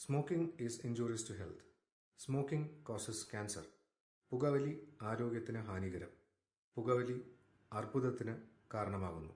Smoking is injurious to health smoking causes cancer പുകവലി ആരോഗ്യത്തിന് ഹാനികരം പുകവലി അർബുദത്തിന് കാരണമാകുന്നു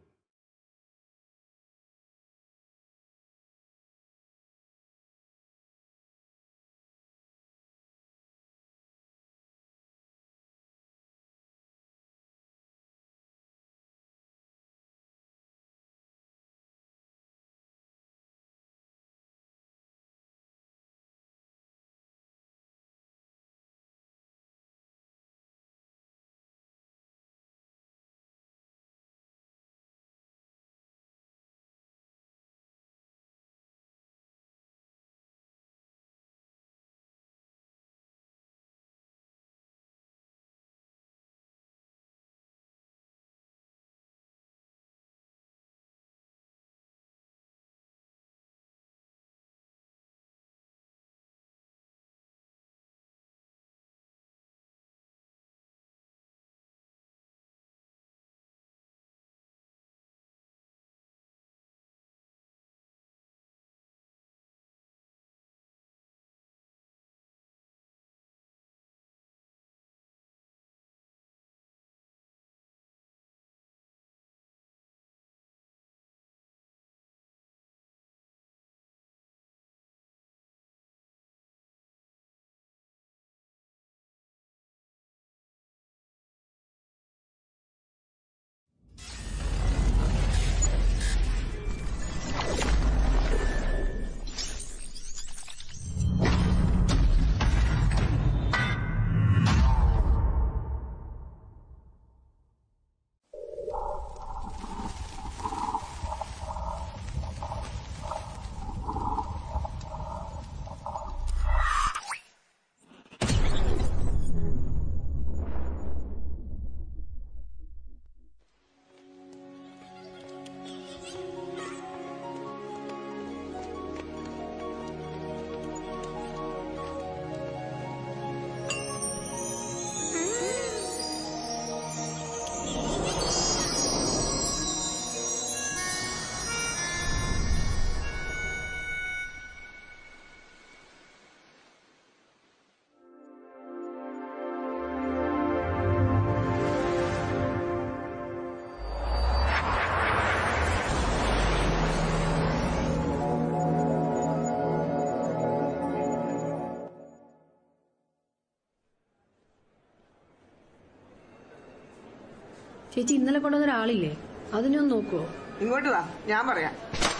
ചേച്ചി ഇന്നലെ കൊണ്ടുവന്ന ഒരാളില്ലേ അതിനെ ഒന്ന് നോക്കുവോ ഇങ്ങോട്ട് വാ ഞാൻ പറയാം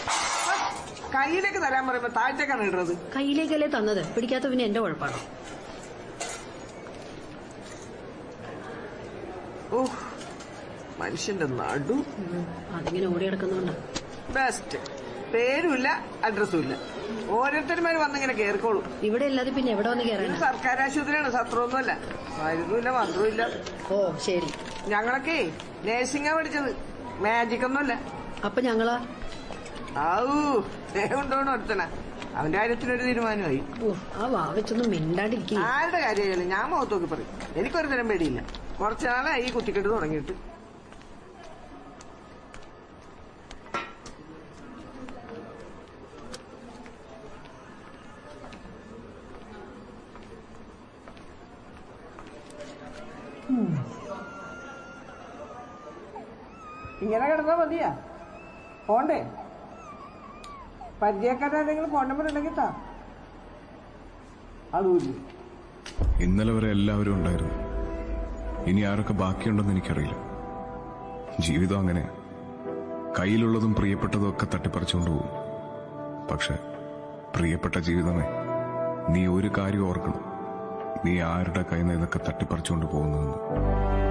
ആ, കയ്യിലേക്ക് തരാൻ പറയുമ്പോ താഴത്തേക്കാണ് ഇടുന്നത് കയ്യിലേക്കല്ലേ തന്നത് പിടിക്കാത്ത പിന്നെ എന്റെ കുഴപ്പമാണോ ഓ മനുഷ്യന്റെ നടു അതിങ്ങനെ ഓടി കിടക്കുന്നുണ്ട് ബെസ്റ്റ് പേരുമില്ല അഡ്രസ്സും ഇല്ല ഓരോരുത്തരുമാര് വന്നിങ്ങനെ കേറിക്കോളൂ ഇവിടെ അല്ലാതെ പിന്നെ എവിടെ വന്ന് ഇത് കയറാനാ സർക്കാർ ആശുപത്രിയാണ് സത്രമൊന്നുമല്ല മരുന്നുമില്ല മന്ത്രവുമില്ല ഓ ശരി ഞങ്ങളൊക്കെ നേഴ്സിംഗാ പഠിച്ചത് മാജിക് ഒന്നുമല്ല അപ്പൊ ഞങ്ങളാ ആവൂ ഉണ്ടോണോ ഒരുത്തന അവന്റെ കാര്യത്തിനൊരു തീരുമാനമായി ഓ ആ വാ വെച്ചൊന്നും മിണ്ടാണ്ടിരിക്കും ആരുടെ കാര്യമായാലും ഞാൻ മുഖത്ത് നോക്കി പറയും എനിക്കൊരു തരം പേടിയില്ല കുറച്ചു നാളായി ഈ കുത്തിക്കെട്ട് തുടങ്ങിയിട്ട് ഇങ്ങനെ കിടന്നാ മതിയാ പോണ്ടേ പരിചയക്കാരെന്തെങ്കിലും ഫോൺ നമ്പർ ഉണ്ടെങ്കിൽ താ അതുമില്ല ഇന്നലെ വരെ എല്ലാവരും ഉണ്ടായിരുന്നു ഇനി ആരൊക്കെ ബാക്കിയുണ്ടെന്ന് എനിക്കറിയില്ല ജീവിതം അങ്ങനെ കയ്യിലുള്ളതും പ്രിയപ്പെട്ടതും ഒക്കെ തട്ടിപ്പറിച്ചുകൊണ്ട് പോകും പക്ഷെ പ്രിയപ്പെട്ട ജീവിതമേ നീ ഒരു കാര്യം ഓർക്കണം നീ ആരുടെ കയ്യിൽ നിന്ന് ഇതൊക്കെ തട്ടിപ്പറിച്ചുകൊണ്ട് പോകുന്നതെന്ന്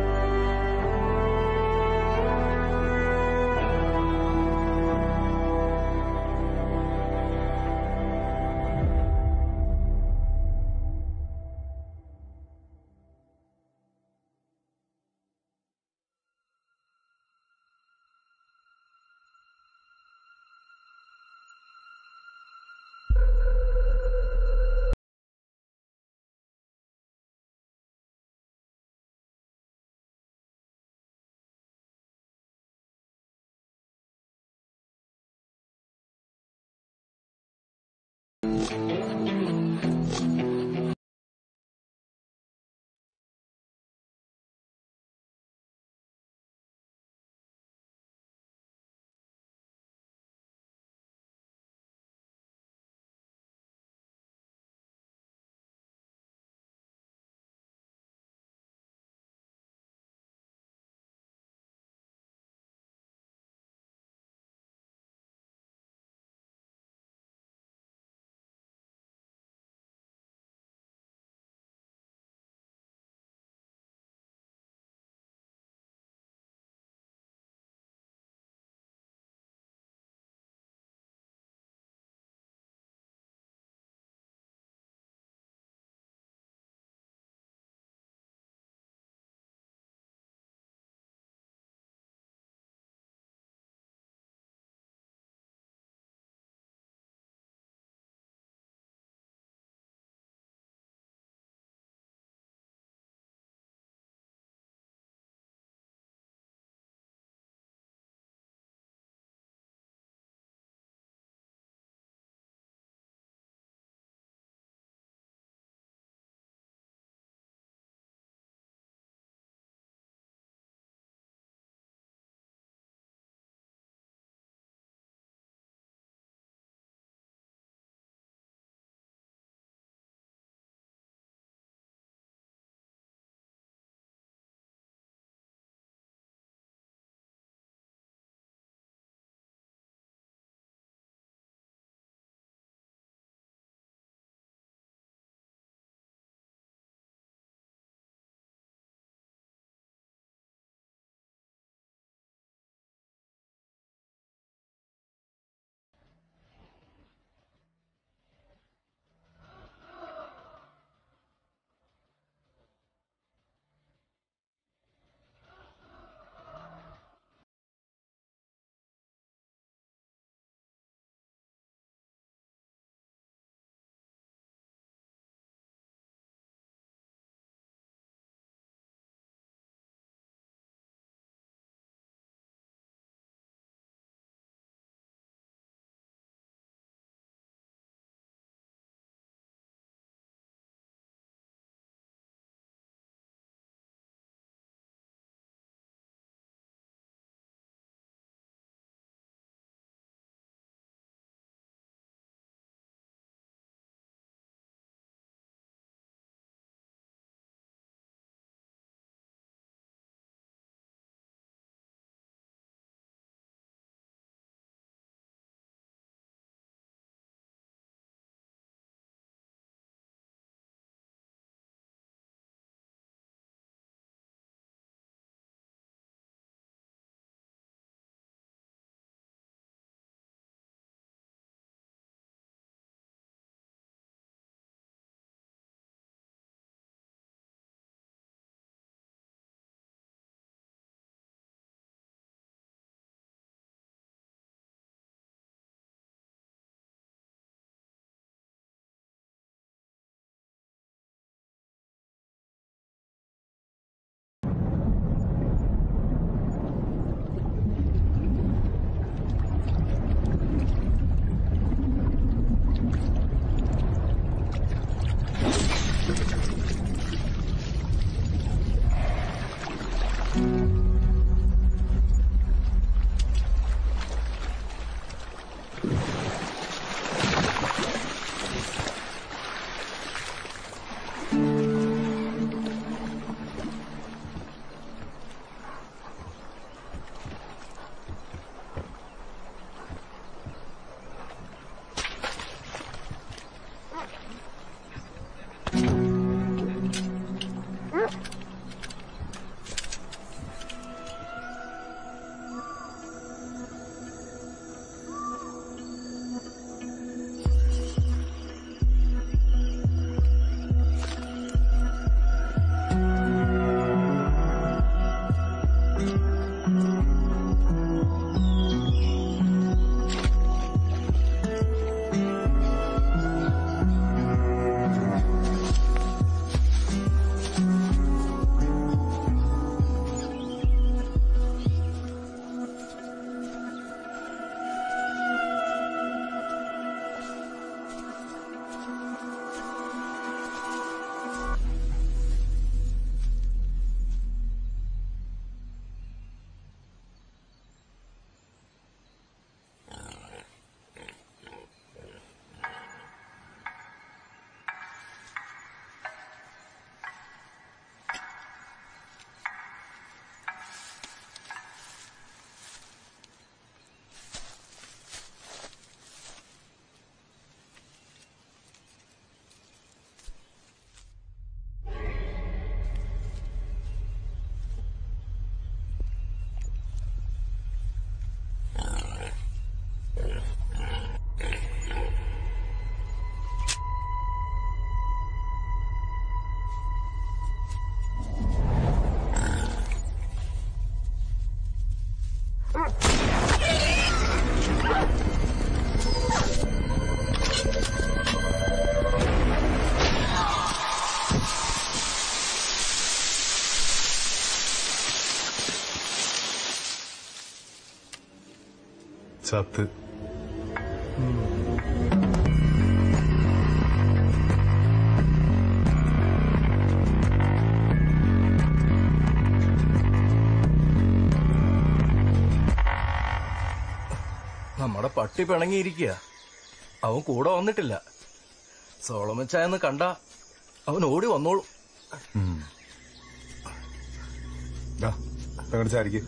ചത്ത് നമ്മുടെ പട്ടി പിണങ്ങിയിരിക്കുക അവൻ കൂടെ വന്നിട്ടില്ല സോളമച്ചായെന്ന് കണ്ട അവൻ ഓടി വന്നോളും ചാരിക്ക്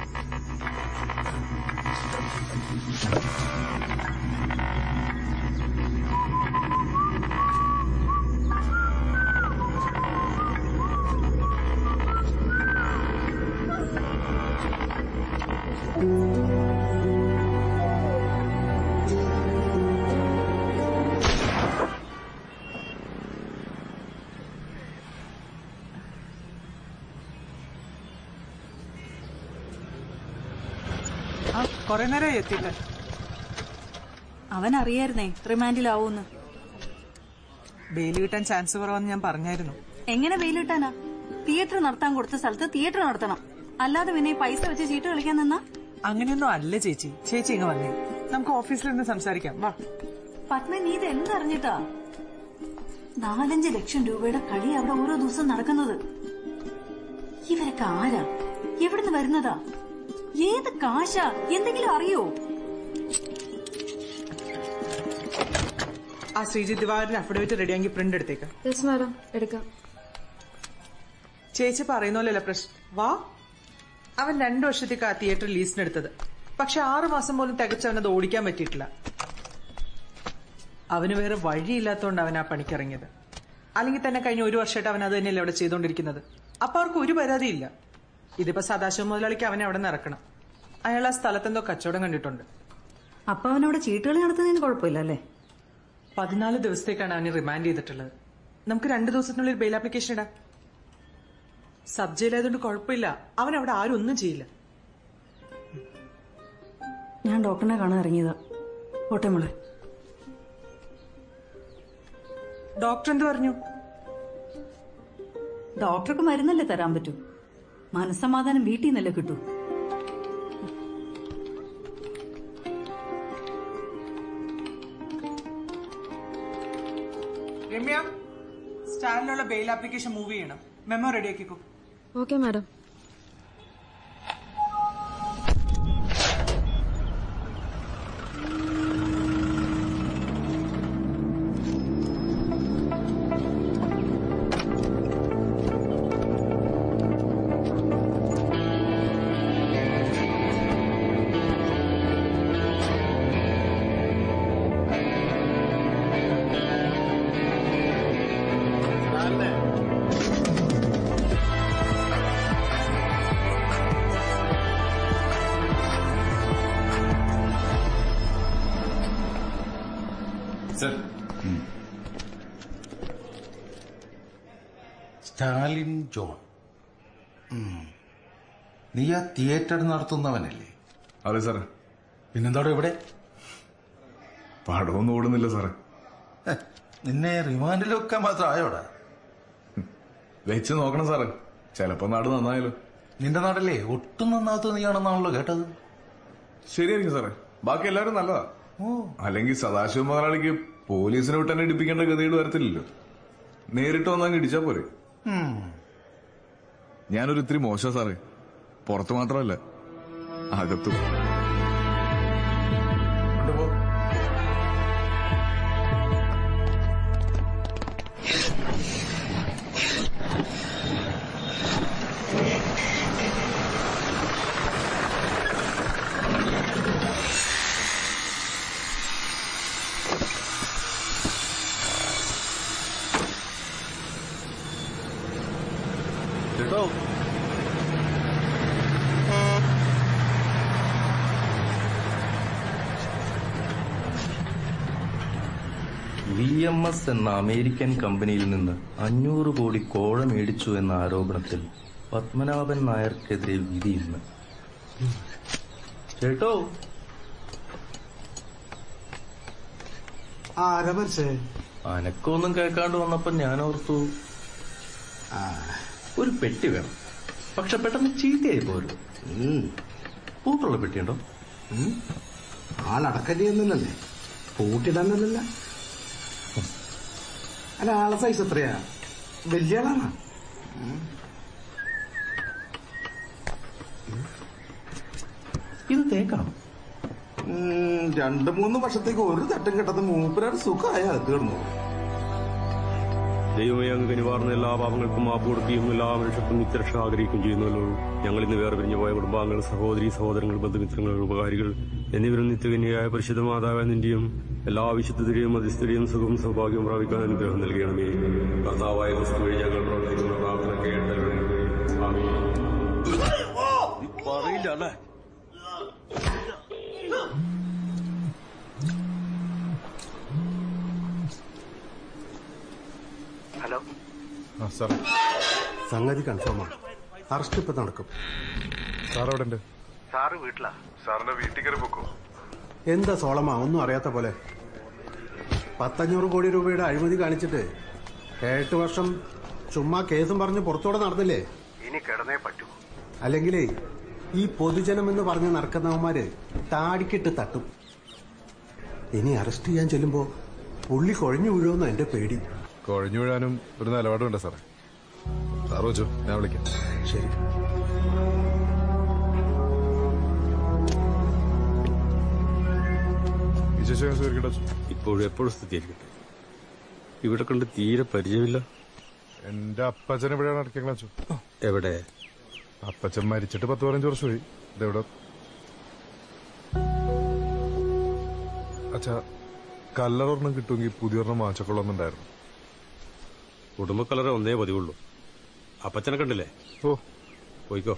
ആ കൊറേ നേരമായി എത്തിയിട്ട് അവൻ അറിയായിരുന്നേ റിമാൻഡിലാവൂന്ന് ബെയിൽ കിട്ടാൻ ചാൻസ് കുറവെന്ന് ഞാൻ പറഞ്ഞായിരുന്നു എങ്ങനെ വെയിലിട്ടാനാ തിയേറ്റർ നടത്താൻ കൊടുത്ത സ്ഥലത്ത് തിയേറ്റർ നടത്തണം അല്ലാതെ പിന്നെ ഈ പൈസ വെച്ച് ചീട്ട് കളിക്കാൻ നിന്നാ അങ്ങനെയൊന്നും അല്ല ചേച്ചി ചേച്ചി ഇങ്ങ് വന്നേ നമുക്ക് ഓഫീസിൽ നിന്ന് സംസാരിക്കാം വാ പത്മ നീ ഇത് എന്തറിഞ്ഞിട്ടാ നാലഞ്ച് ലക്ഷം രൂപയുടെ കളി അവിടെ ഓരോ ദിവസം നടക്കുന്നത് ഇവരൊക്കെ ആരാ എവിടുന്ന് വരുന്നതാ ഏത് കാശാ എന്തെങ്കിലും അറിയോ ആ ശ്രീജിത്ത് ദിവാറിന്റെ അഫിഡവിറ്റ് റെഡിയാക്കി പ്രിന്റ് എടുത്തേക്ക് യെസ് മാഡം എടുക്കാം ചേച്ചി പറയുന്ന പോലെയല്ല പ്രശ്നം വാ അവൻ രണ്ടു വർഷത്തേക്ക് ആ തിയേറ്റർ ലീസിനെടുത്തത് പക്ഷെ ആറു മാസം പോലും തികച്ചവനത് ഓടിക്കാൻ പറ്റിയിട്ടില്ല അവന് വേറെ വഴിയില്ലാത്തതുകൊണ്ട് അവൻ ആ പണിക്കിറങ്ങിയത് അല്ലെങ്കിൽ തന്നെ കഴിഞ്ഞ ഒരു വർഷമായിട്ട് അവൻ അത് തന്നെയല്ലേ അവിടെ ചെയ്തുകൊണ്ടിരിക്കുന്നത് അപ്പൊ അവർക്ക് ഒരു പരാതിയില്ല ഇതിപ്പോ സദാശിവ മുതലാളിക്ക് അവനെ അവിടെ നിന്ന് ഇറക്കണം അയാൾ ആ സ്ഥലത്തെന്തോ കച്ചവടം കണ്ടിട്ടുണ്ട് അപ്പൊ അവനവിടെ ചീട്ടുകളി നടത്തുന്നതിന് കുഴപ്പമില്ല അല്ലേ പതിനാല് ദിവസത്തേക്കാണ് അവനെ റിമാൻഡ് ചെയ്തിട്ടുള്ളത് നമുക്ക് രണ്ടു ദിവസത്തിനുള്ളിൽ ബെയിൽ ആപ്ലിക്കേഷൻ ഇടാം സബ് ജയിലായതുകൊണ്ട് കുഴപ്പമില്ല അവൻ അവിടെ ആരും ഒന്നും ചെയ്യില്ല ഞാൻ ഡോക്ടറിനെ കാണാൻ ഇറങ്ങിയതാ പോട്ടെ മോളെ ഡോക്ടർ എന്ത് പറഞ്ഞു ഡോക്ടർക്ക് മരുന്നല്ലേ തരാൻ പറ്റൂ മനസ്സമാധാനം വീട്ടിൽ നിന്നല്ലേ കിട്ടൂ രമ്യ സ്റ്റാലിനുള്ള ബെയിൽ ആപ്ലിക്കേഷൻ മൂവ് ചെയ്യണം മെമ്മോ റെഡിയാക്കിക്കോ okay madam sir Stalin John ഉം. നീ ആ തിയേറ്റർ നടത്തുന്നവനല്ലേ അതെ സാറേ പിന്നെന്താടോ ഇവിടെ പടമൊന്നും ഓടുന്നില്ല സാറേ ഹെ, നിന്നെ റിമാൻഡിലൊക്കെ മാത്രം ആയോടാ വെച്ച് നോക്കണം സാറേ ചിലപ്പോ നാട് നന്നായാലോ നിന്റെ നാടല്ലേ ഒട്ടും നന്നാത്ത നീയാണെന്നാണല്ലോ കേട്ടത് ശരിയായിരിക്കും സാറേ ബാക്കി എല്ലാവരും നല്ലതാ ഓ അല്ലെങ്കിൽ സദാശിവ മുതലാളിക്ക് പോലീസിനെ വിട്ട് തന്നെ ഇടിപ്പിക്കേണ്ട ഗതികേട് വരത്തില്ലല്ലോ നേരിട്ട് വന്നങ്ങ് ഇടിച്ചാ പോരെ ഉം. ഞാനൊരു ഇത്തിരി മോശം സാറേ പുറത്ത് മാത്രമല്ല അകത്തും കൊണ്ടുപോ കേട്ടോ വി എം എസ് എന്ന അമേരിക്കൻ കമ്പനിയിൽ നിന്ന് അഞ്ഞൂറ് കോടി കോഴ മേടിച്ചു എന്ന ആരോപണത്തിൽ പത്മനാഭൻ നായർക്കെതിരെ വിധി ഇന്ന് ചേട്ടോ ആരാ മരിച്ചേ അനക്കൊന്നും കേൾക്കാണ്ട് വന്നപ്പോ ഞാൻ ഓർത്തു ഒരു പെട്ടി വേണം പക്ഷെ പെട്ടെന്ന് ചീത്തയായി പോരും പൂട്ടുള്ള പെട്ടിയുണ്ടോ ആളടക്കം ചെയ്യുന്നില്ലല്ലേ പൂട്ടിടാനല്ലല്ല അല്ല ആളെ സൈസ് എത്രയാ വലിയ ആളാണോ ഉം. ഇത് തേക്കണം ഉം, രണ്ട് മൂന്ന് വർഷത്തേക്ക് ഒരു തട്ടും കിട്ടാത്ത മൂപ്പരാട് സുഖമായ അകത്ത് കിടന്നു ദൈവമേ അങ്ങ് കനിവാർന്ന എല്ലാ പാപങ്ങൾക്കും മാപ്പ് കൊടുക്കുകയും എല്ലാ മനുഷ്യർക്കും നിത്യരക്ഷ ആഗ്രഹിക്കുകയും ചെയ്യുന്നല്ലോ ഞങ്ങൾ ഇന്ന് വേറെ പിരിഞ്ഞു പോയ കുടുംബാംഗങ്ങൾ സഹോദരി സഹോദരങ്ങൾ ബന്ധുമിത്രങ്ങൾ ഉപകാരികൾ എന്നിവരും നിത്യകന്യായ പരിശുദ്ധ മാതാവ് നിന്റെയും എല്ലാ വിശുദ്ധതയുടെയും മധ്യസ്ഥതയും സുഖവും സൗഭാഗ്യവും പ്രാപിക്കാൻ അനുഗ്രഹം നൽകണമേ കർത്താവായ ക്രിസ്തു വഴി ഞങ്ങൾ പ്രവർത്തിക്കുന്ന പ്രാർത്ഥന കേട്ടല്ലേ പറയില്ല അല്ലേ ഹലോ ആ സാർ സംഗതി കൺഫേമാണ് അറസ്റ്റ് ഇപ്പൊ നടക്കും സാർ അവിടെ ഉണ്ട് സാറ് വീട്ടിലാ സാറിന്റെ വീട്ടിൽ കയറി പൊക്കോ എന്താ സോളമ ഒന്നും അറിയാത്ത പോലെ പത്തഞ്ഞൂറ് കോടി രൂപയുടെ അഴിമതി കാണിച്ചിട്ട് എട്ട് വർഷം ചുമ്മാ കേസും പറഞ്ഞ് പുറത്തോടെ നടന്നില്ലേ ഇനി കിടന്നേ പറ്റൂ അല്ലെങ്കിലേ ഈ പൊതുജനം എന്ന് പറഞ്ഞ് നടക്കുന്നവന്മാര് താടിക്കിട്ട് തട്ടും ഇനി അറസ്റ്റ് ചെയ്യാൻ ചെല്ലുമ്പോ പുള്ളി കൊഴഞ്ഞു വീഴുമെന്ന് എന്റെ പേടി കൊഴഞ്ഞു വീഴാനും ഒരു നിലപാടുണ്ട് സാറേ സാർ വെച്ചു ഞാൻ വിളിക്കാം ശരി വിശേഷം സ്വീകരിക്കട്ടെ ഇപ്പോഴും എപ്പോഴും സ്ഥിതിയായിരിക്കട്ടെ ഇവിടെ കണ്ട് തീരെ പരിചയമില്ല എന്റെ അപ്പച്ചൻ എവിടെയാണ് അടയ്ക്കാൻ അച്ചു എവിടെ അപ്പച്ചൻ മരിച്ചിട്ട് പത്ത് പതിനഞ്ച് വർഷമായി ഇതെവിടെ അച്ഛാ കല്ലറൊരെണ്ണം കിട്ടുമെങ്കിൽ പുതിയൊരെണ്ണം വാങ്ങിച്ചക്കൊള്ളുന്നുണ്ടായിരുന്നു കുടുംബക്കലറ ഒന്നേ പതിവുള്ളൂ അപ്പച്ചനെ കണ്ടില്ലേ ഓ പോയിക്കോ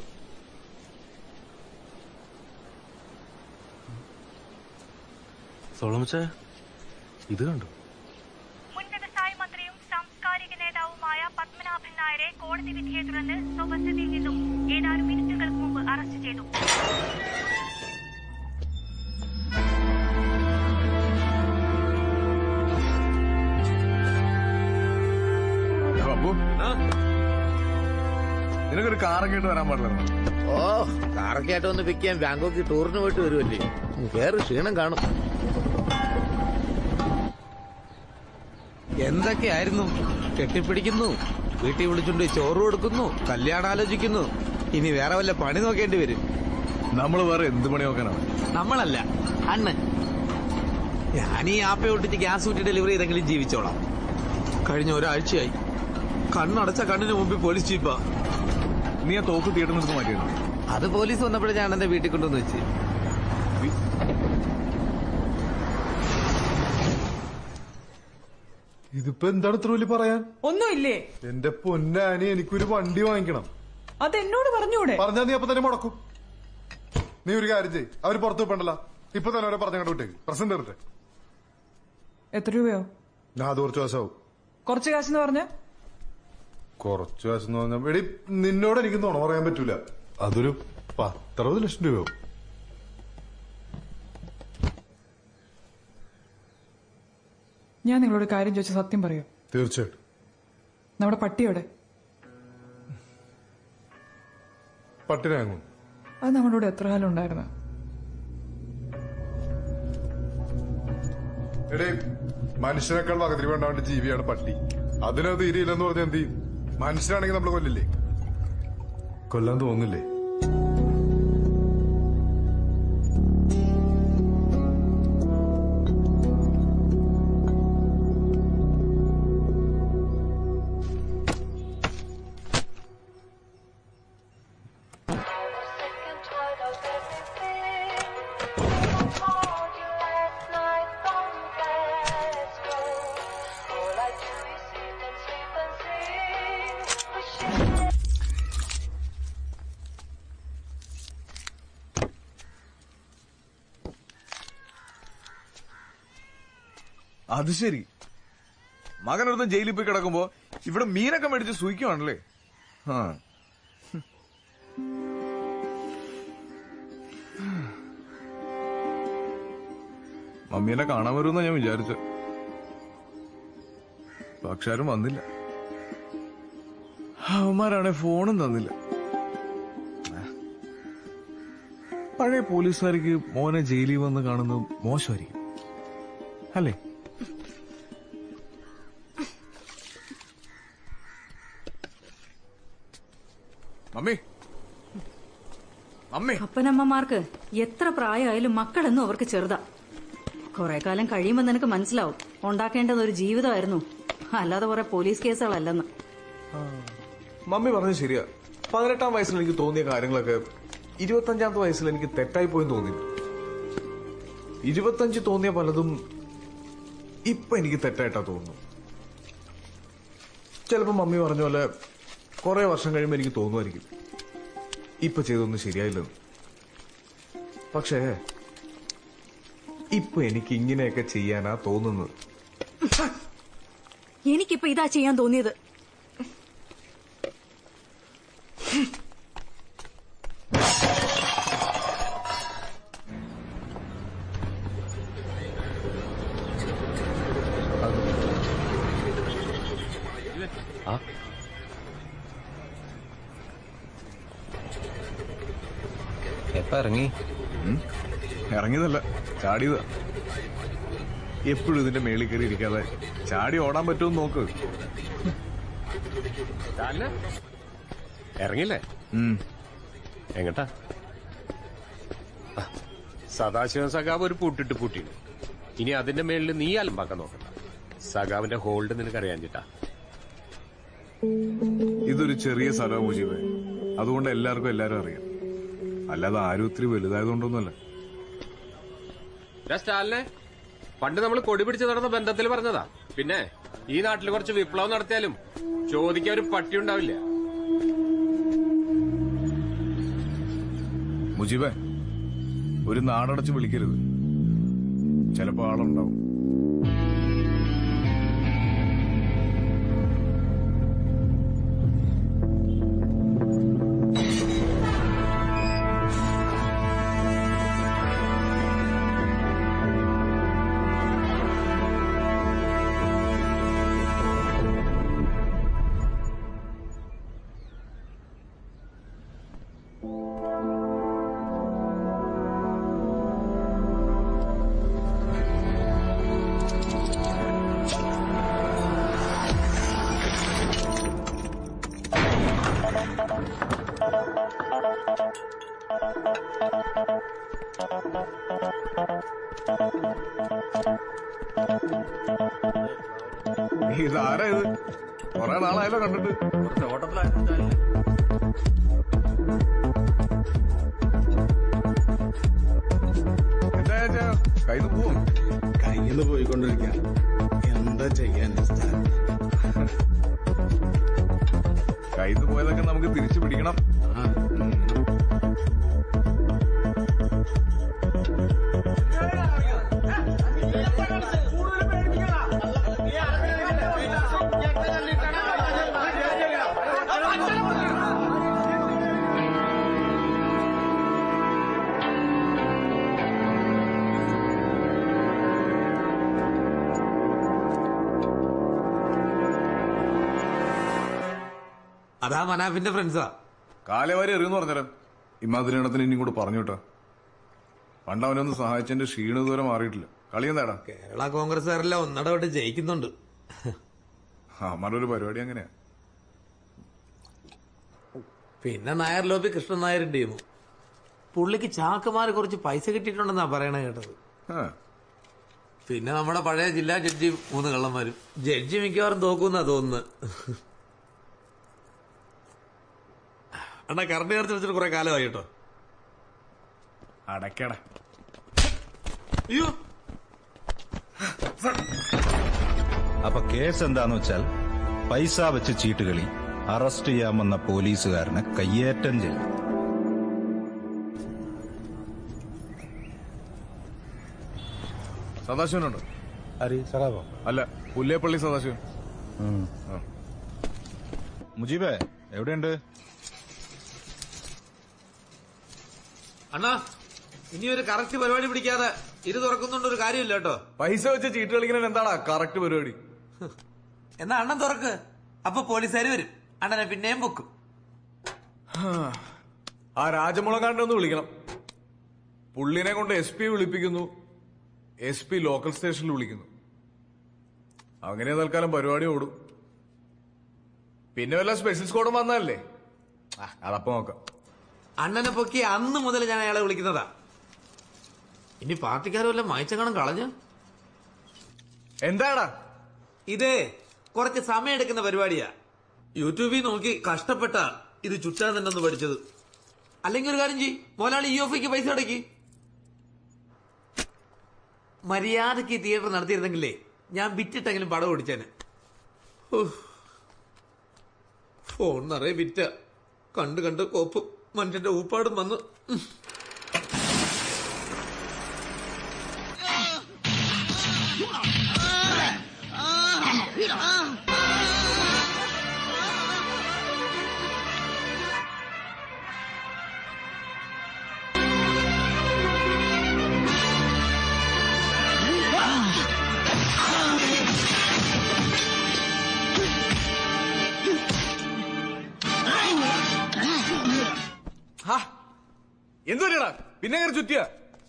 സോളമച്ച ഇത് കണ്ടു മുൻ വ്യവസായ മന്ത്രിയും സാംസ്കാരിക നേതാവുമായ പത്മനാഭൻ നായരെ കോടതി വിധിയെ തുടർന്ന് സ്വവസതിയിൽ നിന്നും ഏതാനും മിനിറ്റുകൾക്ക് മുമ്പ് അറസ്റ്റ് ചെയ്തു അപ്പു നിനക്കൊരു കാറൊക്കെ ആയിട്ട് വരാൻ പാടില്ലായിരുന്നു ഓ കാറൊക്കെ ആയിട്ട് ഒന്ന് പിക്ക് ചെയ്യാൻ ബാങ്കോക്ക് ടൂറിന് പോയിട്ട് വരുമല്ലേ വേറെ ക്ഷീണം കാണും എന്തൊക്കെയായിരുന്നു കെട്ടിപ്പിടിക്കുന്നു വീട്ടിൽ വിളിച്ചുകൊണ്ട് ചോറ് കൊടുക്കുന്നു കല്യാണം ആലോചിക്കുന്നു ഇനി വേറെ വല്ല പണി നോക്കേണ്ടി വരും നമ്മൾ വേറെ എന്ത് പണി നോക്കാനാണ് നമ്മളല്ല അണ്ണൻ ഞാൻ ഈ ആപ്പ ഒട്ടിച്ച് ഗ്യാസ് ഊറ്റി ഡെലിവറി ചെയ്തെങ്കിലും ജീവിച്ചോളാം കഴിഞ്ഞ ഒരാഴ്ചയായി കണ്ണടച്ച കണ്ണിന് മുമ്പിൽ പോലീസ് ജീപ്പാ നീ ആ തോക്ക് തിയേറ്ററിൽ നിന്ന് മാറ്റിയിരുന്നു അത് പോലീസ് വന്നപ്പോഴേ ഞാൻ എന്റെ വീട്ടിൽ കൊണ്ടുവന്ന് വെച്ച് ഇതിപ്പോ എന്താണ് ഇത്ര വലിയ പറയാൻ ഒന്നുമില്ലേ എന്റെ പൊന്നാനി എനിക്കൊരു വണ്ടി വാങ്ങിക്കണം അത് എന്നോട് പറഞ്ഞൂടെ പറഞ്ഞാ നീ അപ്പൊ തന്നെ മുടക്കും നീ ഒരു കാര്യം ചെയ് അവര് പുറത്തു പോണ്ടല്ല ഇപ്പൊ തന്നെ അവരെ പറഞ്ഞു വിട്ടേക്ക് പ്രശ്നം തീർത്തെ എത്ര രൂപയോ ഞാൻ അത് കുറച്ച് ദിവസമാവും കുറച്ച് കാശെന്ന് പറഞ്ഞ കുറച്ച് കാശ് എന്ന് പറഞ്ഞാൽ എടി നിന്നോട് എനിക്ക് നുണ പറയാൻ പറ്റൂല അതൊരു പത്തറുപത് ലക്ഷം രൂപയാവും ഞാൻ നിങ്ങളോട് കാര്യം ചോദിച്ച സത്യം പറയൂ തീർച്ചയായിട്ടും നമ്മുടെ പട്ടിയോടെ പട്ടിനാങ്ങും അത് നമ്മുടെ കൂടെ എത്ര കാലം ഉണ്ടായിരുന്നു എടേ മനുഷ്യനേക്കാൾ വകതിരി വേണ്ടാവേണ്ട ജീവിയാണ് പട്ടി അതിനത് തീരെയില്ലെന്ന് പറഞ്ഞാൽ എന്ത് ചെയ്യും മനുഷ്യനാണെങ്കിൽ നമ്മൾ കൊല്ലില്ലേ കൊല്ലാൻ തോന്നില്ലേ അത് ശരി മകനൊരുത്തൻ ജയിലിൽ പോയി കിടക്കുമ്പോ ഇവിടെ മീനൊക്കെ മേടിച്ച് സൂയിക്കുവാണല്ലേ ആ മമ്മീനെ കാണാൻ വരുമെന്നാ ഞാൻ വിചാരിച്ചു പക്ഷെ ആരും വന്നില്ല അവന്മാരാണെ ഫോണും തന്നില്ല പഴയ പോലീസുകാർക്ക് മോനെ ജയിലിൽ വന്ന് കാണുന്നത് മോശമായിരിക്കും അല്ലേ മമ്മി മമ്മി അപ്പനമ്മമാർക്ക് എത്ര പ്രായമായാലും മക്കളെന്നും അവർക്ക് ചെറുതാ കുറെ കാലം കഴിയുമ്പോൾ നിനക്ക് മനസ്സിലാവും ഉണ്ടാക്കേണ്ടത് ഒരു ജീവിതമായിരുന്നു അല്ലാതെ കുറെ പോലീസ് കേസുകളല്ലെന്ന് മമ്മി പറഞ്ഞത് ശരിയാ പതിനെട്ടാം വയസ്സിൽ എനിക്ക് തോന്നിയ കാര്യങ്ങളൊക്കെ ഇരുപത്തഞ്ചാമത്തെ വയസ്സിൽ എനിക്ക് തെറ്റായി പോയെന്ന് തോന്നി ഇരുപത്തഞ്ച് തോന്നിയ പലതും ഇപ്പൊ എനിക്ക് തെറ്റായിട്ടാ തോന്നുന്നു ചിലപ്പോ മമ്മി പറഞ്ഞ പോലെ കുറെ വർഷം കഴിയുമ്പോൾ എനിക്ക് തോന്നുമായിരിക്കും ഇപ്പൊ ചെയ്തൊന്നും ശരിയായില്ലെന്ന് പക്ഷേ ഇപ്പൊ എനിക്ക് ഇങ്ങനെയൊക്കെ ചെയ്യാനാ തോന്നുന്നത് എനിക്കിപ്പോ ഇതാ ചെയ്യാൻ തോന്നിയത് എപ്പ ഇറങ്ങി ഇറങ്ങിയതല്ല ചാടിയതാ എപ്പോഴും ഇതിന്റെ മേളിൽ കയറി ഇരിക്കാതെ ചാടി ഓടാൻ പറ്റുമെന്ന് നോക്ക് ഇറങ്ങില്ലേ എങ്ങട്ടാ ആ, സദാശിവൻ സഖാവ് ഒരു പൂട്ടിട്ട് പൂട്ടിണ് ഇനി അതിന്റെ മേളിൽ നീ അലമ്പാക്കാൻ നോക്കണ്ട സഖാവിന്റെ ഹോൾഡ് നിനക്ക് അറിയാഞ്ഞിട്ടാ ഇതൊരു ചെറിയ സ്ഥലമാണ് മുജീബ് അതുകൊണ്ട് എല്ലാവർക്കും എല്ലാരും അറിയാം അല്ലാതെ ആരും ഒത്തിരി വലുതായതുകൊണ്ടൊന്നുമല്ല ഡാ സ്റ്റാലിനെ പണ്ട് നമ്മൾ കൊടി പിടിച്ച് നടന്ന ബന്ധത്തിൽ പറഞ്ഞതാ പിന്നെ ഈ നാട്ടിൽ കുറച്ച് വിപ്ലവം നടത്തിയാലും ചോദിക്കാൻ ഒരു പട്ടി ഉണ്ടാവില്ല മുജീബേ ഒരു നാടടച്ച് വിളിക്കരുത് ചിലപ്പോ ആളുണ്ടാവും ഇതാരാ ഇത് കൊറേ നാളായല്ലോ കണ്ടിട്ട് എന്താ ചേച്ചാ കയ്യിൽ പോവും കയ്യിൽ നിന്ന് പോയിക്കൊണ്ടിരിക്കുക എന്താ ചെയ്യാൻ കയ്യിൽ നിന്ന് പോയതൊക്കെ നമുക്ക് തിരിച്ചു പിടിക്കണം അതാ മനാഫിന്റെ ഫ്രണ്ട്സാ കാലവാരി എറിയെന്ന് പറഞ്ഞേരം ഇമാതിരിണത്തിന് ഇനിയും കൂടെ പറഞ്ഞു കേട്ടോ പണ്ട് അവനൊന്ന് സഹായിച്ചെന്റെ ക്ഷീണം ഇതുവരെ മാറിയിട്ടില്ല കളി എന്താടാ കേരള കോൺഗ്രസ്സുകാരെല്ലാം ഒന്നടവിട്ട് ജയിക്കുന്നുണ്ട് അമ്മയുടെ ഒരു പരിപാടി അങ്ങനെയാ പിന്നെ നായർ ലോബി കൃഷ്ണൻ നായരും ടീമും പുള്ളിക്ക് ചാക്കുമാര് കുറച്ച് പൈസ കിട്ടിയിട്ടുണ്ടെന്നാ പറയണ കേട്ടത് പിന്നെ നമ്മുടെ പഴയ ജില്ലാ ജഡ്ജിയും മൂന്ന് കള്ളന്മാരും ജഡ്ജി മിക്കവാറും തോക്കുന്നാ തോന്നുന്നത് അണ്ണാ കറണ്ട് ചേർത്ത് വെച്ചിട്ട് കുറെ കാലമായി കേട്ടോ അടക്കട അയ്യോ അപ്പൊ കേസ് എന്താന്ന് വെച്ചാൽ പൈസ വെച്ച് ചീട്ടുകളി അറസ്റ്റ് ചെയ്യാമെന്ന പോലീസുകാരനെ കയ്യേറ്റം ചെയ്തു സദാശിവനുണ്ടോ അല്ല പുല്ലേപ്പള്ളി സദാശിവൻ ആ. മുജീബേ എവിടെയുണ്ട് അണ്ണാ ഇനി ഒരു കറക്റ്റ് പരിപാടി പിടിക്കാതെ ഇരു തുറക്കുന്നുണ്ട് ഒരു കാര്യമില്ല കേട്ടോ പൈസ വെച്ച് ചീട്ട് കളിക്കുന്ന എന്താടാ കറക്റ്റ് പരിപാടി എന്നാ അണ്ണൻ തുറക്ക് അപ്പൊ പോലീസുകാർ വരും അണ്ണനെ പിന്നെയും പൊക്കും ആ രാജമുളകാണ്ട് ഒന്ന് വിളിക്കണം പുള്ളിനെ കൊണ്ട് എസ് പി വിളിപ്പിക്കുന്നു എസ് പി ലോക്കൽ സ്റ്റേഷനിൽ വിളിക്കുന്നു അങ്ങനെ തൽക്കാലം പരിപാടി ഓടും പിന്നെ വല്ല സ്പെഷ്യൽ സ്ക്വാഡും വന്നതല്ലേ ആ, അതപ്പോ നോക്കാം അണ്ണനെ പൊക്കി അന്ന് മുതൽ ഞാൻ അയാളെ വിളിക്കുന്നതാ ഇനി പാർട്ടിക്കാരും വല്ല മായച്ചങ്ങണം കളഞ്ഞ എന്താടാ ഇതേ കുറച്ച് സമയം എടുക്കുന്ന പരിപാടിയാ യൂട്യൂബിൽ നോക്കി കഷ്ടപ്പെട്ട ഇത് ചുറ്റാൻ തന്നെ ഒന്ന് പഠിച്ചത് അല്ലെങ്കിൽ ഒരു കാര്യം ചെയ് മോലാളി ഇ എഫ് പൈസ അടക്കി മര്യാദക്ക് ഈ തിയേറ്റർ നടത്തിയിരുന്നെങ്കിലേ ഞാൻ വിറ്റിട്ടെങ്കിലും പടം ഓടിച്ചേനെ ഉഫ്. ഫോൺ നിറയെ വിറ്റ കണ്ട് കണ്ട് കോപ്പ് മനുഷ്യന്റെ ഊപ്പാടും വന്ന് ഉം. എന്തുവല്ലടാ പിന്നെ അങ്ങനെ ചുറ്റിയ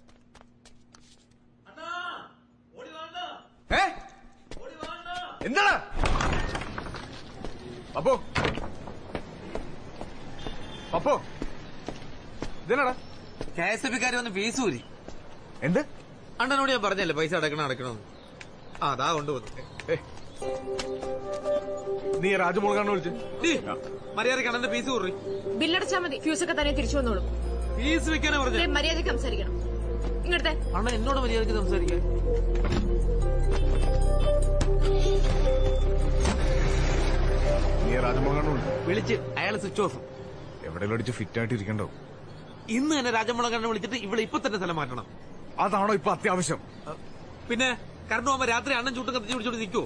ഏ എന്താടാ അപ്പോ അപ്പോ ഇതെന്നാടാ കെ എസ് എഫ് കാര് വന്ന് ഫീസ് ഊരി എന്ത് അണ്ണനോട് ഞാൻ പറഞ്ഞല്ലേ പൈസ അടക്കണം അടക്കണമെന്ന് ആ, അതാ കൊണ്ടുവന്നു നീ രാജമോളാണ് വിളിച്ചു മര്യാദക്ക് അണ്ണന്റെ ഫീസ് കൂറി ബില്ലടച്ചാ മതി ഫ്യൂസ് ഒക്കെ തന്നെ തിരിച്ചു വന്നോളും ഫീസ് വെക്കാനാ ദേ, പറഞ്ഞു മര്യാദയ്ക്ക് സംസാരിക്കണം ഇങ്ങനത്തെ അണ്ണ എന്നോട് മര്യാദക്ക് സംസാരിക്കാൻ നീ രാജമോളാണ് വിളിച്ചു വിളിച്ച് അയാൾ സ്വിച്ച് ഓഫ് എവിടെയെങ്കിലും അടിച്ച് ഫിറ്റ് ആയിട്ട് ഇരിക്കണ്ടോ ഇന്ന് തന്നെ രാജമുളകണ്ണനെ വിളിച്ചിട്ട് ഇവിടെ ഇപ്പൊ തന്നെ സ്ഥലം മാറ്റണം അതാണോ ഇപ്പൊ അത്യാവശ്യം പിന്നെ കറണ്ട് പോകുമ്പോ രാത്രി അണ്ണൻ ചൂട്ടും കത്തിച്ച് പിടിച്ചോണ്ട് നിൽക്കോ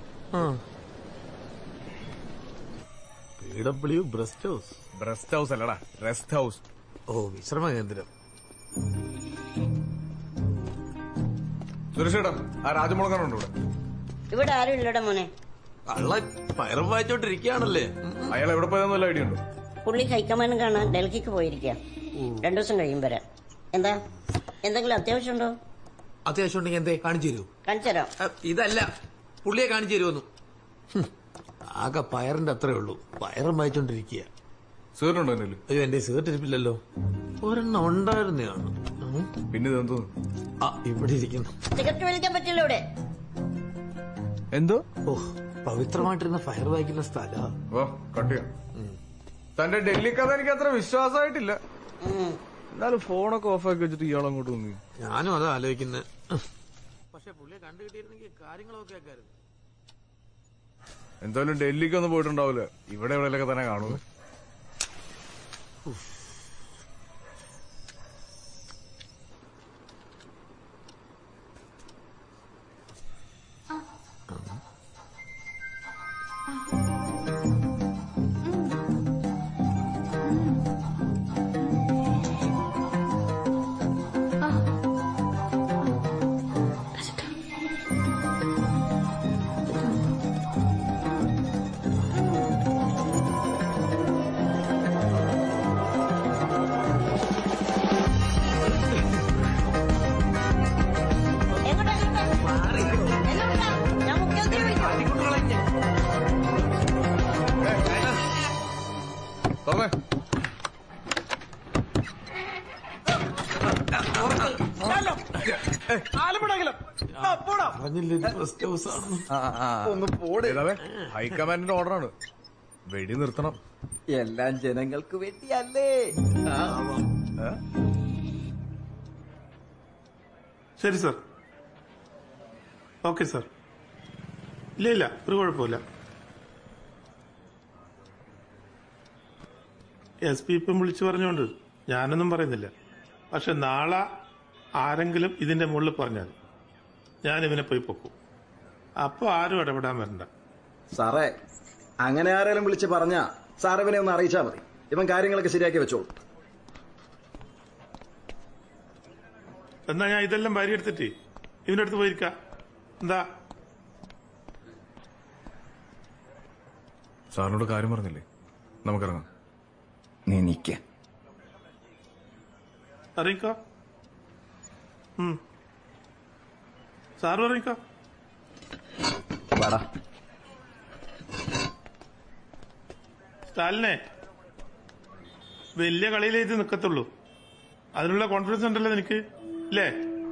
ബ്രസ്റ്റ് ഹൗസ് ബ്രസ്റ്റ് ഹൗസ് അല്ലടാ റെസ്റ്റ് ഹൗസ് ഓ വിശ്രമ കേന്ദ്രം സുരക്ഷേട്ടാ ആ രാജമുളകാണുണ്ടോ ഇവിടെ ഇവിടെ ആരും ഇല്ലടാ മോനെ കള്ള പയറും വായിച്ചോണ്ടിരിക്കുകയാണല്ലേ അയാൾ എവിടെ പോയതെന്ന് വല്ല ഐഡിയ ഉണ്ടോ പുള്ളി ഹൈക്കമാൻഡും കാണാൻ ഡൽഹിക്ക് പോയിരിക്കുക രണ്ടു ദിവസം കഴിയും വരാൻ എന്താ എന്തെങ്കിലും അത്യാവശ്യമുണ്ടോ അത്യാവശ്യം ഉണ്ടെങ്കിൽ എന്തേ കാണിച്ചു തരൂ കാണിച്ചു തരാം ഇതല്ല പുള്ളിയെ കാണിച്ചു തരുമെന്നു ഹും. ആകെ പയറിന്റെ അത്രേ ഉള്ളൂ പയറും വായിച്ചോണ്ടിരിക്കുക സീറിനുണ്ടോ എന്നെ അയ്യോ എന്റെ സീർട്ട് ഇരിപ്പില്ലല്ലോ ഒരെണ്ണം ഉണ്ടായിരുന്നതാണ് ഉം. പിന്നെ ഇതെന്തോ ആ ഇവിടെ ഇരിക്കുന്നു സിഗരറ്റ് വലിക്കാൻ പറ്റില്ല ഇവിടെ എന്തോ ഓ പവിത്രമായിട്ടിരുന്ന ഫയർ വായിക്കുന്ന സ്ഥല ഓ കട്ട് ചെയ്യാം തന്റെ ഡൽഹി കഥ എനിക്ക് അത്ര വിശ്വാസമായിട്ടില്ല എന്നാലും ഫോണൊക്കെ ഓഫ് ആക്കി വെച്ചിട്ട് ഇയാൾ അങ്ങോട്ട് വന്നു ഞാനും അതാ ആലോചിക്കുന്നത് പക്ഷെ പുള്ളിയെ കണ്ടു കിട്ടിയിരുന്നെങ്കിൽ കാര്യങ്ങളൊക്കെ ആക്കായിരുന്നു എന്തായാലും ഡൽഹിക്ക് ഒന്നും പോയിട്ടുണ്ടാവില്ല ഇവിടെ എവിടെയൊക്കെ തന്നെ കാണുന്നു ഞാൻ മുഖ്യമന്ത്രി വിളിക്കാം തുറന്നേ ഒന്ന് പോടെ ഹൈക്കമാൻഡിന്റെ ഓർഡറാണ് വെടി നിർത്തണം എല്ലാം ജനങ്ങൾക്ക് വേണ്ടിയല്ലേ ശരി സാർ ഓക്കെ സാർ ഇല്ല ഇല്ല ഒരു കുഴപ്പമില്ല എസ് പി ഇപ്പം വിളിച്ചു പറഞ്ഞുകൊണ്ട് ഞാനൊന്നും പറയുന്നില്ല പക്ഷെ നാളെ ആരെങ്കിലും ഇതിന്റെ മുകളിൽ പറഞ്ഞാൽ ഞാൻ ഇവനെ പോയി പൊക്കും അപ്പൊ ആരും ഇടപെടാൻ വരണ്ട സാറേ അങ്ങനെ ആരെങ്കിലും വിളിച്ച് പറഞ്ഞ സാർ ഇവനെ ഒന്ന് അറിയിച്ചാൽ മതി ഇവൻ കാര്യങ്ങളൊക്കെ ശരിയാക്കി വെച്ചോളൂ എന്നാ ഞാൻ ഇതെല്ലാം ഭാര്യ എടുത്തിട്ട് ഇവന്റെ അടുത്ത് പോയിരിക്കാം എന്താ സാറിനോട് കാര്യം പറഞ്ഞില്ലേ നമുക്കിറങ്ങാം നീ നിക്ക അറിയിക്കോ ഉം. സാറ് പറഞ്ഞോ വാടാ സ്റ്റാലിനെ വലിയ കളിയിലേ ഇത് നിൽക്കത്തുള്ളൂ അതിനുള്ള കോൺഫിഡൻസ് ഉണ്ടല്ലോ നിനക്ക് ഇല്ലേ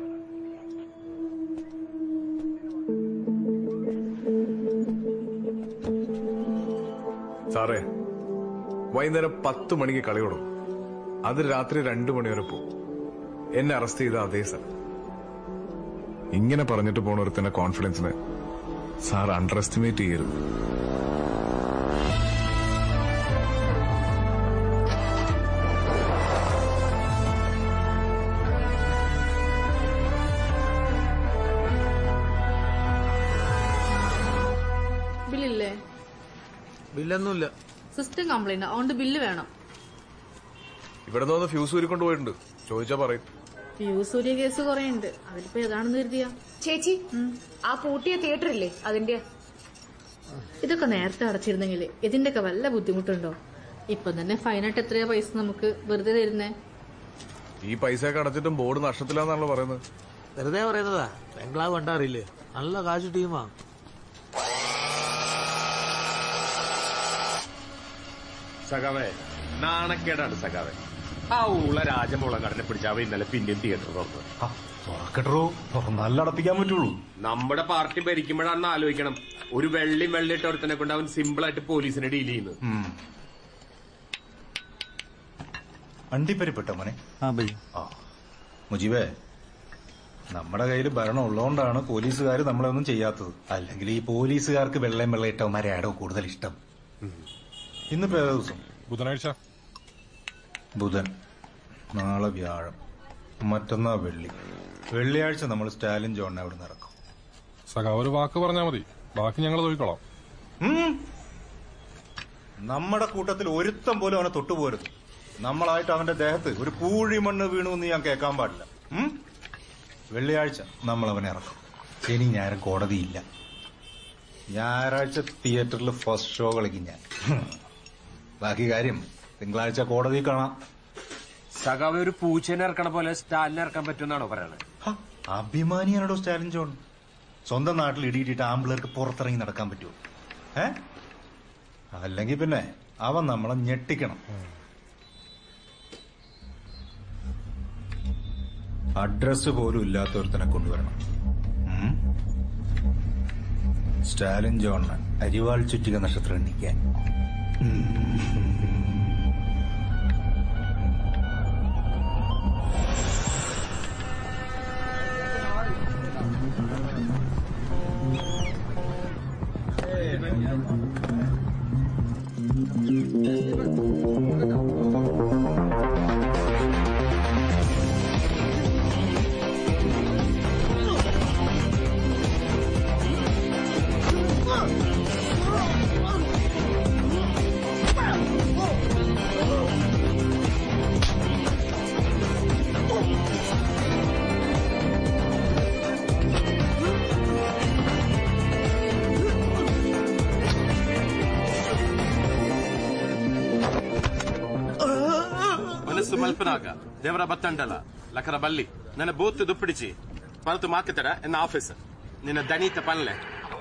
സാറേ വൈകുന്നേരം പത്ത് മണിക്ക് കളി തുടങ്ങും അത് രാത്രി രണ്ടു മണി വരെ പോകും എന്നെ അറസ്റ്റ് ചെയ്ത അതേ സ്ഥലം ഇങ്ങനെ പറഞ്ഞിട്ട് പോണ ഒരുത്തന്റെ കോൺഫിഡൻസിനെ സാർ അണ്ടർ എസ്റ്റിമേറ്റ് ചെയ്യരുത് ബില്ലില്ലേ ബില്ലൊന്നുമില്ല സിസ്റ്റം കംപ്ലൈന്റ് അതുകൊണ്ട് ബില്ല് വേണം ഇവിടെ നിന്ന് വന്ന് ഫ്യൂസ് ഊരിക്കൊണ്ട് പോയിട്ടുണ്ട് ചോദിച്ചാ പറയും ഫ്യൂസ് സൂര്യ കേസ് കുറെ ഉണ്ട് അതിലിപ്പോ ഏതാണെന്ന് കരുതിയാ ചേച്ചി ആ പൂട്ടിയ തിയേറ്റർ ഇല്ലേ അതിന്റെ ഇതൊക്കെ നേരത്തെ അടച്ചിരുന്നെങ്കിൽ ഇതിന്റെയൊക്കെ വല്ല ബുദ്ധിമുട്ടുണ്ടോ ഇപ്പൊ തന്നെ ഫൈനായിട്ട് എത്രയാ പൈസ നമുക്ക് വെറുതെ തരുന്നേ ഈ പൈസയൊക്കെ അടച്ചിട്ടും ബോർഡ് നഷ്ടത്തിലാന്നാണല്ലോ പറയുന്നത് വെറുതെ പറയുന്നതാ ബംഗ്ലാവ് കണ്ടറിയില്ലേ നല്ല കാശ് ടീമാ സഖാവേ നാണക്കേടാണ് സഖാവേ ആ ഉള്ള രാജമോളം കടനെ പിടിച്ചാവ ഇന്നലെ പിന്നെയും തിയേറ്റർ തുറന്നു തുറക്കട്ടോ തുറന്നാലേ അടപ്പിക്കാൻ പറ്റുള്ളൂ നമ്മുടെ പാർട്ടി ഭരിക്കുമ്പോഴാണെന്ന് ആലോചിക്കണം ഒരു വെള്ളി വെള്ളിട്ട ഒരുത്തനെ കൊണ്ട് അവൻ സിമ്പിൾ ആയിട്ട് പോലീസിനെ ഡീൽ ചെയ്യുന്നത് അണ്ടിപ്പരിപ്പെട്ട മോനെ ആ മുജീബേ നമ്മുടെ കയ്യിൽ ഭരണം ഉള്ളതുകൊണ്ടാണ് പോലീസുകാർ നമ്മളെ ഒന്നും ചെയ്യാത്തത് അല്ലെങ്കിൽ ഈ പോലീസുകാർക്ക് വെള്ളയും വെള്ളയിട്ടവന്മാരെ ആടോ കൂടുതൽ ഇഷ്ടം ഇന്നിപ്പോ ഏതാ ദിവസം ബുധനാഴ്ച ബുധൻ നാളെ വ്യാഴം മറ്റന്നാ വെള്ളി വെള്ളിയാഴ്ച നമ്മൾ സ്റ്റാലിൻ ജോണിനെ അവിടെ ഇറക്കും സഖാവ് ഒരു വാക്ക് പറഞ്ഞാൽ മതി ബാക്കി ഞങ്ങൾ നോക്കിക്കോളാം ഉം. നമ്മുടെ കൂട്ടത്തിൽ ഒരുത്തം പോലും അവനെ തൊട്ടുപോരുത് നമ്മളായിട്ട് അവന്റെ ദേഹത്ത് ഒരു പൂഴി മണ്ണ് വീണു എന്ന് ഞാൻ കേൾക്കാൻ പാടില്ല ഉം? വെള്ളിയാഴ്ച നമ്മൾ അവനെ ഇറക്കും ശനി ഞായറും കോടതിയില്ല ഞായറാഴ്ച തിയേറ്ററിൽ ഫസ്റ്റ് ഷോ കളിക്കും ഞാൻ ഹും. ബാക്കി കാര്യം തിങ്കളാഴ്ച കോടതി കാണാം സഖാവ് ഒരു പൂച്ചേനെ ഇറക്കണ പോലെ സ്റ്റാലിനെ ഇറക്കാൻ പറ്റുമെന്നാണോ പറയണത് അഭിമാനിയാണോ സ്റ്റാലിൻ ജോൺ സ്വന്തം നാട്ടിൽ ഇടിയിട്ടിട്ട് ആമ്പിളർക്ക് പുറത്തിറങ്ങി നടക്കാൻ പറ്റുമോ ഏ അല്ലെങ്കിൽ പിന്നെ അവൻ നമ്മളെ ഞെട്ടിക്കണം അഡ്രസ് പോലും ഇല്ലാത്തവർത്തനെ കൊണ്ടുവരണം ഉം? സ്റ്റാലിൻ ജോണിന് അരിവാൾ ചുറ്റിക നക്ഷത്രം എണ്ണിക്കാൻ ಮನಸ್ಸು ಮಲ್ಪನಾಗ ದೇವರ ಬತ್ತಂಡಲ ಲಕರ ಬಲ್ಲಿ ನನ್ನ ಬೂತ್ ದುಪ್ಪಿಡಿಚಿ ಪಲ್ತು ಮಾಕಿತಡ ಎನ್ನ ಆಫೀಸ್ ನಿನ್ನ ದಣಿತ ಪನ್ಲೆ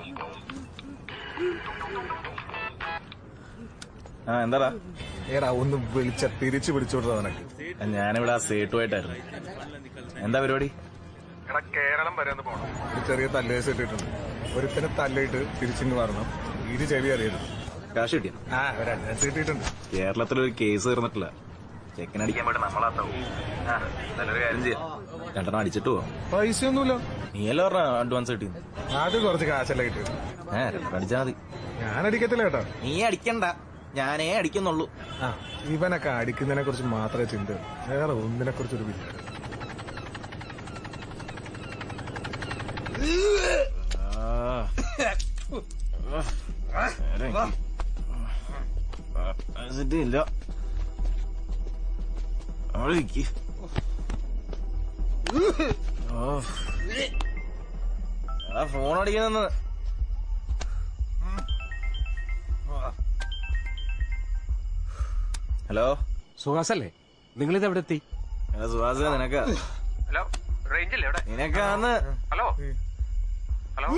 ആ എന്താടാ ഏടാ ഒന്ന് വിളിച്ച തിരിച്ചു പിടിച്ചോട്ടാ നിനക്ക് ഞാനിവിടെ ആ സേട്ടുമായിട്ടായിരുന്നു എന്താ പരിപാടി എടാ കേരളം വരെ ഒന്ന് പോണം ഒരു ചെറിയ തല്ലേസ് ഇട്ടിട്ടുണ്ട് ഒരുത്തനെ തല്ലിട്ട് തിരിച്ചിങ്ങ് വരണം ഇരു ചെവി അറിയരുത് കാശ് കിട്ടിയ ആ ഒരു അഡ്വാൻസ് കിട്ടിയിട്ടുണ്ട് കേരളത്തിലൊരു കേസ് തീർന്നിട്ടില്ല ചെക്കൻ അടിക്കാൻ വേണ്ടി നമ്മളാത്താവും നല്ലൊരു കാര്യം ചെയ്യാം രണ്ടെണ്ണം അടിച്ചിട്ട് പോവാം പൈസയൊന്നുമില്ല നീ അല്ല പറഞ്ഞ അഡ്വാൻസ് കിട്ടി അത് കുറച്ച് കാശല്ല കിട്ടിയത് ഏ രണ്ടെണ്ണം അടിച്ചാ മതി ഞാൻ അടിക്കത്തില്ല കേട്ടോ നീ അടിക്കണ്ട ഞാനേ അടിക്കുന്നുള്ളൂ ആ ഇവനൊക്കെ അടിക്കുന്നതിനെ കുറിച്ച് മാത്രമേ ചിന്ത വേറെ ഒന്നിനെ കുറിച്ചൊരു വില്ല ഇല്ല അവിടെ ഇരിക്ക്. ഓ. ആ ഫോൺ അടിക്കുന്ന ഹലോ സുഹാസല്ലേ നിങ്ങളിത് എവിടെ എത്തി സുഹാസ് നിനക്ക ഹലോ റേഞ്ചില്ലേ ഇവിടെ നിനക്ക് അന്ന് hello hello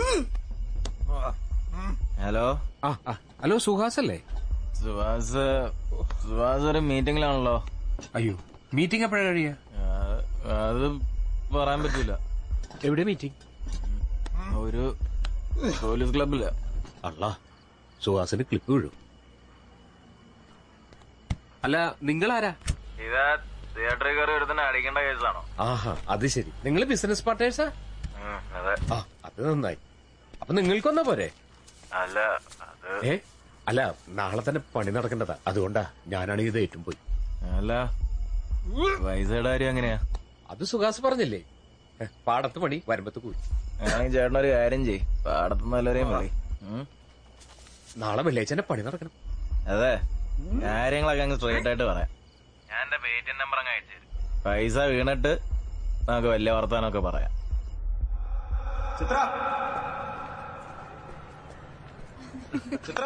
hello hello Suhas അല്ലേ സുഹാസ് സുഹാസ് ഒരു മീറ്റിംഗിലാണല്ലോ അയ്യോ മീറ്റിംഗ് എപ്പോഴാ കഴിയാ അത് പറയാൻ പറ്റൂല എവിടെ മീറ്റിംഗ് ഒരു പോലീസ് ക്ലബില് അല്ല സുഹാസിന് ക്ലിപ്പ് വീഴും അല്ല നിങ്ങളാരാ ഇതാ തിയേറ്ററിൽ കയറി ഒരുത്തന്നെ അടിക്കേണ്ട കേസാണോ ആഹാ അത് ശരി നിങ്ങൾ ബിസിനസ് പാർട്ട്നേഴ്സാ അതെ ആ അത് നന്നായി അപ്പൊ നിങ്ങൾക്കൊന്നാ പോരെ അല്ല അത് ഏ അല്ല നാളെ തന്നെ പണി നടക്കേണ്ടതാ അതുകൊണ്ടാ ഞാനാണെങ്കിൽ ഇത് ഏറ്റും പോയി അല്ല പൈസയുടെ കാര്യം എങ്ങനെയാ അത് സുഹാസ് പറഞ്ഞില്ലേ ഏ, പാടത്ത് പണി വരുമ്പത്ത് കൂലി ആണെങ്കിൽ ചേട്ടനൊരു കാര്യം ചെയ് പാടത്ത് നല്ലവരെയും മതി നാളെ വെള്ളിയാഴ്ച പണി നടക്കണം അതെ കാര്യങ്ങളൊക്കെ അങ്ങ് സ്ട്രേറ്റ് ആയിട്ട് പറയാം ഞാൻ എന്റെ പേറ്റിഎം നമ്പർ അങ്ങ് അയച്ചു പൈസ വീണിട്ട് നമുക്ക് വലിയ വർത്താനമൊക്കെ പറയാം ചിത്ര ചിത്ര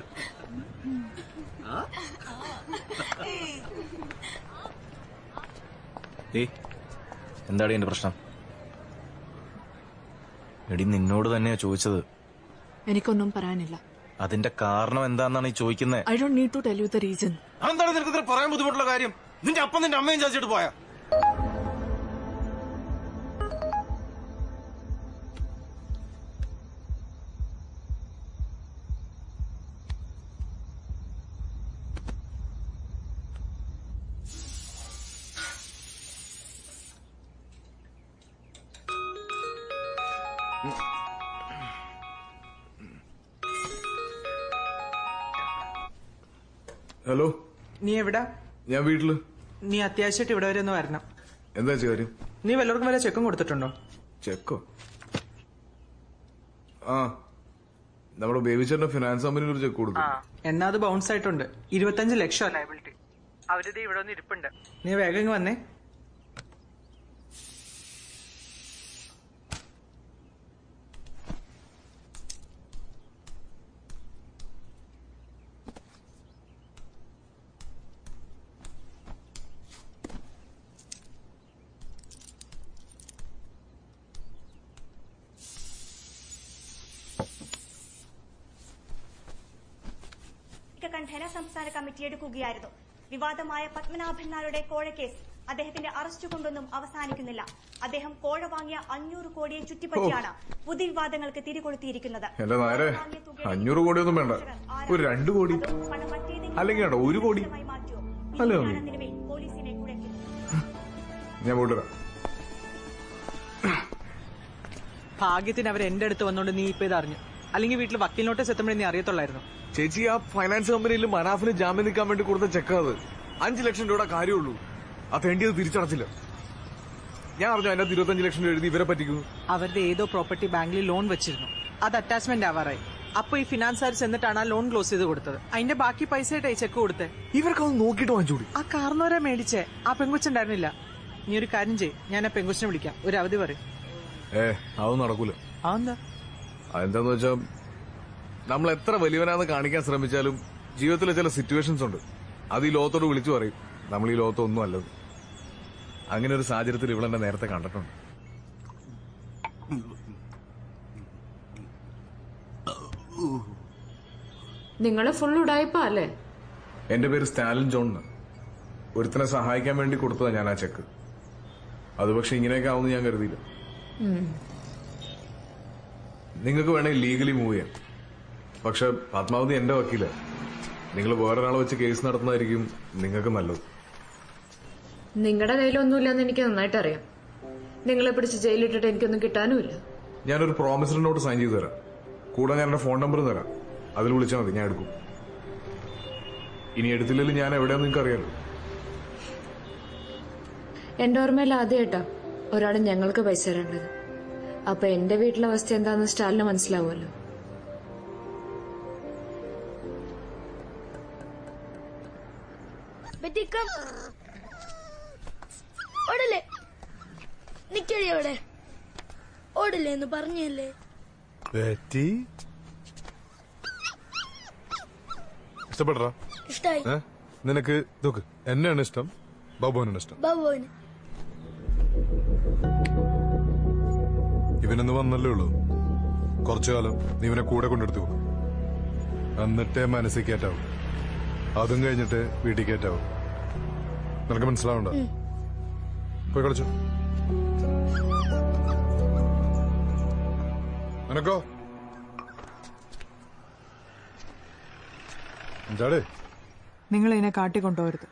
ഏയ് എന്താടി എന്റെ പ്രശ്നം എടി നിന്നോട് തന്നെയാ ചോദിച്ചത് എനിക്കൊന്നും പറയാനില്ല അതിന്റെ കാരണം എന്താന്നാണ് ഈ ചോദിക്കുന്നത് I don't need to tell you the reason എന്താണ് നിനക്ക് ഇത്ര പറയാൻ ബുദ്ധിമുട്ടുള്ള കാര്യം നിന്റെ അപ്പം നിന്റെ അമ്മയും ചാച്ചിട്ട് പോയാ ഹലോ നീ എവിടാ ഞാൻ വീട്ടില് നീ അത്യാവശ്യമായിട്ട് ഇവിടെ വരെ ഒന്ന് വരണം എന്താ ചേച്ചി കാര്യം നീ വല്ലവർക്കും വല്ല ചെക്കും കൊടുത്തിട്ടുണ്ടോ ചെക്കോ ആ നമ്മുടെ ബേബിച്ചേട്ടന്റെ ഫിനാൻസ് കമ്പനിയിൽ ഒരു ചെക്ക് കൊടുത്തു എന്നാ അത് ബൗൺസ് ആയിട്ടുണ്ട് ഇരുപത്തഞ്ച് ലക്ഷം ലയബിലിറ്റി അവരിത് ഇവിടെ ഒന്ന് ഇരിപ്പുണ്ട് നീ വേഗം ഇങ്ങ് വന്നേ കണ്ഠേന സംസ്ഥാന കമ്മിറ്റി എടുക്കുകയായിരുന്നു വിവാദമായ പത്മനാഭൻ നായരുടെ കോഴക്കേസ് അദ്ദേഹത്തിന്റെ അറസ്റ്റ് കൊണ്ടൊന്നും അവസാനിക്കുന്നില്ല അദ്ദേഹം കോഴ വാങ്ങിയ അഞ്ഞൂറ് കോടിയെ ചുറ്റിപ്പറ്റിയാണ് പുതിയ വിവാദങ്ങൾക്ക് തിരികൊളുത്തിയിരിക്കുന്നത് എന്റെ നേരെ അഞ്ഞൂറ് കോടിയൊന്നും വേണ്ട ഒരു രണ്ട് കോടി അല്ലെങ്കിൽ വേണ്ട ഒരു കോടി അല്ലേ മമ്മി നിലവിൽ പോലീസിനെ കുഴയ്ക്കുന്നു ഞാൻ പോയിട്ട് വരാം ഭാഗ്യത്തിന് അവർ എന്റെ അടുത്ത് വന്നോണ്ട് നീ ഇപ്പൊ ഇത് അറിഞ്ഞു അല്ലെങ്കിൽ വീട്ടിൽ വക്കീൽ നോട്ടീസ് എത്തുമ്പോഴേ നീ അറിയത്തുള്ളായിരുന്നു ചേച്ചി ആ ഫൈനാൻസ് കമ്പനിയിൽ മനാഫിന് ജാമ്യം നിൽക്കാൻ വേണ്ടി കൊടുത്ത ചെക്കാ അത് അഞ്ചു ലക്ഷം രൂപയുടെ കാര്യമുള്ളൂ ആ തേണ്ടിയത് തിരിച്ചടച്ചില്ല ഞാൻ അറിഞ്ഞു അതിനകത്ത് ഇരുപത്തഞ്ച് ലക്ഷം രൂപ എഴുതി ഇവരെ പറ്റിക്കുന്നു അവരുടെ ഏതോ പ്രോപ്പർട്ടി ബാങ്കിൽ ലോൺ വെച്ചിരുന്നു അത് അറ്റാച്ച്മെന്റ് ആവാറായി അപ്പൊ ഈ ഫിനാൻസുകാർ ചെന്നിട്ടാണ് ആ ലോൺ ക്ലോസ് ചെയ്ത് കൊടുത്തത് അതിന്റെ ബാക്കി പൈസ ആയിട്ടായി ചെക്ക് കൊടുത്തേ ഇവർക്ക് ഒന്ന് നോക്കിയിട്ട് വാങ്ങിച്ചൂടി ആ കാർന്നോരെ മേടിച്ചേ ആ പെങ്കൊച്ചുണ്ടായിരുന്നില്ല നീ ഒരു കാര്യം ചെയ് ഞാൻ ആ പെങ്കൊച്ചിനെ വിളിക്കാം ഒരു അവധി പറയും ഏ അതൊന്നും നടക്കൂല അതെന്താ അതെന്താന്ന് വെച്ചാ നമ്മൾ എത്ര വലിയവനാന്ന് കാണിക്കാൻ ശ്രമിച്ചാലും ജീവിതത്തിലെ ചില സിറ്റുവേഷൻസ് ഉണ്ട് അത് ഈ ലോകത്തോട് വിളിച്ചു പറയും നമ്മൾ ഈ ലോകത്ത് ഒന്നും അല്ലത് അങ്ങനെ ഒരു സാഹചര്യത്തിൽ ഇവളെന്നെ നേരത്തെ കണ്ടിട്ടുണ്ട് നിങ്ങള് ഫുൾ ഉടായിപ്പ അല്ലേ എന്റെ പേര് സ്റ്റാലിൻ ജോൺ എന്ന്. ഒരുത്തനെ സഹായിക്കാൻ വേണ്ടി കൊടുത്തതാ ഞാൻ ആ ചെക്ക് അത് പക്ഷെ ഇങ്ങനെയൊക്കെ ആവുമെന്ന് ഞാൻ കരുതിയില്ല നിങ്ങൾക്ക് വേണമെങ്കിൽ ലീഗലി മൂവ് ചെയ്യാം പക്ഷെ പത്മാവതി എന്റെ വക്കീല നിങ്ങൾ വേറൊരാളെ വെച്ച് കേസ് നടത്തുന്നതായിരിക്കും നിങ്ങൾക്ക് നല്ലത് നിങ്ങളുടെ കയ്യിലൊന്നുമില്ലെന്ന് എനിക്ക് നന്നായിട്ട് അറിയാം നിങ്ങളെ പിടിച്ച് ജയിലിട്ടിട്ട് എനിക്കൊന്നും കിട്ടാനുമില്ല ഞാനൊരു പ്രോമിസറി നോട്ട് സൈൻ ചെയ്ത് തരാം കൂടെ ഞാൻ എന്റെ ഫോൺ നമ്പർ തരാം അതിൽ വിളിച്ചാൽ മതി ഞാൻ എടുക്കും ഇനി എടുത്തില്ലെങ്കിൽ ഞാൻ എവിടെയാന്ന് നിങ്ങൾക്ക് അറിയാലോ എന്റെ ഓർമ്മയിൽ ആദ്യമായിട്ടാ ഒരാൾ ഞങ്ങൾക്ക് പൈസ തരേണ്ടത് അപ്പൊ എന്റെ വീട്ടിലെ അവസ്ഥ എന്താന്ന് സ്റ്റാലിന് മനസ്സിലാവുമല്ലോ ബെറ്റിക്കം ഓടല്ലേ നിക്കടി അവിടെ ഓടില്ലേ എന്ന് പറഞ്ഞല്ലേ ബെറ്റി ഇഷ്ടപ്പെടറാ ഇഷ്ടായി ഏ നിനക്ക് നോക്ക് എന്നെയാണ് ഇഷ്ടം ബാബുവിനാണ് ഇഷ്ടം ബാബുവിന് ഇവനൊന്ന് വന്നല്ലേ ഉള്ളൂ കുറച്ചു കാലം നീ ഇവനെ കൂടെ കൊണ്ടെടുത്തു പോകും എന്നിട്ടേ മനസ്സിൽ കയറ്റാവും അതും കഴിഞ്ഞിട്ട് വീട്ടിൽ കയറ്റാവും നിനക്ക് മനസ്സിലാവണ്ട പോയി കളിച്ചു നിനക്കോ എന്താടേ നിങ്ങൾ ഇതിനെ കാട്ടിക്കൊണ്ടുപോകരുത്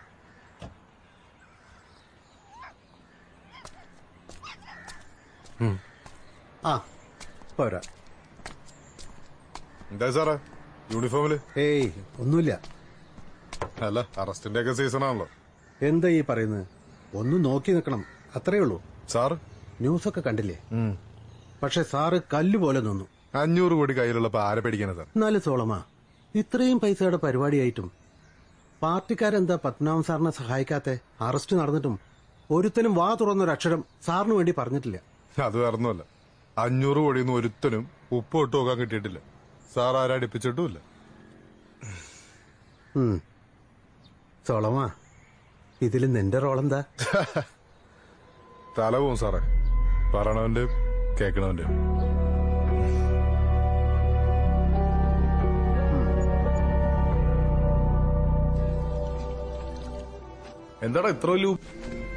ആ പോരാ എന്താ സാറേ യൂണിഫോമില് ഏയ് ഒന്നുമില്ല അല്ല അറസ്റ്റിന്റെ ഒക്കെ സീസൺ ആണല്ലോ എന്താ ഈ പറയുന്നത് ഒന്ന് നോക്കി നിൽക്കണം അത്രേ ഉള്ളൂ സാറ് ന്യൂസൊക്കെ കണ്ടില്ലേ പക്ഷെ സാറ് കല്ല് പോലെ നിന്നു അഞ്ഞൂറ് കോടി കയ്യിലുള്ളപ്പോ ആരെ പേടിക്കാനാ സാർ എന്നാലും സോളമ ഇത്രയും പൈസയുടെ പരിപാടിയായിട്ടും പാർട്ടിക്കാരെന്താ പത്മനാഭൻ സാറിനെ സഹായിക്കാത്തെ അറസ്റ്റ് നടന്നിട്ടും ഒരുത്തനും വാ തുറന്നൊരക്ഷരം സാറിന് വേണ്ടി പറഞ്ഞിട്ടില്ല അത് വേറൊന്നുമല്ല അഞ്ഞൂറ് കോടിയൊന്നും ഒരുത്തനും ഉപ്പ് ഇട്ട് നോക്കാൻ കിട്ടിയിട്ടില്ല സാർ ആരെ അടുപ്പിച്ചിട്ടുമില്ല ഉം. സോളമ ഇതിൽ നിന്റെ റോളെന്താ തല പോവും സാറേ പറയണവന്റെ കേക്കണവന്റെ എന്താടാ ഇത്ര വലിയ ഉപ്പ്?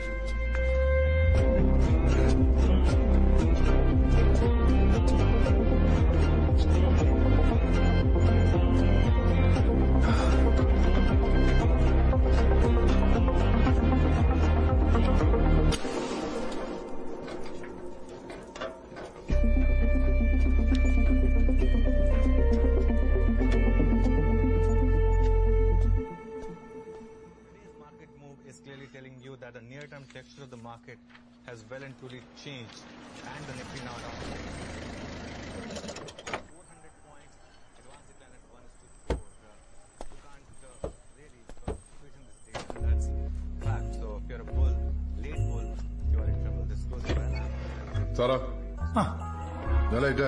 market move is clearly telling you that the near-term texture of the market has well and truly changed, and the Nifty now down 400 points, advance decline at 1 is to 4. Uh, you can't uh, really uh, question this data, and that's fact. So if you're a bull, late bull, you are in trouble. This goes well. സാറാ ഞാൻ light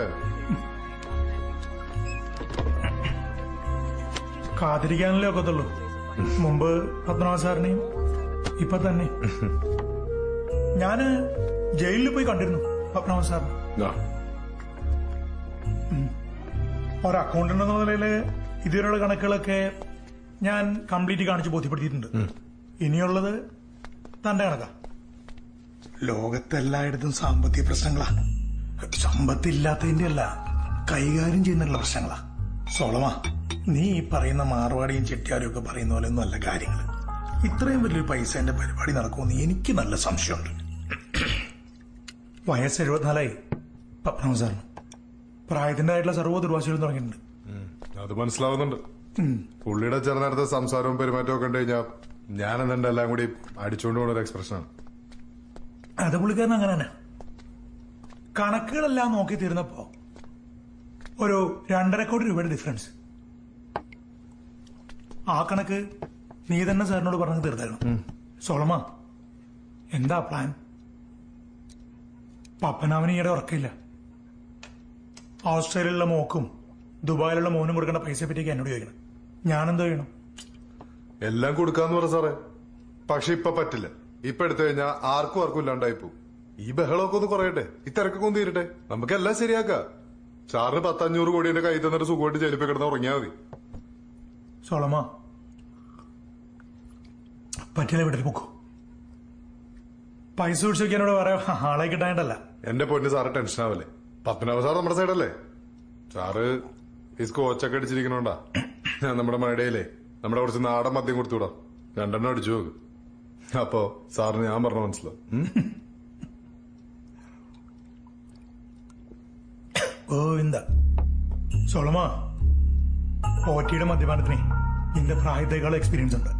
കാത്തിരിക്കാനല്ലേ ഒക്കത്തുള്ളൂ മുമ്പ് പത്മനാഭ സാറിനെയും ഇപ്പൊ തന്നെ ഞാന് ജയിലിൽ പോയി കണ്ടിരുന്നു പത്മനാഭ സാറിന് ഉം. ഒരു അക്കൗണ്ടന്റ് എന്ന നിലയില് ഇതുവരെയുള്ള കണക്കുകളൊക്കെ ഞാൻ കംപ്ലീറ്റ് കാണിച്ച് ബോധ്യപ്പെടുത്തിയിട്ടുണ്ട് ഇനിയുള്ളത് തന്റെ കണക്കാ ലോകത്തെല്ലായിടത്തും സാമ്പത്തിക പ്രശ്നങ്ങളാ സമ്പത്തില്ലാത്തതിന്റെ അല്ല കൈകാര്യം ചെയ്യുന്നുള്ള പ്രശ്നങ്ങളാ സോളമാ നീ ഈ പറയുന്ന മാർവാടിയും ചെട്ടിയാരും ഒക്കെ പറയുന്ന പോലെ ഒന്നും അല്ല കാര്യങ്ങൾ ഇത്രയും വലിയൊരു പൈസന്റെ പരിപാടി നടക്കുമെന്ന് എനിക്ക് നല്ല സംശയമുണ്ട് വയസ്സ് എഴുപത്തിനാലായി പത്മനാഭ സാറിന് പ്രായത്തിൻ്റെതായിട്ടുള്ള സർവ്വ ദുർവാശികളും തുടങ്ങിയിട്ടുണ്ട് അത് മനസ്സിലാവുന്നുണ്ട് ഉം. പുള്ളിയുടെ ചില നേരത്തെ സംസാരവും പെരുമാറ്റവും കണ്ടു കഴിഞ്ഞാൽ ഞാൻ എന്നെ എല്ലാം കൂടി അടിച്ചുകൊണ്ട് പോകുന്ന ഒരു എക്സ്പ്രഷനാണ് അത് പുള്ളിക്കാരൻ അങ്ങനെ തന്നെ കണക്കുകളെല്ലാം നോക്കി തീർന്നപ്പോ ഒരു രണ്ടര കോടി രൂപയുടെ ഡിഫറൻസ് ആ കണക്ക് നീ തന്നെ സാറിനോട് പറഞ്ഞു തീർത്തായിരുന്നു സോളമ എന്താ പ്ലാൻ പപ്പനാവിന് ഈയിടെ ഉറക്കില്ല ഓസ്ട്രേലിയയിലുള്ള മോക്കും ദുബായിലുള്ള മോനും കൊടുക്കേണ്ട പൈസയെ പറ്റിയൊക്കെ എന്നോട് ചോദിക്കണം ഞാനെന്തോ ചെയ്യണം എല്ലാം കൊടുക്കാന്ന് പറ സാറേ പക്ഷെ ഇപ്പൊ പറ്റില്ല ഇപ്പൊ എടുത്തു കഴിഞ്ഞാൽ ആർക്കും ആർക്കും ഇല്ലാണ്ടായി പോകും ഈ ബഹളമൊക്കെ ഒന്ന് കുറയട്ടെ ഈ തിരക്കൊക്കെ ഒന്ന് തീരട്ടെ നമുക്ക് എല്ലാം ശരിയാക്കാം സാറിന് പത്തഞ്ഞൂറ് കോടി എന്റെ കയ്യിൽ തന്നിട്ട് സുഖമായിട്ട് ജയിലിൽ കിടന്ന് ഉറങ്ങിയാൽ മതി സോളമ പറ്റില്ല വീട്ടിൽ പോക്കോ പൈസ പിടിച്ചു വെക്കാനോട് വേറെ ആളെ കിട്ടാനായിട്ടല്ല എന്റെ പൊന്ന് സാറ് ടെൻഷൻ ആവല്ലേ പത്മനാഭ സാർ നമ്മുടെ സൈഡല്ലേ സാറ് ഈ സ്കോച്ചൊക്കെ അടിച്ചിരിക്കണോണ്ടാ ഞാൻ നമ്മുടെ മഴയിലേ നമ്മുടെ കുറച്ച് നാടൻ മദ്യം കൊടുത്തുവിടാം രണ്ടെണ്ണം അടിച്ചു നോക്ക് അപ്പോ സാറിന് ഞാൻ പറഞ്ഞ മനസ്സിലാവും ഉം? ഗോവിന്ദ സോളമ ഓറ്റിയുടെ മദ്യപാനത്തിന് നിന്റെ പ്രായത്തേക്കാൾ എക്സ്പീരിയൻസ് ഉണ്ട്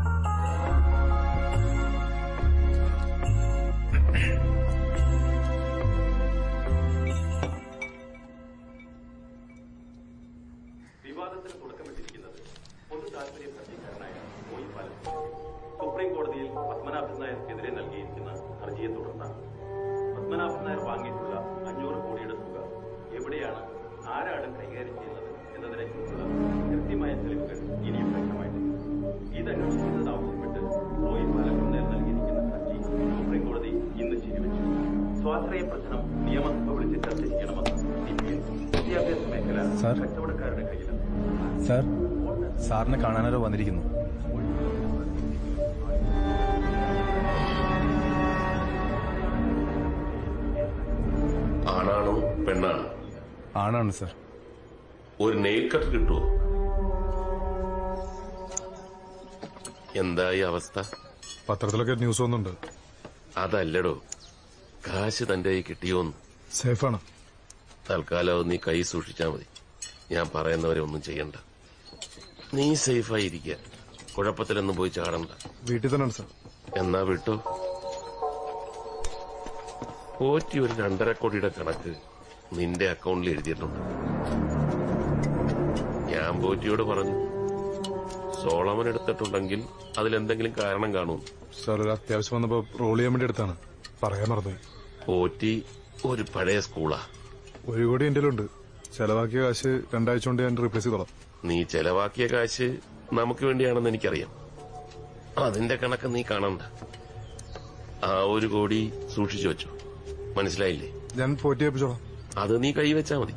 വിവാദത്തിന് തുടക്കമിട്ടിരിക്കുന്നത് പൊതു താൽപര്യ ഹർജിക്കാരനായ മോയി പാലം സുപ്രീം കോടതിയിൽ പത്മനാഭൻ നായർക്കെതിരെ നൽകിയിരിക്കുന്ന ഹർജിയെ തുടർന്നാണ് പത്മനാഭൻ നായർ വാങ്ങിയിട്ടുള്ള അഞ്ഞൂറ് കോടിയുടെ തുക എവിടെയാണ് ആരാണ് കൈകാര്യം ചെയ്യുന്നത് എന്നതിനെക്കുറിച്ചുള്ള കൃത്യമായ തെളിവുകൾ ഇനിയും വ്യക്തമായിട്ടില്ല ഇത് പ്രശ്നം നിയമസഭ വിളിച്ച് ചർച്ച ചെയ്യണമെന്ന് വിദ്യാഭ്യാസ മേഖല സാർ? കച്ചവടക്കാരുടെ കയ്യിലാണ് സാർ സാറിനെ കാണാനാരോ വന്നിരിക്കുന്നു ആണാണോ പെണ്ണാണോ ആണാണ് സാർ ഒരു നെയിൽ കട്ട് കിട്ടുമോ എന്തായി അവസ്ഥ പത്രത്തിലൊക്കെ ന്യൂസ് വന്നുണ്ട് അതല്ലടോ കാശ് തന്റെ കൈ കിട്ടിയോന്ന് സേഫാണ് തൽക്കാലം അത് നീ കൈ സൂക്ഷിച്ചാ മതി ഞാൻ പറയുന്നവരെ ഒന്നും ചെയ്യണ്ട നീ സേഫായിരിക്കുക കുഴപ്പത്തിലൊന്നും പോയി ചാടണ്ട വീട്ടിൽ തന്നെയാണ് സാർ എന്നാ വിട്ടോ പോറ്റി ഒരു രണ്ടര കോടിയുടെ കണക്ക് നിന്റെ അക്കൗണ്ടിൽ എഴുതിയിട്ടുണ്ട് ഞാൻ പോറ്റിയോട് പറഞ്ഞു സോളമൻ എടുത്തിട്ടുണ്ടെങ്കിൽ അതിലെന്തെങ്കിലും കാരണം കാണും സാർ ഒരു അത്യാവശ്യം വന്നപ്പോ റോൾ ചെയ്യാൻ വേണ്ടി എടുത്താണ് പറയാൻ മറന്നു പോറ്റി ഒരു പഴയ സ്കൂളാ ഒരു കോടി എന്റെ ഉണ്ട് ചെലവാക്കിയ കാശ് രണ്ടാഴ്ച കൊണ്ട് ഞാൻ റീപ്ലേസ് ചെയ്തോളാം നീ ചെലവാക്കിയ കാശ് നമുക്ക് വേണ്ടിയാണെന്ന് എനിക്കറിയാം അതിന്റെ കണക്ക് നീ കാണണ്ട ആ ഒരു കോടി സൂക്ഷിച്ചു വെച്ചു മനസ്സിലായില്ലേ ഞാൻ പോറ്റി ഏൽപ്പിച്ചോളാം അത് നീ കൈവച്ചാ മതി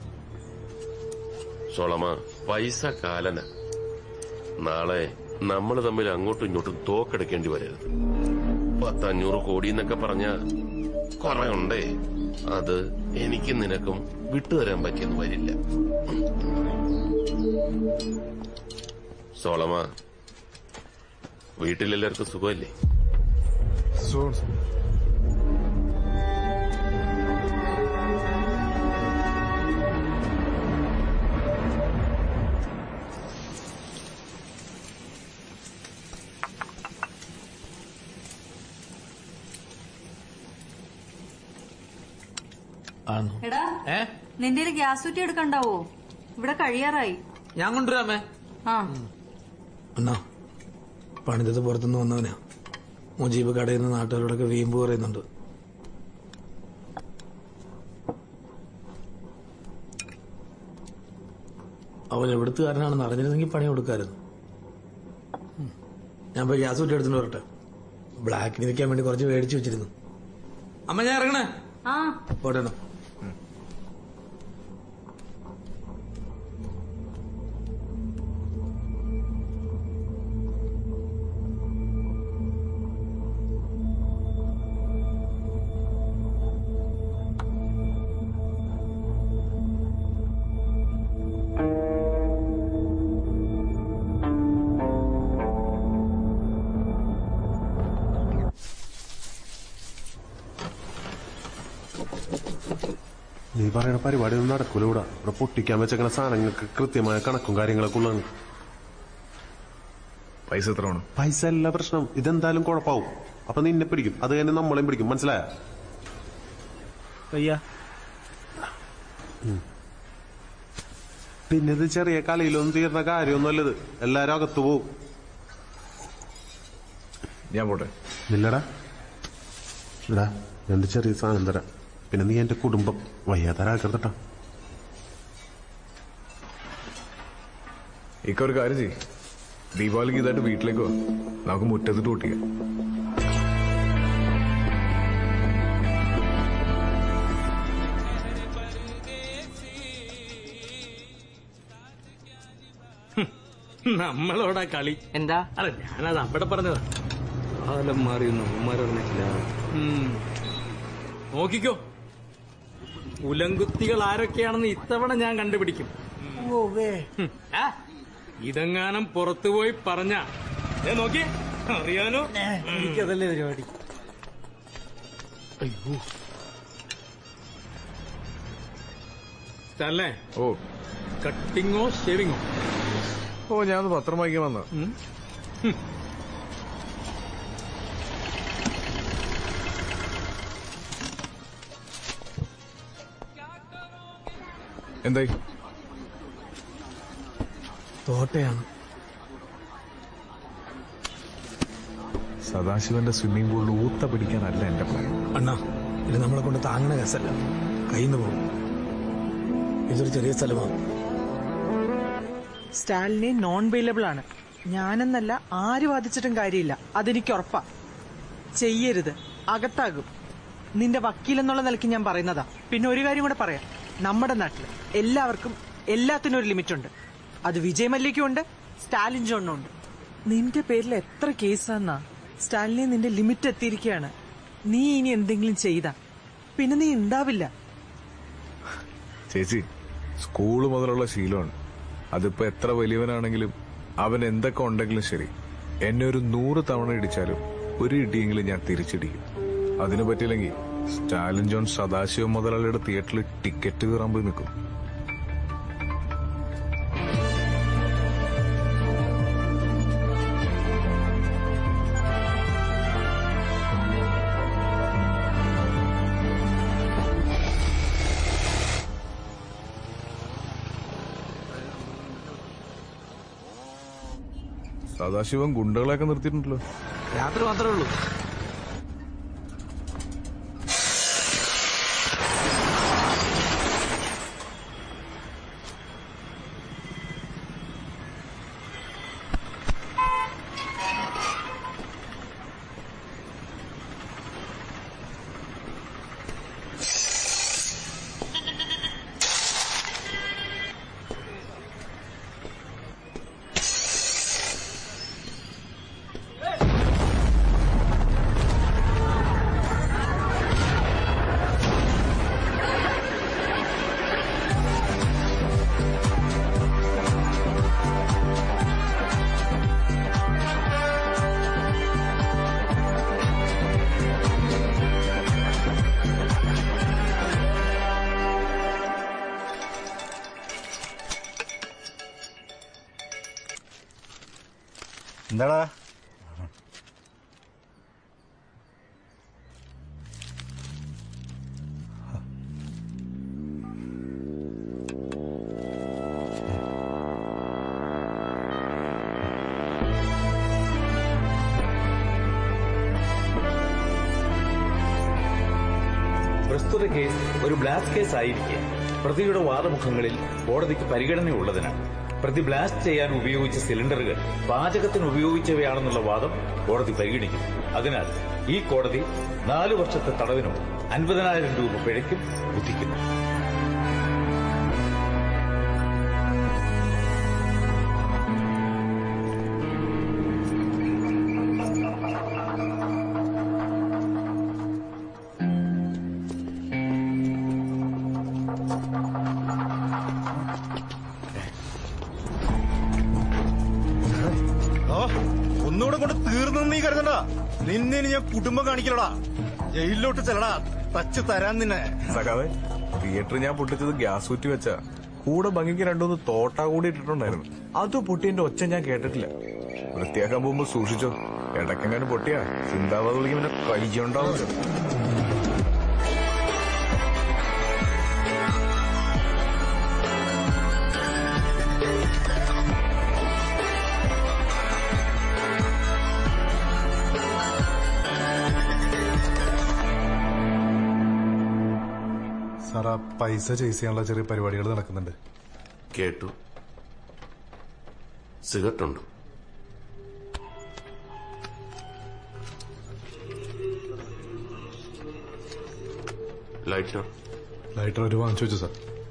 സോളമ പൈസ കാലന നാളെ നമ്മൾ തമ്മിൽ അങ്ങോട്ടും ഇങ്ങോട്ടും തോക്കെടുക്കേണ്ടി വരരുത് പത്തഞ്ഞൂറ് കോടി എന്നൊക്കെ പറഞ്ഞ കുറെ ഉണ്ടേ അത് എനിക്കും നിനക്കും വിട്ടുതരാൻ പറ്റിയെന്ന് വരില്ല സോളമ വീട്ടിലെല്ലാവർക്കും സുഖമല്ലേ സുഖമാണ് സാർ ആണോ എടാ ഏ നിന്റെ ഗ്യാസ് കുറ്റി എടുക്കണ്ടാവോ ഇവിടെ കഴിയാറായി ഞാൻ കൊണ്ടുവരാമേ ആ അണ്ണാ പണിതത് പുറത്തുനിന്ന് വന്നവനാ മുജീബ് കടയിൽ നിന്ന് നാട്ടുകാരോടൊക്കെ വീമ്പ് പറയുന്നുണ്ട് അവൻ എവിടുത്തുകാരനാണെന്ന് അറിഞ്ഞിരുന്നെങ്കിൽ പണി കൊടുക്കായിരുന്നു ഉം. ഞാൻ പോയി ഗ്യാസ് കുറ്റി എടുത്തിട്ട് വരട്ടെ ബ്ലാക്കിന് വെക്കാൻ വേണ്ടി കുറച്ച് മേടിച്ചു വെച്ചിരുന്നു അമ്മ ഞാൻ ഇറങ്ങണേ ആ പോട്ടെ നീ പറയുന്ന പരിപാടി ഒന്നും നടക്കൂല ഇവിടെ ഇവിടെ പൊട്ടിക്കാൻ വെച്ചേക്കണ സാധനങ്ങൾക്ക് കൃത്യമായ കണക്കും കാര്യങ്ങളൊക്കെ ഉള്ളതാണ് പൈസ എത്ര വേണം പൈസ അല്ല പ്രശ്നം ഇതെന്തായാലും കുഴപ്പാവും അപ്പൊ നിന്നെ പിടിക്കും അത് കഴിഞ്ഞ് നമ്മളെയും പിടിക്കും മനസ്സിലായ അയ്യാ പിന്നെ ഇത് ചെറിയ കളിയിലൊന്നും തീർന്ന കാര്യമൊന്നുമല്ലത് എല്ലാരും അകത്തു പോവും ഞാൻ പോട്ടെ ഇല്ലടാ എടാ രണ്ട് ചെറിയ സാധനം തരാം പിന്നെ നീ എന്റെ കുടുംബം വയ്യാത്തരാക്കരുതട്ടാ ഇക്ക ഒരു കാര്യം ചെയ്യും ദീപാവലിക്ക് ഇതായിട്ട് വീട്ടിലേക്ക് വാ നമുക്ക് മുറ്റത്തിട്ട് പൊട്ടിക്കാം നമ്മളോടാ കളി എന്താ അല്ല ഞാനത് അവിടെ പറഞ്ഞതാ കാലം മാറി നമ്മമാർ പറഞ്ഞിട്ടില്ല നോക്കിക്കോ ഉലങ്കുത്തികൾ ആരൊക്കെയാണെന്ന് ഇത്തവണ ഞാൻ കണ്ടുപിടിക്കും ഹും. ആ, ഇതെങ്ങാനും പുറത്തുപോയി പറഞ്ഞ നോക്കി അറിയാനോ എനിക്കതല്ലേ പരിപാടി അയ്യോ തന്നെ ഓ കട്ടിങ്ങോ ഷേവിങ്ങോ ഓ ഞാൻ പത്രം വായിക്കാൻ വന്ന എന്തായി തോട്ടയാണ് സദാശിവന്റെ സ്വിമ്മിംഗ് പൂളിൽ ഊത്ത പിടിക്കാനല്ല എന്റെ പ്ലാൻ അണ്ണാ ഇത് നമ്മളെ കൊണ്ട് താങ്ങണ കേസല്ല കയ്യിന്ന് പോകും ഇതൊരു ചെറിയ സ്ഥലമാണ് സ്റ്റാലിനെ നോൺ വെയിലബിൾ ആണ് ഞാനെന്നല്ല ആര് വാദിച്ചിട്ടും കാര്യമില്ല അതെനിക്ക് ഉറപ്പാ ചെയ്യരുത് അകത്താകും നിന്റെ വക്കീൽ എന്നുള്ള നിലയ്ക്ക് ഞാൻ പറയുന്നതാ പിന്നെ ഒരു കാര്യം കൂടെ പറയാം നമ്മുടെ നാട്ടിൽ എല്ലാവർക്കും എല്ലാത്തിനും ഒരു ലിമിറ്റ് ഉണ്ട് അത് വിജയ് മല്യയ്ക്കും ഉണ്ട് സ്റ്റാലിൻ ജോണിനും ഉണ്ട് നിന്റെ പേരിൽ എത്ര കേസാന്നാ സ്റ്റാലിനെ നിന്റെ ലിമിറ്റ് എത്തിയിരിക്കുകയാണ് നീ ഇനി എന്തെങ്കിലും ചെയ്ത പിന്നെ നീ ഉണ്ടാവില്ല ചേച്ചി സ്കൂള് മുതലുള്ള ശീലമാണ് അതിപ്പോ എത്ര വലിയവനാണെങ്കിലും അവൻ എന്തൊക്കെ ഉണ്ടെങ്കിലും ശരി എന്നെ ഒരു നൂറ് തവണ ഇടിച്ചാലും ഒരു ഇടിയെങ്കിലും ഞാൻ തിരിച്ചിടിക്കും അതിന് പറ്റിയില്ലെങ്കിൽ സ്റ്റാലിൻ ജോൺ സദാശിവ മുതലാളിയുടെ തിയേറ്ററിൽ ടിക്കറ്റ് കയറാൻ പോയി നിൽക്കും സദാശിവൻ ഗുണ്ടകളെയൊക്കെ നിർത്തിയിട്ടുണ്ടല്ലോ രാത്രി മാത്രമേ ഉള്ളൂ എന്താടാ പ്രസ്തുത കേസ് ഒരു ബ്ലാസ്റ്റ് കേസ് ആയിരിക്കെ പ്രതിയുടെ വാദമുഖങ്ങളിൽ കോടതിക്ക് പരിഗണനയുള്ളതിനാൽ പ്രതി ബ്ലാസ്റ്റ് ചെയ്യാൻ ഉപയോഗിച്ച സിലിണ്ടറുകൾ പാചകത്തിന് ഉപയോഗിച്ചവയാണെന്നുള്ള വാദം കോടതി പരിഗണിക്കും അതിനാൽ ഈ കോടതി നാലു വർഷത്തെ തടവിനും അൻപതിനായിരം രൂപ പിഴയ്ക്കും വിധിക്കുന്നു ഓ, ഒന്നുകൂടെ കൊണ്ട് തീർന്നു നീ കരുതണ്ട നിന്നെ ഇനി ഞാൻ കുടുംബം കാണിക്കലടാ ജയിലിലോട്ട് ചെല്ലടാ തച്ച് തരാൻ നിന്നെ സഖാവേ തിയേറ്റർ ഞാൻ പൊട്ടിച്ചത് ഗ്യാസ് കുറ്റി വെച്ചാ കൂടെ ഭംഗിക്ക് രണ്ടൊന്ന് തോട്ട കൂടി ഇട്ടിട്ടുണ്ടായിരുന്നു അത് പൊട്ടിയതിന്റെ ഒച്ച ഞാൻ കേട്ടിട്ടില്ല വൃത്തിയാക്കാൻ പോകുമ്പോ സൂക്ഷിച്ചോ ഇടക്കെങ്ങാനും പൊട്ടിയാ ചിന്താവാദ വിളിക്കും പിന്നെ കഴിച്ചുണ്ടാവില്ല സാർ ആ പൈസ ചേസ് ചെയ്യാനുള്ള ചെറിയ പരിപാടികൾ നടക്കുന്നുണ്ട് കേട്ടു സിഗരറ്റ് ഉണ്ട് ലൈറ്റർ ലൈറ്റർ ഒരു വാങ്ങിച്ചു വെച്ചു സാർ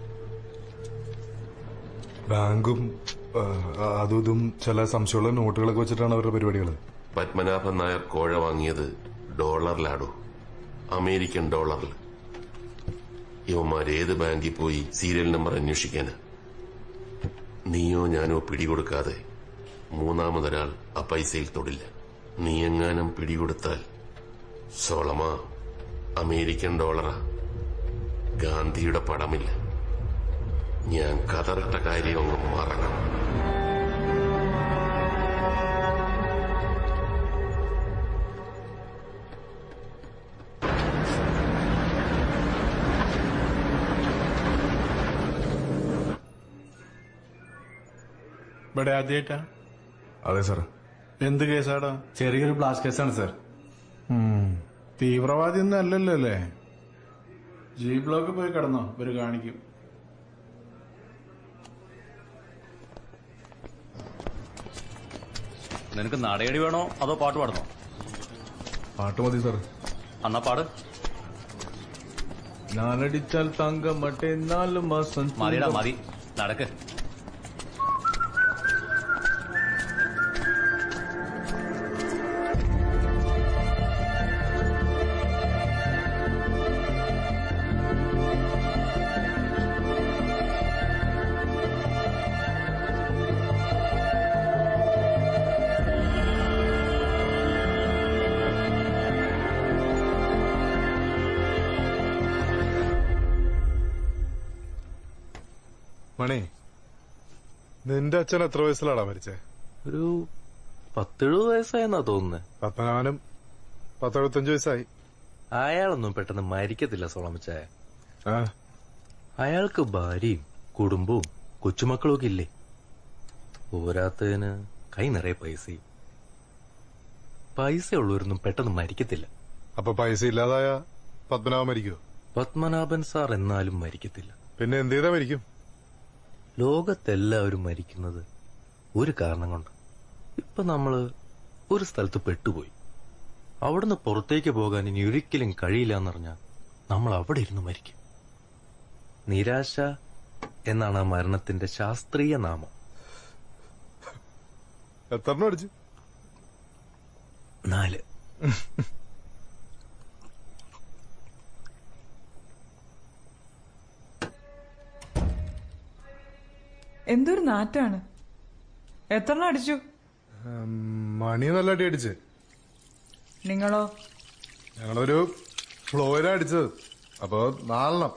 ബാങ്കും ആ, അതും ഇതും ചില സംശയമുള്ള നോട്ടുകളൊക്കെ വെച്ചിട്ടാണ് അവരുടെ പരിപാടികൾ പത്മനാഭൻ നായർ കോഴ വാങ്ങിയത് ഡോളറിലാടോ അമേരിക്കൻ ഡോളറിൽ ഇവന്മാർ ഏത് ബാങ്കിൽ പോയി സീരിയൽ നമ്പർ അന്വേഷിക്കാന് നീയോ ഞാനോ പിടികൊടുക്കാതെ മൂന്നാമതൊരാൾ ആ പൈസയിൽ തൊടില്ല നീ എങ്ങാനും പിടികൊടുത്താൽ സോളമ അമേരിക്കൻ ഡോളറാ ഗാന്ധിയുടെ പടമില്ല ഞാൻ കതറിട്ട കാര്യം അങ്ങ് മറക്കണം ഇവിടെ ആദ്യമായിട്ടാ അതെ സാർ എന്ത് കേസാടാ ചെറിയൊരു ബ്ലാസ്റ്റ് കേസാണ് സാർ തീവ്രവാദി ഒന്നും അല്ലല്ലോ അല്ലേ ജി ബ്ലോക്ക് പോയി കിടന്നോ ഇവര് കാണിക്കും നിനക്ക് നടയടി വേണോ അതോ പാട്ട് പാടണോ പാട്ട് മതി സാർ എന്നാ പാട് ഞാനടിച്ചാൽ താങ്ക മറ്റേ നാല് മാസം മതിടാ മതി നടക്ക് മണി നിന്റെ അച്ഛൻ എത്ര വയസ്സിലാടാ മരിച്ചേ ഒരു പത്തെഴുപത് വയസ്സായെന്നാ തോന്നുന്നത് പത്മനാഭനും പത്തെഴുപത്തഞ്ച് വയസ്സായി അയാളൊന്നും പെട്ടെന്ന് മരിക്കത്തില്ല സോളമച്ചായ ആ അയാൾക്ക് ഭാര്യയും കുടുംബവും കൊച്ചുമക്കളും ഒക്കെ ഇല്ലേ പോരാത്തതിന് കൈ നിറയെ പൈസയും പൈസ ഉള്ളവരൊന്നും പെട്ടെന്ന് മരിക്കത്തില്ല അപ്പൊ പൈസ ഇല്ലാതായ പത്മനാഭൻ മരിക്കുവോ പത്മനാഭൻ സാർ എന്നാലും മരിക്കത്തില്ല പിന്നെ എന്ത് ചെയ്താ മരിക്കും ലോകത്തെല്ലാവരും മരിക്കുന്നത് ഒരു കാരണം കൊണ്ട് ഇപ്പൊ നമ്മള് ഒരു സ്ഥലത്ത് പെട്ടുപോയി അവിടുന്ന് പുറത്തേക്ക് പോകാൻ ഇനി ഒരിക്കലും കഴിയില്ല എന്നറിഞ്ഞാൽ നമ്മൾ അവിടെ ഇരുന്ന് മരിക്കും നിരാശ എന്നാണ് ആ മരണത്തിന്റെ ശാസ്ത്രീയ നാമം എത്ര അടിച്ചു നാല് എന്തൊരു നാറ്റാണ് എത്രണ്ണം അടിച്ചു മണി നല്ല അടി അടിച്ച് നിങ്ങളോ ഞങ്ങളൊരു ഫ്ലോയിലാ അടിച്ചത് അപ്പൊ നാലെണ്ണം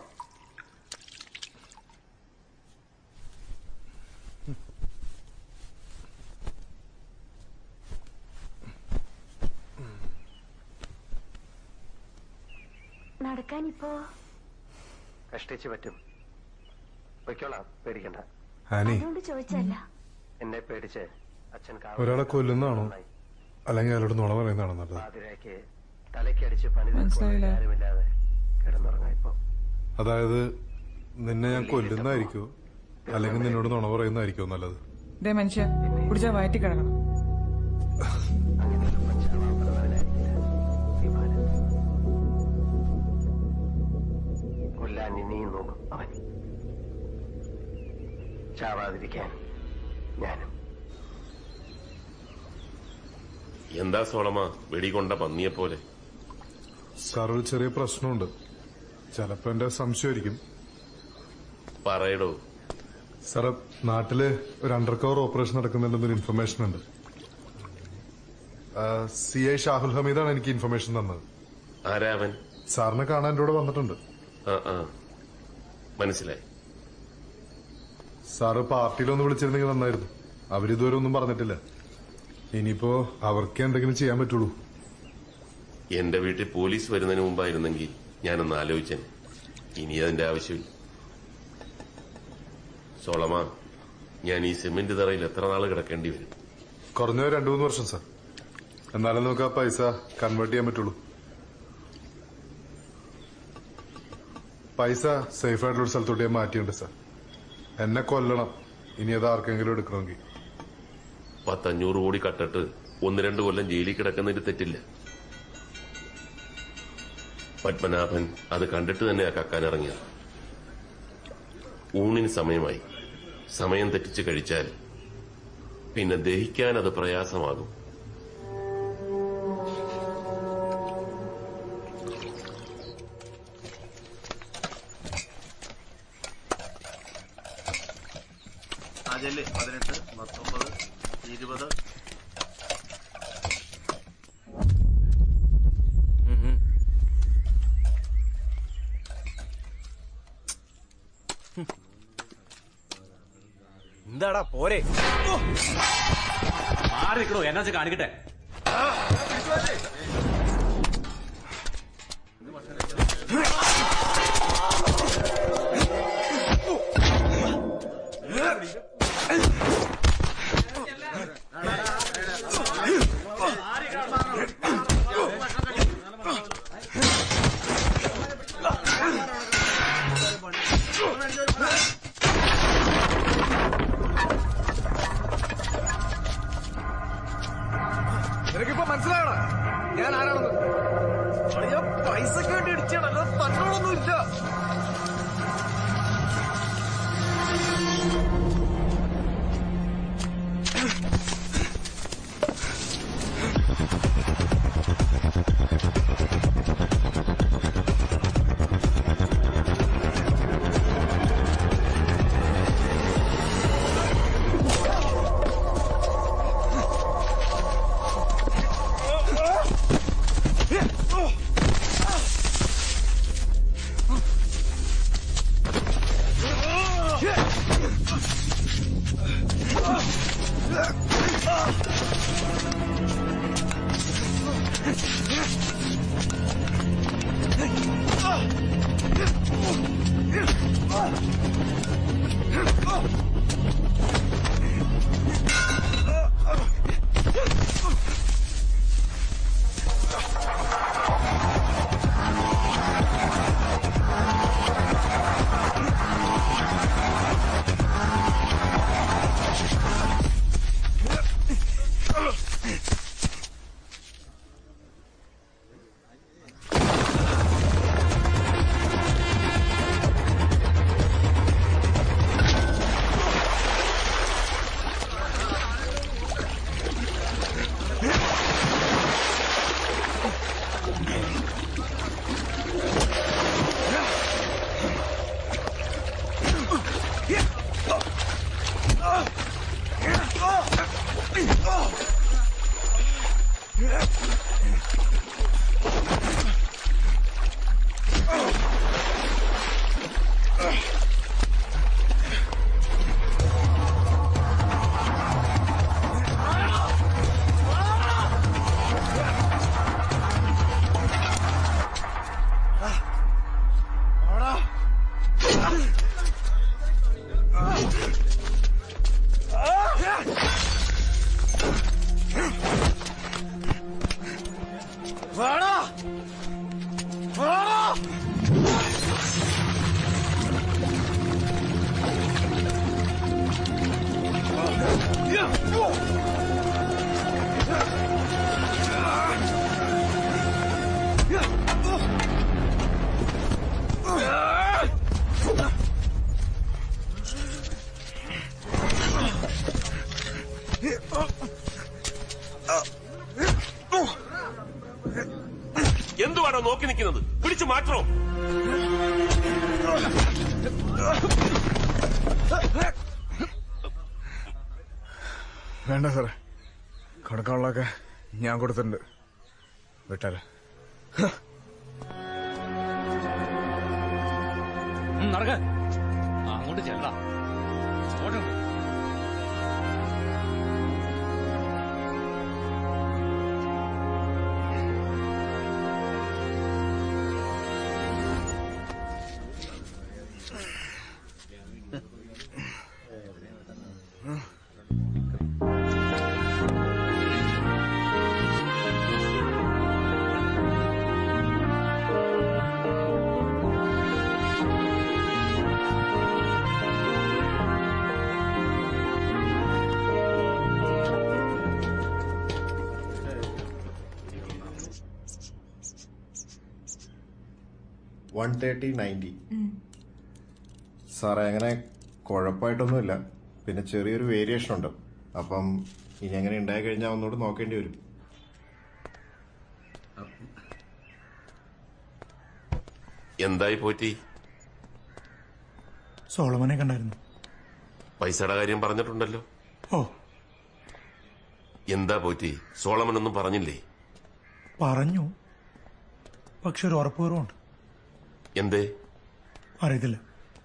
നടക്കാനിപ്പോ കഷ്ടിച്ച് പറ്റും പൊയ്ക്കോളാം പേടിക്കണ്ട ആനി അതുകൊണ്ട് ചോദിച്ചല്ല എന്നെ പേടിച്ച് അച്ഛൻ ഒരാളെ കൊല്ലുന്നതാണോ അല്ലെങ്കിൽ അയാളോട് നുണ പറയുന്നതാണോ നല്ലത് പാതിരയ്ക്ക് തലയ്ക്കടിച്ച് പണി മനസ്സിലായില്ല. തീർക്കുവാൻ ആരുമില്ലാതെ കിടന്നുറങ്ങാം ഇപ്പൊ അതായത് നിന്നെ ഞാൻ കൊല്ലുന്നതായിരിക്കോ അല്ലെങ്കിൽ നിന്നോട് നുണ പറയുന്നതായിരിക്കോ നല്ലത് ദേ മനുഷ്യ കുടിച്ചാ വയറ്റി കിടക്കണം കൊല്ലാൻ ഇനിയും നോക്കും അവൻ ചാവാതിരിക്കാൻ ഞാനും എന്താ സോളമ വെടികൊണ്ട പന്നിയെ പോലെ സാർ ഒരു ചെറിയ പ്രശ്നമുണ്ട് ചിലപ്പോ എന്റെ സംശയമായിരിക്കും പറയടോ സാറ് നാട്ടില് ഒരു അണ്ടർ കവർ ഓപ്പറേഷൻ നടക്കുന്നുണ്ടെന്നൊരു ഇൻഫർമേഷൻ ഉണ്ട് സി ഐ ഷാഹുൽ ഹമീദാണ് എനിക്ക് ഇൻഫർമേഷൻ തന്നത് ആരാ അവൻ സാറിനെ കാണാൻ എന്റെ കൂടെ വന്നിട്ടുണ്ട് ആ ആ മനസ്സിലായി സാറ് പാർട്ടിയിലൊന്ന് വിളിച്ചിരുന്നെങ്കിൽ നന്നായിരുന്നു അവരിതുവരെ ഒന്നും പറഞ്ഞിട്ടില്ല ഇനിയിപ്പോ അവർക്ക് എന്തെങ്കിലും ചെയ്യാൻ പറ്റുള്ളൂ എന്റെ വീട്ടിൽ പോലീസ് വരുന്നതിന് മുമ്പായിരുന്നെങ്കിൽ ഞാനൊന്ന് ആലോചിച്ചേനെ ഇനി അതിന്റെ ആവശ്യമില്ല സോളമ ഞാൻ ഈ സിമന്റ് തറയിൽ എത്ര നാൾ കിടക്കേണ്ടി വരും കുറഞ്ഞ രണ്ടു മൂന്ന് വർഷം സാർ എന്നാലും നമുക്ക് ആ പൈസ കൺവേർട്ട് ചെയ്യാൻ പറ്റുള്ളൂ പൈസ സേഫ് ആയിട്ടുള്ള ഒരു സ്ഥലത്തോട്ട് ഞാൻ മാറ്റിയിട്ടുണ്ട് സാർ എന്നെ കൊല്ലണം ഇനി അത് ആർക്കെങ്കിലും എടുക്കണമെങ്കിൽ പത്തഞ്ഞൂറ് കോടി കട്ടിട്ട് ഒന്ന് രണ്ട് കൊല്ലം ജയിലിൽ കിടക്കുന്നതിൽ തെറ്റില്ല പത്മനാഭൻ അത് കണ്ടിട്ട് തന്നെയാ കക്കാനിറങ്ങിയത് ഊണിന് സമയമായി സമയം തെറ്റിച്ച് കഴിച്ചാൽ പിന്നെ ദഹിക്കാൻ അത് പ്രയാസമാകും അതല്ലേ പതിനെട്ട് പത്തൊമ്പത് ഇരുപത് എന്താടാ പോരെ മാറി നിൽക്കണോ എന്നാ വെച്ചാ കാണിക്കട്ടെ നിനക്കിപ്പോ മനസ്സിലാവണം ഞാൻ ആരാ എന്തുവാണോ നോക്കി നിൽക്കുന്നത് പിടിച്ചു മാറ്റണോ വേണ്ട സാറേ കൊടുക്കാനുള്ളതൊക്കെ ഞാൻ കൊടുത്തിട്ടുണ്ട് വിട്ടാലേ നടക്ക അങ്ങോട്ട് ചെല്ലടാ ഓടണം വൺ തേർട്ടി നയൻറ്റി സാറേ അങ്ങനെ കുഴപ്പമായിട്ടൊന്നുമില്ല പിന്നെ ചെറിയൊരു വേരിയേഷൻ ഉണ്ട് അപ്പം ഇനി അങ്ങനെ ഉണ്ടായി കഴിഞ്ഞാൽ ഒന്നുകൂടി നോക്കേണ്ടി വരും എന്തായി പോറ്റി സോളമനെ കണ്ടായിരുന്നു പൈസയുടെ കാര്യം പറഞ്ഞിട്ടുണ്ടല്ലോ ഓ എന്താ പോറ്റി സോളമനൊന്നും പറഞ്ഞില്ലേ പറഞ്ഞു പക്ഷെ ഒരു ഉറപ്പുപൂർവ്വമുണ്ട് എന്തേ അറിയത്തില്ല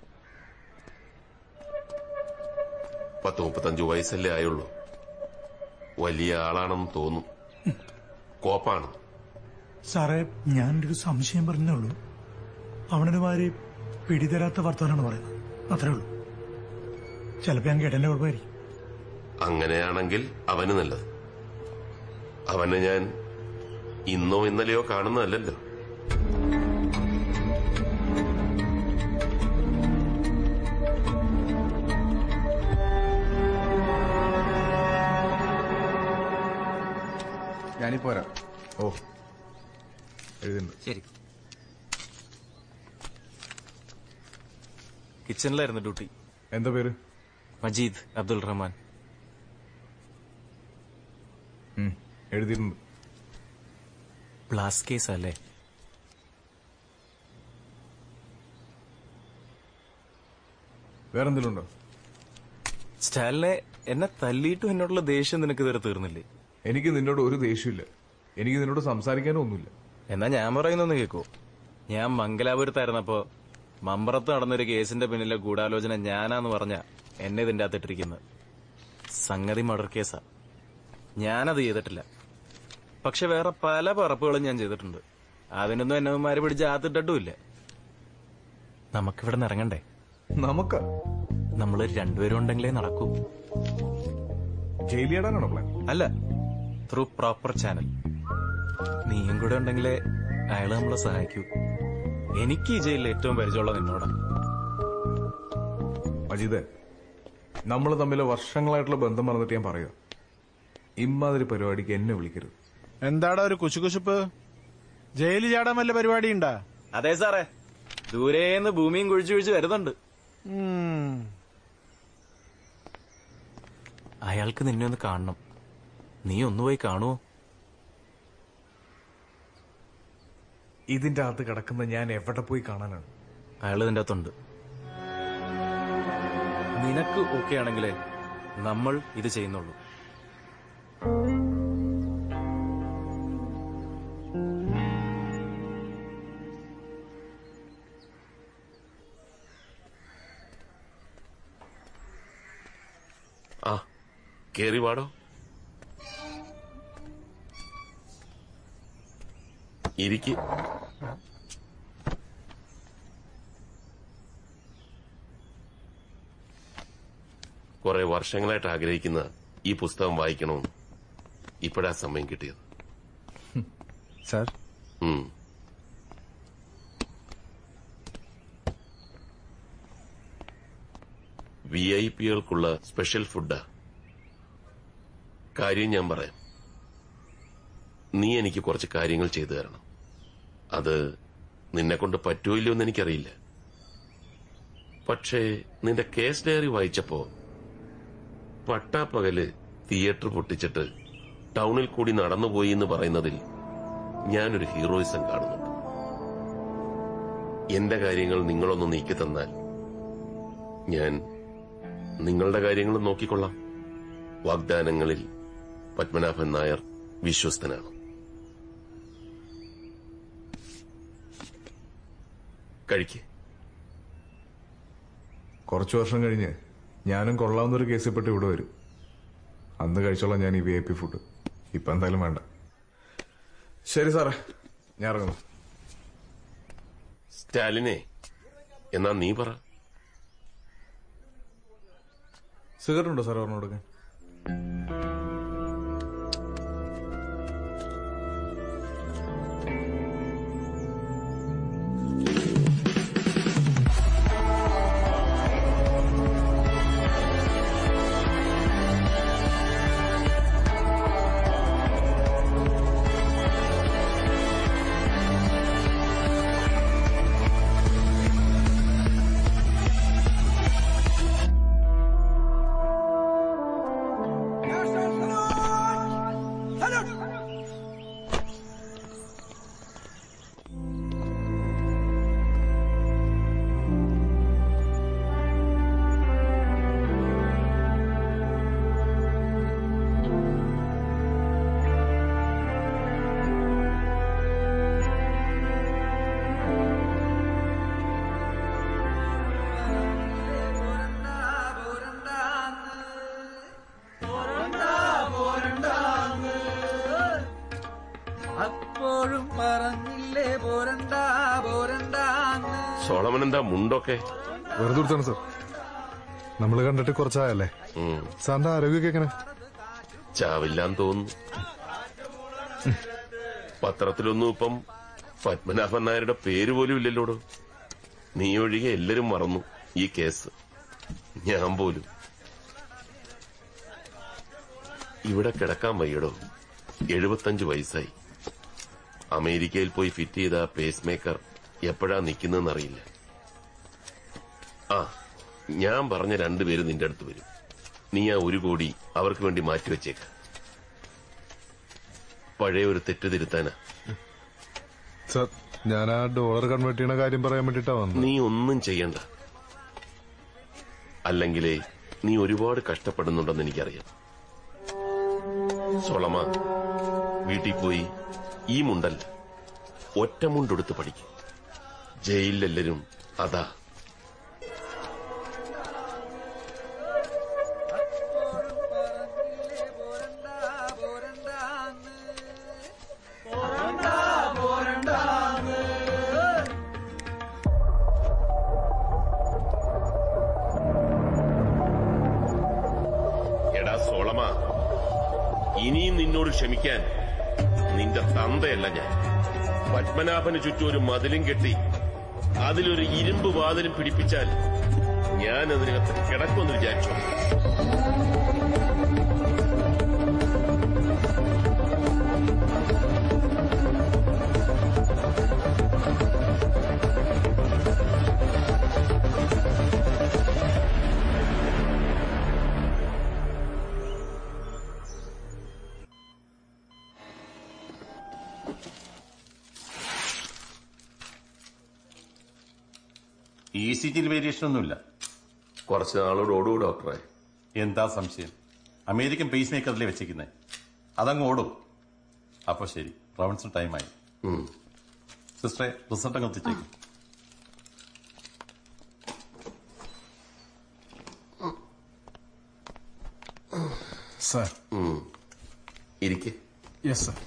പത്ത് മുപ്പത്തഞ്ചു വയസ്സല്ലേ ആയുള്ളൂ വലിയ ആളാണെന്ന് തോന്നും കോപ്പാണ് സാറേ ഞാൻ ഒരു സംശയം പറഞ്ഞേ ഉള്ളൂ അവനൊരു മാതിരി പിടിതരാത്ത വർത്തമാനാണ് പറയുന്നത് അത്രേ ഉള്ളൂ ചിലപ്പോ ഞാൻ കേട്ടതിന്റെ കുഴപ്പമായിരിക്കും അങ്ങനെയാണെങ്കിൽ അവന് നല്ലത് അവനെ ഞാൻ ഇന്നോ ഇന്നലെയോ കാണുന്നതല്ലല്ലോ ഞാനിപ്പോ വരാം ഓ എഴുതുന്നുണ്ട് ശരി കിച്ചണിലായിരുന്നു ഡ്യൂട്ടി എന്താ പേര് മജീദ് അബ്ദുൾ റഹ്മാൻ ഉം, എഴുതിയിട്ടുണ്ട് ബ്ലാസ്റ്റ് കേസ് അല്ലേ വേറെന്തെങ്കിലും ഉണ്ടോ സ്റ്റാലിനെ എന്നെ തല്ലിയിട്ടും എന്നോടുള്ള ദേഷ്യം നിനക്ക് ഇതുവരെ തീർന്നില്ലേ എനിക്ക് നിന്നോട് ഒരു ദേഷ്യമില്ല എനിക്ക് നിന്നോട് സംസാരിക്കാനും ഒന്നുമില്ല എന്നാ ഞാൻ പറയുന്നൊന്ന് കേക്കോ ഞാൻ മംഗലാപുരത്തായിരുന്നപ്പോ മമ്പറത്ത് നടന്നൊരു കേസിന്റെ പിന്നിലെ ഗൂഢാലോചന ഞാനാന്ന് പറഞ്ഞ എന്നെ ഇതിന്റെ അകത്തിട്ടിരിക്കുന്നത് സംഗതി മർഡർ കേസാ ഞാനത് ചെയ്തിട്ടില്ല പക്ഷെ വേറെ പല പറപ്പുകളും ഞാൻ ചെയ്തിട്ടുണ്ട് അതിനൊന്നും എന്നവന്മാര് പിടിച്ച് ആത്തിട്ടിട്ടുമില്ല നമുക്കിവിടെ നിന്ന് ഇറങ്ങണ്ടേ നമുക്ക് നമ്മള് രണ്ടുപേരും ഉണ്ടെങ്കിലേ നടക്കൂ ജയിലിടാനാണോ പ്ലാൻ അല്ല ത്രൂ പ്രോപ്പർ ചാനൽ നീയും കൂടെ ഉണ്ടെങ്കിലേ അയാള് നമ്മളെ സഹായിക്കൂ എനിക്ക് ഈ ജയിലിൽ ഏറ്റവും പരിചയമുള്ള നിന്നോടാ അജിതേ നമ്മൾ തമ്മിൽ വർഷങ്ങളായിട്ടുള്ള ബന്ധം മറന്നിട്ട് ഞാൻ പറയുക ഇമ്മാതിരി പരിപാടിക്ക് എന്നെ വിളിക്കരുത് എന്താടാ ഒരു കുശുകുശുപ്പ് ജയിലിൽ ചാടാൻ വല്ല പരിപാടി ഉണ്ടാ അതെ സാറേ ദൂരേന്ന് ഭൂമിയും കുഴിച്ചു കുഴിച്ച് വരുന്നുണ്ട് അയാൾക്ക് നിന്നെ ഒന്ന് കാണണം നീ ഒന്ന് പോയി കാണുവോ ഇതിന്റെ അകത്ത് കിടക്കുന്ന ഞാൻ എവിടെ പോയി കാണാനാണ് അയാൾ ഇതിന്റെ അകത്തുണ്ട് നിനക്ക് ഓക്കെ ആണെങ്കിലേ നമ്മൾ ഇത് ചെയ്യുന്നുള്ളൂ ആ കേറി വാടോ ഇരിക്ക് കുറെ വർഷങ്ങളായിട്ട് ആഗ്രഹിക്കുന്ന ഈ പുസ്തകം വായിക്കണമെന്ന് ഇപ്പോഴാ സമയം കിട്ടിയത് സാർ ഉം. വി ഐ പികൾക്കുള്ള സ്പെഷ്യൽ ഫുഡാ കാര്യം ഞാൻ പറയാം നീ എനിക്ക് കുറച്ച് കാര്യങ്ങൾ ചെയ്തു തരണം അത് നിന്നെ കൊണ്ട് പറ്റുമോ ഇല്ലയോ എന്ന് എനിക്കറിയില്ല പക്ഷേ നിന്റെ കേസ് ഡയറി വായിച്ചപ്പോ പട്ടാപ്പകല് തിയേറ്റർ പൊട്ടിച്ചിട്ട് ടൗണിൽ കൂടി നടന്നുപോയി എന്ന് പറയുന്നതിൽ ഞാനൊരു ഹീറോയിസം കാണുന്നുണ്ട് എന്റെ കാര്യങ്ങൾ നിങ്ങളൊന്ന് നീക്കി തന്നാൽ ഞാൻ നിങ്ങളുടെ കാര്യങ്ങളും നോക്കിക്കൊള്ളാം വാഗ്ദാനങ്ങളിൽ പത്മനാഭൻ നായർ വിശ്വസ്തനാണ് കഴിക്ക് കുറച്ചു വർഷം കഴിഞ്ഞ് ഞാനും കൊള്ളാവുന്നൊരു കേസിൽ പെട്ട് ഇവിടെ വരും അന്ന് കഴിച്ചോളാം ഞാൻ ഈ വി ഐ പി ഫുഡ് ഇപ്പൊ എന്തായാലും വേണ്ട ശരി സാറേ ഞാൻ ഇറങ്ങുന്നു സ്റ്റാലിനെ എന്നാ നീ പറ സിഗരറ്റ് ഉണ്ടോ സാർ പറഞ്ഞു കൊടുക്കാൻ അപ്പോഴും പറഞ്ഞില്ലേ പോരണ്ട പോരണ്ടാന്ന് സോളമൻ എന്താ മുണ്ടൊക്കെ വെറുതെ കൊടുത്താണ് സാർ നമ്മൾ കണ്ടിട്ട് കുറച്ചായല്ലേ ഉം. സാറിന്റെ ആരോഗ്യമൊക്കെ എങ്ങനെ ചാവില്ലാന്ന് തോന്നുന്നു പത്രത്തിലൊന്നും ഇപ്പം പത്മനാഭൻ നായരുടെ പേര് പോലും ഇല്ലല്ലോടോ നീ ഒഴികെ എല്ലാരും മറന്നു ഈ കേസ് ഞാൻ പോലും ഇവിടെ കിടക്കാൻ വയ്യടോ എഴുപത്തഞ്ച് വയസ്സായി അമേരിക്കയിൽ പോയി ഫിറ്റ് ചെയ്ത പേസ് മേക്കർ എപ്പോഴാ നിൽക്കുന്നതെന്നറിയില്ല ആ ഞാൻ പറഞ്ഞ രണ്ടുപേര് നിന്റെ അടുത്ത് വരും നീ ആ ഒരു കോടി അവർക്ക് വേണ്ടി മാറ്റിവെച്ചേക്ക പഴയ ഒരു തെറ്റ് തിരുത്താനാ സാർ ഞാൻ ആ ഡോളർ കൺവേർട്ട് ചെയ്യണ കാര്യം പറയാൻ വേണ്ടിട്ടാ വന്നത് നീ ഒന്നും ചെയ്യണ്ട അല്ലെങ്കിലേ നീ ഒരുപാട് കഷ്ടപ്പെടുന്നുണ്ടെന്ന് എനിക്കറിയാം സോളമ വീട്ടിൽ പോയി ഈ മുണ്ടല്ല ഒറ്റ മുണ്ടെടുത്ത് പഠിക്കും ജയിലിലെല്ലാരും അതാ എടാ സോളമ ഇനിയും നിന്നോട് ക്ഷമിക്കാൻ നിന്റെ തന്തയല്ല ഞാൻ പത്മനാഭന് ചുറ്റും ഒരു മതിലും കെട്ടി അതിലൊരു ഇരുമ്പ് വാതിലും പിടിപ്പിച്ചാൽ ഞാൻ അതിനകത്ത് കിടക്കുമെന്ന് വിചാരിച്ചു ഇ സി ജിയിൽ വേരിയേഷൻ ഒന്നുമില്ല കുറച്ച് നാളോട് ഓടൂ ഡോക്ടറെ എന്താ സംശയം അമേരിക്കൻ പേസ് മേക്കറിലെ വെച്ചിരിക്കുന്നത് അതങ്ങ് ഓടും അപ്പൊ ശരി റൗണ്ട്സ് ടൈമായി സിസ്റ്ററെ റിസൾട്ട് അങ്ങ് എത്തിച്ചേക്കും സർ ഇരിക്കെ യെസ് സർ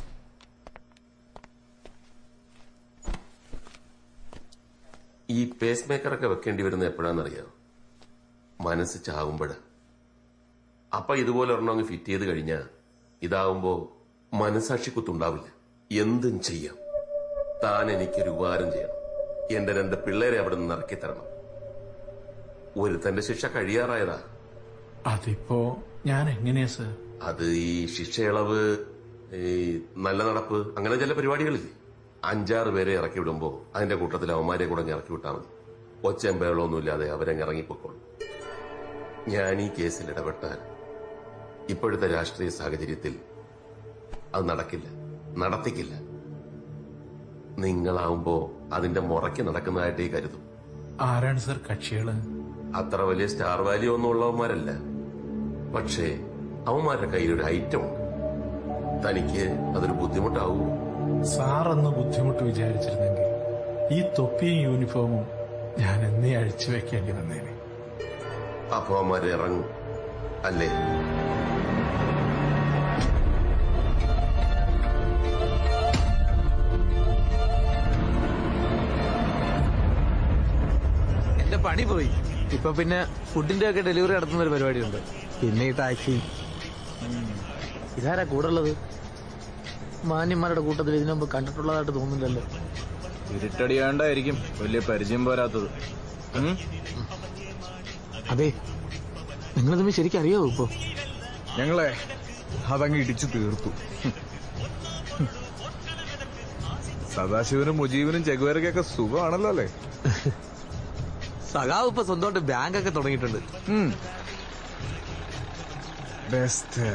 ഈ പേസ് മേക്കറൊക്കെ വെക്കേണ്ടി വരുന്നത് എപ്പോഴാണെന്നറിയാമോ മനസ്സ് ചാകുമ്പോഴ് അപ്പൊ ഇതുപോലെ ഒരെണ്ണം അങ്ങ് ഫിറ്റ് ചെയ്ത് കഴിഞ്ഞാൽ ഇതാവുമ്പോ മനസാക്ഷി കുത്തുണ്ടാവില്ല എന്തും ചെയ്യാം താൻ എനിക്കൊരു ഉപകാരം ചെയ്യണം എന്റെ രണ്ട് പിള്ളേരെ അവിടെ നിന്ന് ഇറക്കി തരണം ഒരുത്തന്റെ ശിക്ഷ കഴിയാറായതാ അതിപ്പോ ഞാൻ എങ്ങനെയാ സർ അത് ഈ ശിക്ഷയിളവ് ഈ നല്ല നടപ്പ് അങ്ങനെ ചില പരിപാടികളില്ലേ അഞ്ചാറ് പേരെ ഇറക്കി വിടുമ്പോ അതിന്റെ കൂട്ടത്തിൽ അവന്മാരെ കൂടെ അങ്ങ് ഇറക്കി വിട്ടാൽ മതി ഒച്ചയും ബഹളമൊന്നും ഇല്ലാതെ അവരങ്ങ് ഇറങ്ങിപ്പോക്കോളും ഞാൻ ഈ കേസിൽ ഇടപെട്ടാൽ ഇപ്പോഴത്തെ രാഷ്ട്രീയ സാഹചര്യത്തിൽ അത് നടക്കില്ല നടത്തിക്കില്ല നിങ്ങളാവുമ്പോ അതിന്റെ മുറയ്ക്ക് നടക്കുന്നതായിട്ടേ കരുതും ആരാണ് സർ കക്ഷികള് അത്ര വലിയ സ്റ്റാർ വാല്യൂ ഒന്നും ഉള്ളവന്മാരല്ല പക്ഷേ അവന്മാരുടെ കയ്യിൽ ഒരു ഐറ്റം ഉണ്ട് തനിക്ക് അതൊരു ബുദ്ധിമുട്ടാവൂ സാർ അന്ന് ബുദ്ധിമുട്ട് വിചാരിച്ചിരുന്നെങ്കിൽ ഈ തൊപ്പിയും യൂണിഫോമും ഞാൻ എന്നേ അഴിച്ചു വെക്കേണ്ടി വന്നേനെ അപ്പൊ അവന്മാര് ഇറങ്ങും അല്ലേ എന്റെ പണി പോയി ഇപ്പൊ പിന്നെ ഫുഡിന്റെ ഒക്കെ ഡെലിവറി നടത്തുന്ന ഒരു പരിപാടിയുണ്ട് പിന്നെ ഈ ടാക്സി ഇതാരാ കൂടെ ഉള്ളത് മാന്യന്മാരുടെ കൂട്ടത്തിൽ ഇതിനു മുമ്പ് കണ്ടിട്ടുള്ളതായിട്ട് തോന്നുന്നില്ലല്ലോ ഇരുട്ടടിയാണ്ടായിരിക്കും വലിയ പരിചയം പോരാത്തത് ഉം? അതെ നിങ്ങൾ തമ്മിൽ ശരിക്കും അറിയാവോ ഇപ്പൊ ഞങ്ങളെ അതങ്ങ് ഇടിച്ചു തീർത്തു സദാശിവനും മുജീബിനും ചെകുവേരക്കൊക്കെ സുഖമാണല്ലോ അല്ലേ സഖാവ് ഇപ്പൊ സ്വന്തമായിട്ട് ബാങ്ക് ഒക്കെ തുടങ്ങിയിട്ടുണ്ട് ബെസ്റ്റ്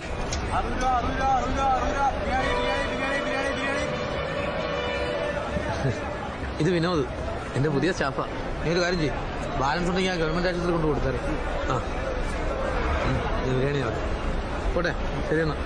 ഇത് വിനോദ് എന്റെ പുതിയ സ്റ്റാഫാ നീ ഒരു കാര്യം ചെയ്യും ബാലൻസ് ഉണ്ടെങ്കിൽ ഞാൻ ഗവൺമെന്റ് ആശുപത്രി കൊണ്ട് കൊടുത്തേരെ ആ ഉം, ഇത് ബിരിയാണി ആവട്ടെ പോട്ടെ ശരി എന്നാ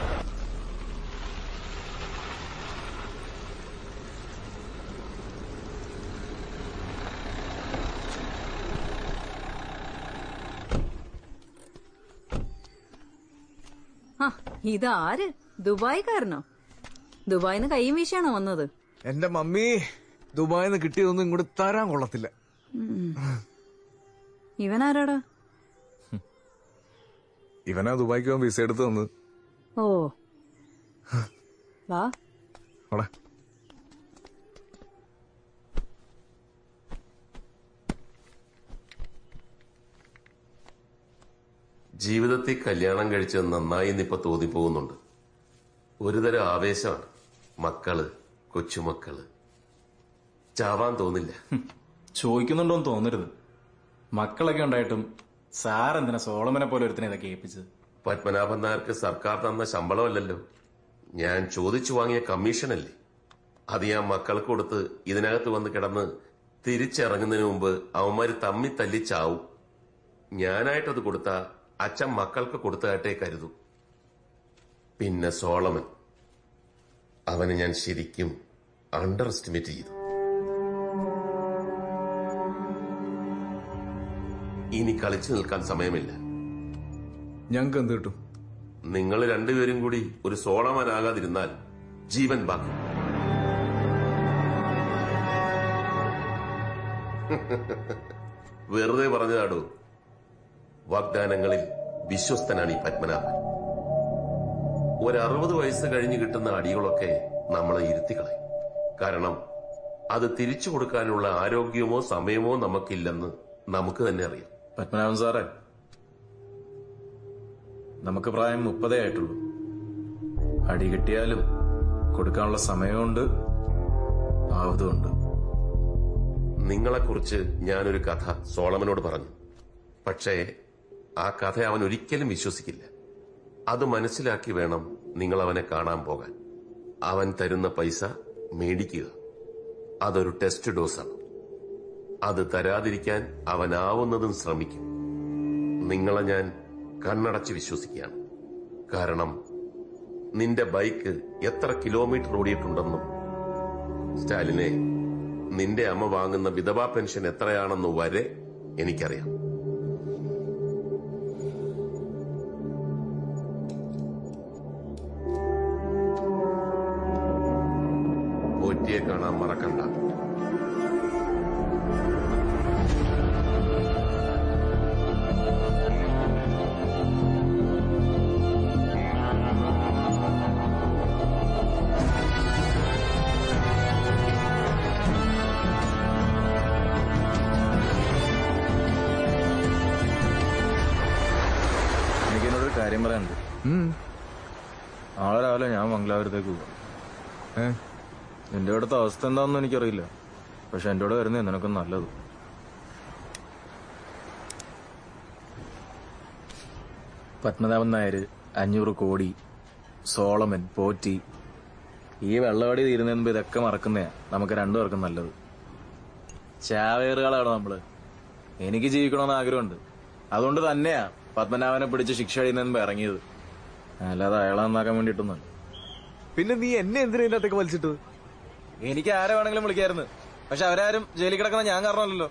ആ ഇതാര് ദുബായിക്കാരനോ ദുബായിന്ന് കൈയും വീശിയാണോ വന്നത് എന്റെ മമ്മി ദുബായിൽ നിന്ന് കിട്ടിയതൊന്നും ഇങ്ങോട്ട് തരാൻ കൊള്ളത്തില്ല ഉം. ഇവനാരാടാ ഇവനാ ദുബായിക്ക് പോകാൻ വിസ എടുത്ത് തന്നത് ഓ വാ അവിടെ ജീവിതത്തിൽ കല്യാണം കഴിച്ചത് നന്നായി എന്നിപ്പോ തോന്നിപ്പോകുന്നുണ്ട് ഒരുതരം ആവേശമാണ് മക്കള് കൊച്ചുമക്കള് ചാവാൻ തോന്നില്ല ചോദിക്കുന്നുണ്ടോന്ന് തോന്നരുത് മക്കളൊക്കെ ഉണ്ടായിട്ടും സാർ എന്തിനാ സോളമനെ പോലെ ഒരുത്തിനെ ഇതൊക്കെ ഏൽപ്പിച്ചത് പത്മനാഭൻ നായർക്ക് സർക്കാർ തന്ന ശമ്പളമല്ലല്ലോ ഞാൻ ചോദിച്ചു വാങ്ങിയ കമ്മീഷനല്ലേ അത് ഞാൻ മക്കൾക്ക് കൊടുത്ത് ഇതിനകത്ത് വന്ന് കിടന്ന് തിരിച്ചിറങ്ങുന്നതിന് മുമ്പ് അവന്മാര് തമ്മി തല്ലി ചാവും ഞാനായിട്ടത് കൊടുത്ത അച്ഛൻ മക്കൾക്ക് കൊടുത്തതായിട്ടേ കരുതൂ പിന്നെ സോളമൻ അവനെ ഞാൻ ശരിക്കും അണ്ടർ എസ്റ്റിമേറ്റ് ചെയ്തു ഇനി കളിച്ചു നിൽക്കാൻ സമയമില്ല ഞങ്ങൾക്ക് എന്ത് കിട്ടും നിങ്ങൾ രണ്ടുപേരും കൂടി ഒരു സോളമനാകാതിരുന്നാൽ ജീവൻ ബാക്കി വെറുതെ പറഞ്ഞതാടോ വാഗ്ദാനങ്ങളിൽ വിശ്വസ്തനാണ് ഈ പത്മനാഭൻ ഒരു അറുപത് വയസ്സ് കഴിഞ്ഞ് കിട്ടുന്ന അടികളൊക്കെ നമ്മളെ ഇരുത്തിക്കളയും കാരണം അത് തിരിച്ചു കൊടുക്കാനുള്ള ആരോഗ്യമോ സമയമോ നമുക്കില്ലെന്ന് നമുക്ക് തന്നെ അറിയാം പത്മനാഭൻ സാറേ നമുക്ക് പ്രായം മുപ്പതേ ആയിട്ടുള്ളൂ അടി കിട്ടിയാലും കൊടുക്കാനുള്ള സമയമുണ്ട് ആവതുമുണ്ട് നിങ്ങളെക്കുറിച്ച് ഞാനൊരു കഥ സോളമനോട് പറഞ്ഞു പക്ഷേ ആ കഥ അവൻ ഒരിക്കലും വിശ്വസിക്കില്ല അത് മനസ്സിലാക്കി വേണം നിങ്ങൾ അവനെ കാണാൻ പോകാൻ അവൻ തരുന്ന പൈസ മേടിക്കുക അതൊരു ടെസ്റ്റ് ഡോസാണ് അത് തരാതിരിക്കാൻ അവനാവുന്നതും ശ്രമിക്കും നിങ്ങളെ ഞാൻ കണ്ണടച്ച് വിശ്വസിക്കുകയാണ് കാരണം നിന്റെ ബൈക്ക് എത്ര കിലോമീറ്റർ ഓടിയിട്ടുണ്ടെന്നും സ്റ്റാലിനെ നിന്റെ അമ്മ വാങ്ങുന്ന വിധവാ പെൻഷൻ എത്രയാണെന്ന് വരെ എനിക്കറിയാം പോറ്റിയെ കാണാൻ മറക്കണ്ട എനിക്ക് എന്നോടൊരു കാര്യം പറയാനുണ്ട് നാളെ രാവിലെ ഞാൻ മംഗലാപുരത്തേക്ക് പോകും ഏ നിന്റെ ഇവിടുത്തെ അവസ്ഥ എന്താണെന്ന് എനിക്കറിയില്ല പക്ഷെ എന്റെ കൂടെ വരുന്നേ നിനക്കും നല്ലത് പത്മനാഭൻ നായർ അഞ്ഞൂറ് കോടി സോളമൻ പോറ്റി ഈ വെള്ളവടി തീരുന്നതിന് മുമ്പ് ഇതൊക്കെ മറക്കുന്നയാ നമുക്ക് രണ്ടുപേർക്കും നല്ലത് ചാവേറുകളാണ് നമ്മള് എനിക്ക് ജീവിക്കണമെന്ന് ആഗ്രഹമുണ്ട് അതുകൊണ്ട് തന്നെയാ പത്മനാഭനെ പിടിച്ച് ശിക്ഷ അടിയുന്നതിന് മുമ്പ് ഇറങ്ങിയത് അല്ലാതെ അയാളെ നന്നാക്കാൻ വേണ്ടിയിട്ടൊന്നും പിന്നെ നീ എന്നെ എന്തിനാ ഇതിനകത്തേക്ക് വലിച്ചിട്ടത് എനിക്ക് ആരെ വേണമെങ്കിലും വിളിക്കായിരുന്നു പക്ഷെ അവരാരും ജയിലിൽ കിടക്കുന്ന ഞാൻ കാരണമല്ലല്ലോ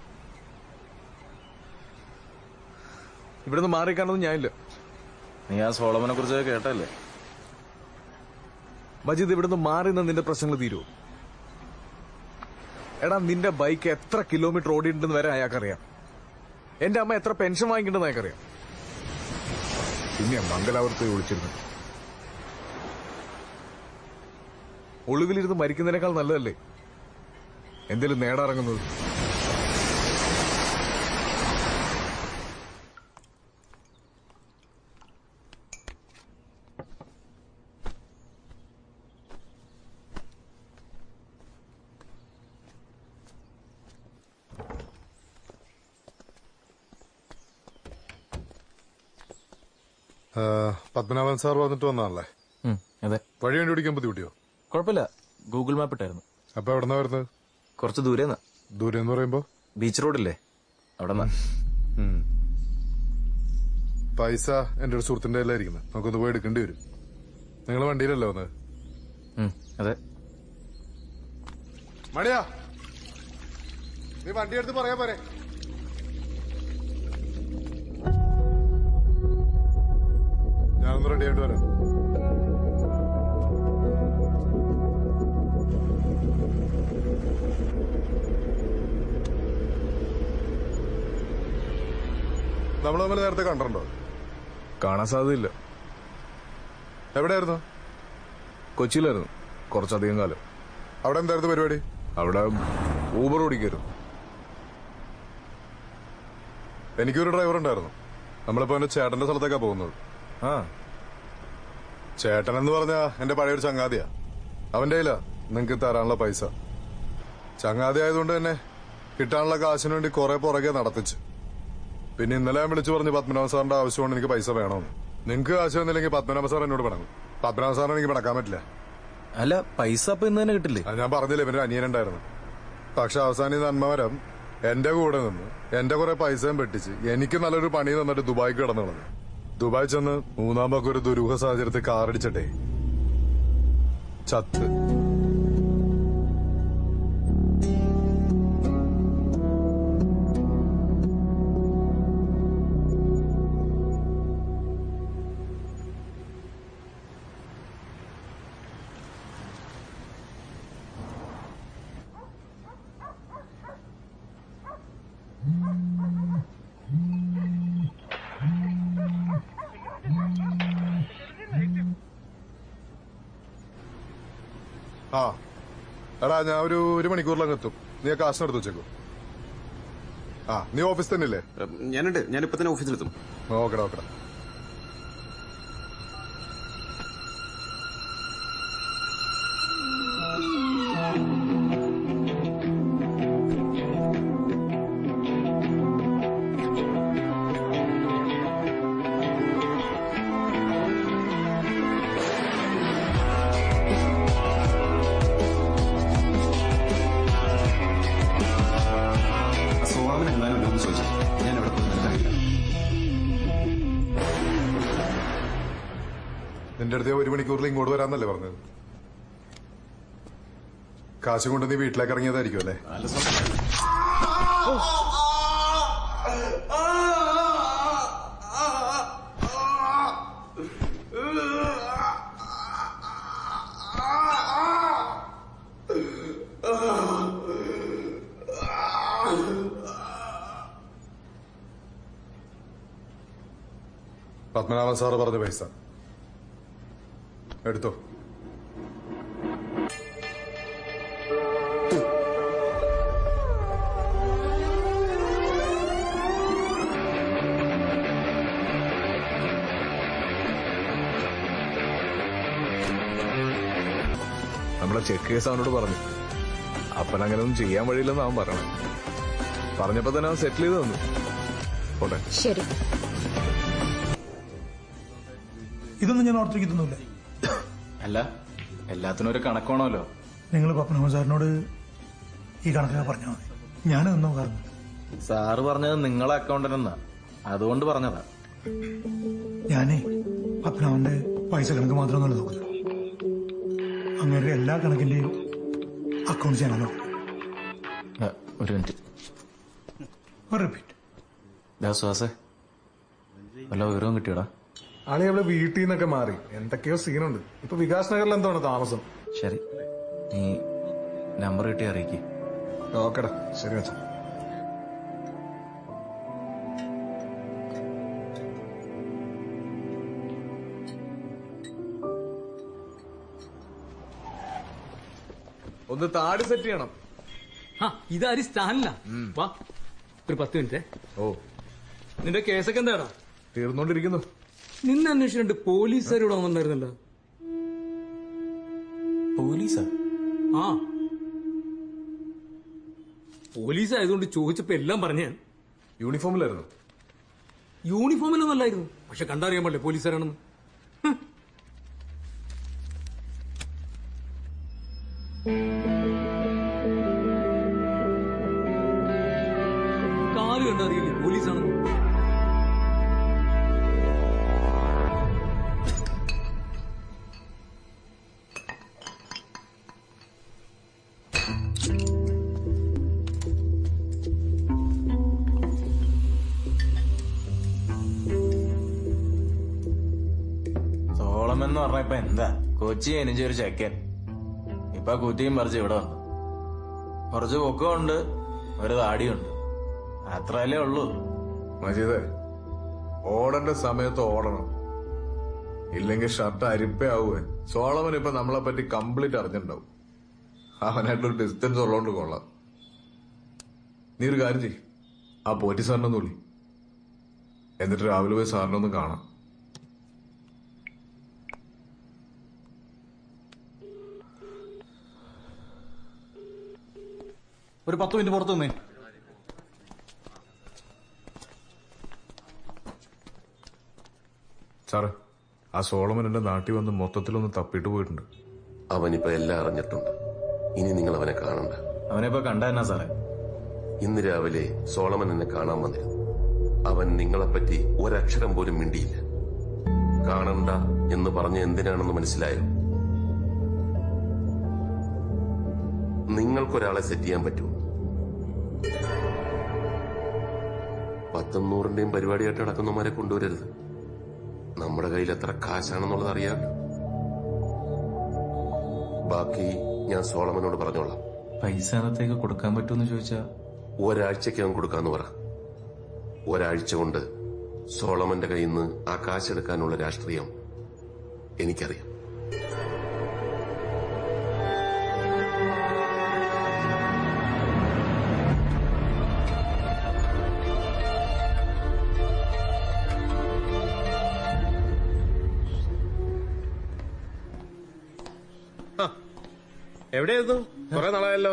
ഇവിടുന്ന് മാറിക്കാണൊന്നും ഞാനില്ല നീ ആ സോളമനെ കുറിച്ച് കേട്ടല്ലേ മജീദ് ഇവിടുന്ന് മാറി നിന്ന് നിന്റെ പ്രശ്നങ്ങൾ തീരുമോ എടാ നിന്റെ ബൈക്ക് എത്ര കിലോമീറ്റർ ഓടിയിട്ടുണ്ടെന്ന് വരെ അയാൾക്കറിയാം എന്റെ അമ്മ എത്ര പെൻഷൻ വാങ്ങിയിട്ടുണ്ടെന്ന് അയാൾക്കറിയാം പിന്നെ മംഗലാപുരത്ത് വിളിച്ചിരുന്നു ഒളിവിലിരുന്ന് മരിക്കുന്നതിനേക്കാൾ നല്ലതല്ലേ എന്തേലും നേടാറങ്ങുന്നത് ആ, പത്മനാഭൻ സാർ വന്നിട്ട് വന്നാണല്ലേ അതെ വഴി കണ്ടുപിടിക്കാൻ ബുദ്ധിമുട്ടിയോ കുഴപ്പമില്ല ഗൂഗിൾ മാപ്പ് ഇട്ടായിരുന്നു അപ്പൊ എവിടെന്നാ വരുന്നത് കുറച്ച് ദൂരെന്നാ ദൂരെ എന്ന് പറയുമ്പോ ബീച്ച് റോഡില്ലേ അവിടെ ഉം. പൈസ എന്റെ ഒരു സുഹൃത്തിന്റെ കയ്യിലായിരിക്കുന്നത് നമുക്കൊന്ന് പോയി എടുക്കേണ്ടി വരും നിങ്ങൾ വണ്ടിയിലല്ലേ വന്നത് അതെ മണിയാ നീ വണ്ടി എടുത്ത് പറയാ പോരെ ഞാനൊന്ന് റെഡി ആയിട്ട് വരാം നമ്മൾ തമ്മിൽ നേരത്തെ കണ്ടിട്ടുണ്ടോ കാണാൻ സാധ്യതയില്ല എവിടെയായിരുന്നു കൊച്ചിയിലായിരുന്നു കുറച്ചധികം കാലം അവിടെ എന്തായിരുന്നു പരിപാടി അവിടെ ഊബർ ഓടിക്കായിരുന്നു എനിക്കൊരു ഡ്രൈവർ ഉണ്ടായിരുന്നു നമ്മളിപ്പോ എന്റെ ചേട്ടന്റെ സ്ഥലത്തേക്കാ പോകുന്നത് ആ ചേട്ടൻ എന്ന് പറഞ്ഞാ എന്റെ പഴയൊരു ചങ്ങാതിയാ അവന്റെ കയ്യിലാ നിങ്ങക്ക് തരാനുള്ള പൈസ ചങ്ങാതി ആയതുകൊണ്ട് തന്നെ കിട്ടാനുള്ള കാശിന് വേണ്ടി കുറെ പുറകെ നടത്തിച്ച് പിന്നെ ഇന്നലെ ഞാൻ വിളിച്ചു പറഞ്ഞു പത്മനാഭ സാറിന്റെ ആവശ്യമാണ് എനിക്ക് പൈസ വേണമെന്ന് നിങ്ങക്ക് കാശ് വന്നില്ലെങ്കിൽ പത്മനാഭ സാർ എന്നോട് പണങ്ങും പത്മനാഭ സാറിന് എനിക്ക് പണക്കാൻ പറ്റില്ല അല്ല പൈസ അപ്പൊ ഇന്ന് തന്നെ കിട്ടില്ലേ അത് ഞാൻ പറഞ്ഞില്ലേ ഇവന്റെ അനിയനുണ്ടായിരുന്നു പക്ഷെ അവസാനം ഈ നന്മമരം എന്റെ കൂടെ നിന്ന് എന്റെ കുറെ പൈസയും പെട്ടിച്ച് എനിക്ക് നല്ലൊരു പണി തന്നിട്ട് ദുബായിക്ക് കടന്നു കളഞ്ഞു ദുബായ് ചെന്ന് മൂന്നാം പക്കം ഒരു ദുരൂഹ സാഹചര്യത്തിൽ കാറടിച്ചിട്ടേ ചത്ത് ആ എടാ ഞാൻ ഒരു ഒരു മണിക്കൂറിലങ്ങ് എത്തും നീ ആ കാശിനെടുത്ത് വെച്ചേക്കും ആ നീ ഓഫീസ് തന്നെ ഇല്ലേ ഞാനുണ്ട് ഞാനിപ്പോ തന്നെ ഓഫീസിലെത്തും ഓക്കെടാ ഓക്കെടാ സോളമൻ എങ്ങാനും ഉണ്ടെന്ന് ചോദിച്ചാൽ ഞാൻ ഇവിടെ പോയി നിൽക്കാനില്ല നിന്റെ അടുത്ത് ഞാൻ ഒരു മണിക്കൂറിൽ ഇങ്ങോട്ട് വരാന്നല്ലേ പറഞ്ഞത് കാശ് കൊണ്ട് നീ വീട്ടിലേക്ക് ഇറങ്ങിയതായിരിക്കും അല്ലേ പത്മനാഭൻ സാറ് പറഞ്ഞ പൈസ എടുത്തോ നമ്മളെ ചെക്ക് കേസ് അവനോട് പറഞ്ഞു അപ്പൻ അങ്ങനെ ഒന്നും ചെയ്യാൻ വഴിയില്ലെന്ന് അവൻ പറയണേ പറഞ്ഞപ്പോ തന്നെ അവൻ സെറ്റിൽ ചെയ്ത് തന്നു പോട്ടെ ശരി ഇതൊന്നും ഞാൻ ഓർത്തിരിക്കുന്നില്ല അല്ല എല്ലാത്തിനും ഒരു കണക്കാണല്ലോ നിങ്ങൾ പത്മനാഭ സാറിനോട് ഈ കണക്കൊക്കെ പറഞ്ഞാൽ മതി ഞാനതൊന്നും പറഞ്ഞു സാറ് പറഞ്ഞത് നിങ്ങളെ അക്കൗണ്ടിലെന്നാ അതുകൊണ്ട് പറഞ്ഞതാ ഞാനേ പത്മനാഭന്റെ പൈസ കണക്ക് മാത്രമൊന്നുമല്ല നോക്കുന്നത് അങ്ങനെ എല്ലാ കണക്കിന്റെയും അക്കൗണ്ട് ഞാനാണ് നോക്കുന്നത് ഏ, ഒരു മിനിറ്റ് ഒരു റിപ്പീറ്റ് ദാസുവാസേ വല്ല വിവരവും കിട്ടിയോടാ ആളെ അവളെ വീട്ടിൽ നിന്നൊക്കെ മാറി എന്തൊക്കെയോ സീനുണ്ട് ഇപ്പൊ വികാസ് നഗറിൽ എന്താണ് താമസം ശരി നീ നമ്പർ കിട്ടി അറിയിക്കേ ഓക്കെടാ ശരി വെച്ചാ ഒന്ന് താടി സെറ്റ് ചെയ്യണം ആ ഇതാര് സ്റ്റാനില്ല വാ ഒരു പത്ത് മിനിറ്റ് ഓ നിന്റെ കേസൊക്കെ എന്താടാ തീർന്നോണ്ടിരിക്കുന്നു നിന്നെ അന്വേഷിച്ച് രണ്ട് പോലീസുകാർ ഇവിടെ വന്നിട്ടുണ്ടായിരുന്നല്ലോ പോലീസാ ആ പോലീസ് ആയതുകൊണ്ട് ചോദിച്ചപ്പോ എല്ലാം പറഞ്ഞ യൂണിഫോമിലായിരുന്നു യൂണിഫോമിലൊന്നും അല്ലായിരുന്നു പക്ഷെ കണ്ടറിയാൻ പാടില്ലേ പോലീസുകാരാണെന്ന് ഹ്. കാല് കണ്ടറിയില്ലേ പോലീസാണെന്ന് സോളമൻ എന്ന് പറഞ്ഞ ഇപ്പൊ എന്താ കൊച്ചി എനിക്ക് ഒരു ചെക്കൻ ഇപ്പൊ ആ കുറ്റിയും പറിച്ച് ഇവിടെ വന്നു കുറച്ച് പൊക്കമുണ്ട് ഒരു താടിയുണ്ട് അത്രയല്ലേ ഉള്ളൂ മജീദേ ഓടേണ്ട സമയത്ത് ഓടണം ഇല്ലെങ്കിൽ ഷർട്ട് അരിപ്പയാവുക സോളമൻ ഇപ്പൊ നമ്മളെ പറ്റി കംപ്ലീറ്റ് അറിഞ്ഞിട്ടുണ്ടാവും അവനായിട്ടൊരു ഡിസ്റ്റൻസ് ഉള്ളതുകൊണ്ട് കൊള്ളാം നീ ഒരു കാര്യം ചെയ് ആ പോറ്റി സാറിനൊന്ന് വിളി എന്നിട്ട് രാവിലെ പോയി സാറിനൊന്ന് കാണാം ഒരു പത്ത് മിനിറ്റ് പുറത്തു നിന്നേ സാറ് ആ സോളമൻ എന്റെ നാട്ടിൽ വന്ന് മൊത്തത്തിലൊന്ന് തപ്പിട്ട് പോയിട്ടുണ്ട് അവനിപ്പോ എല്ലാം അറിഞ്ഞിട്ടുണ്ട് ഇനി നിങ്ങൾ അവനെ കാണണ്ട അവനിപ്പോ കണ്ടെന്നാ സാറേ ഇന്ന് രാവിലെ സോളമൻ എന്നെ കാണാൻ വന്നിരുന്നു അവൻ നിങ്ങളെപ്പറ്റി ഒരക്ഷരം പോലും മിണ്ടിയില്ല കാണണ്ട എന്ന് പറഞ്ഞ എന്തിനാണെന്ന് മനസ്സിലായോ നിങ്ങൾക്കൊരാളെ സെറ്റ് ചെയ്യാൻ പറ്റുമോ പത്തൊന്നൂറിന്റെയും പരിപാടിയായിട്ട് നടക്കുന്നവന്മാരെ കൊണ്ടുവരരുത് നമ്മുടെ കയ്യിൽ എത്ര കാശാണെന്നുള്ളത് അറിയാമല്ലോ ബാക്കി ഞാൻ സോളമനോട് പറഞ്ഞോളാം പൈസ അകത്തേക്ക് കൊടുക്കാൻ പറ്റുമെന്ന് ചോദിച്ചാ ഒരാഴ്ചക്കകം കൊടുക്കാന്ന് പറ ഒരാഴ്ച കൊണ്ട് സോളമന്റെ കയ്യിൽ നിന്ന് ആ കാശെടുക്കാനുള്ള രാഷ്ട്രീയം എനിക്കറിയാം എവിടെയായിരുന്നു കുറെ നാളായല്ലോ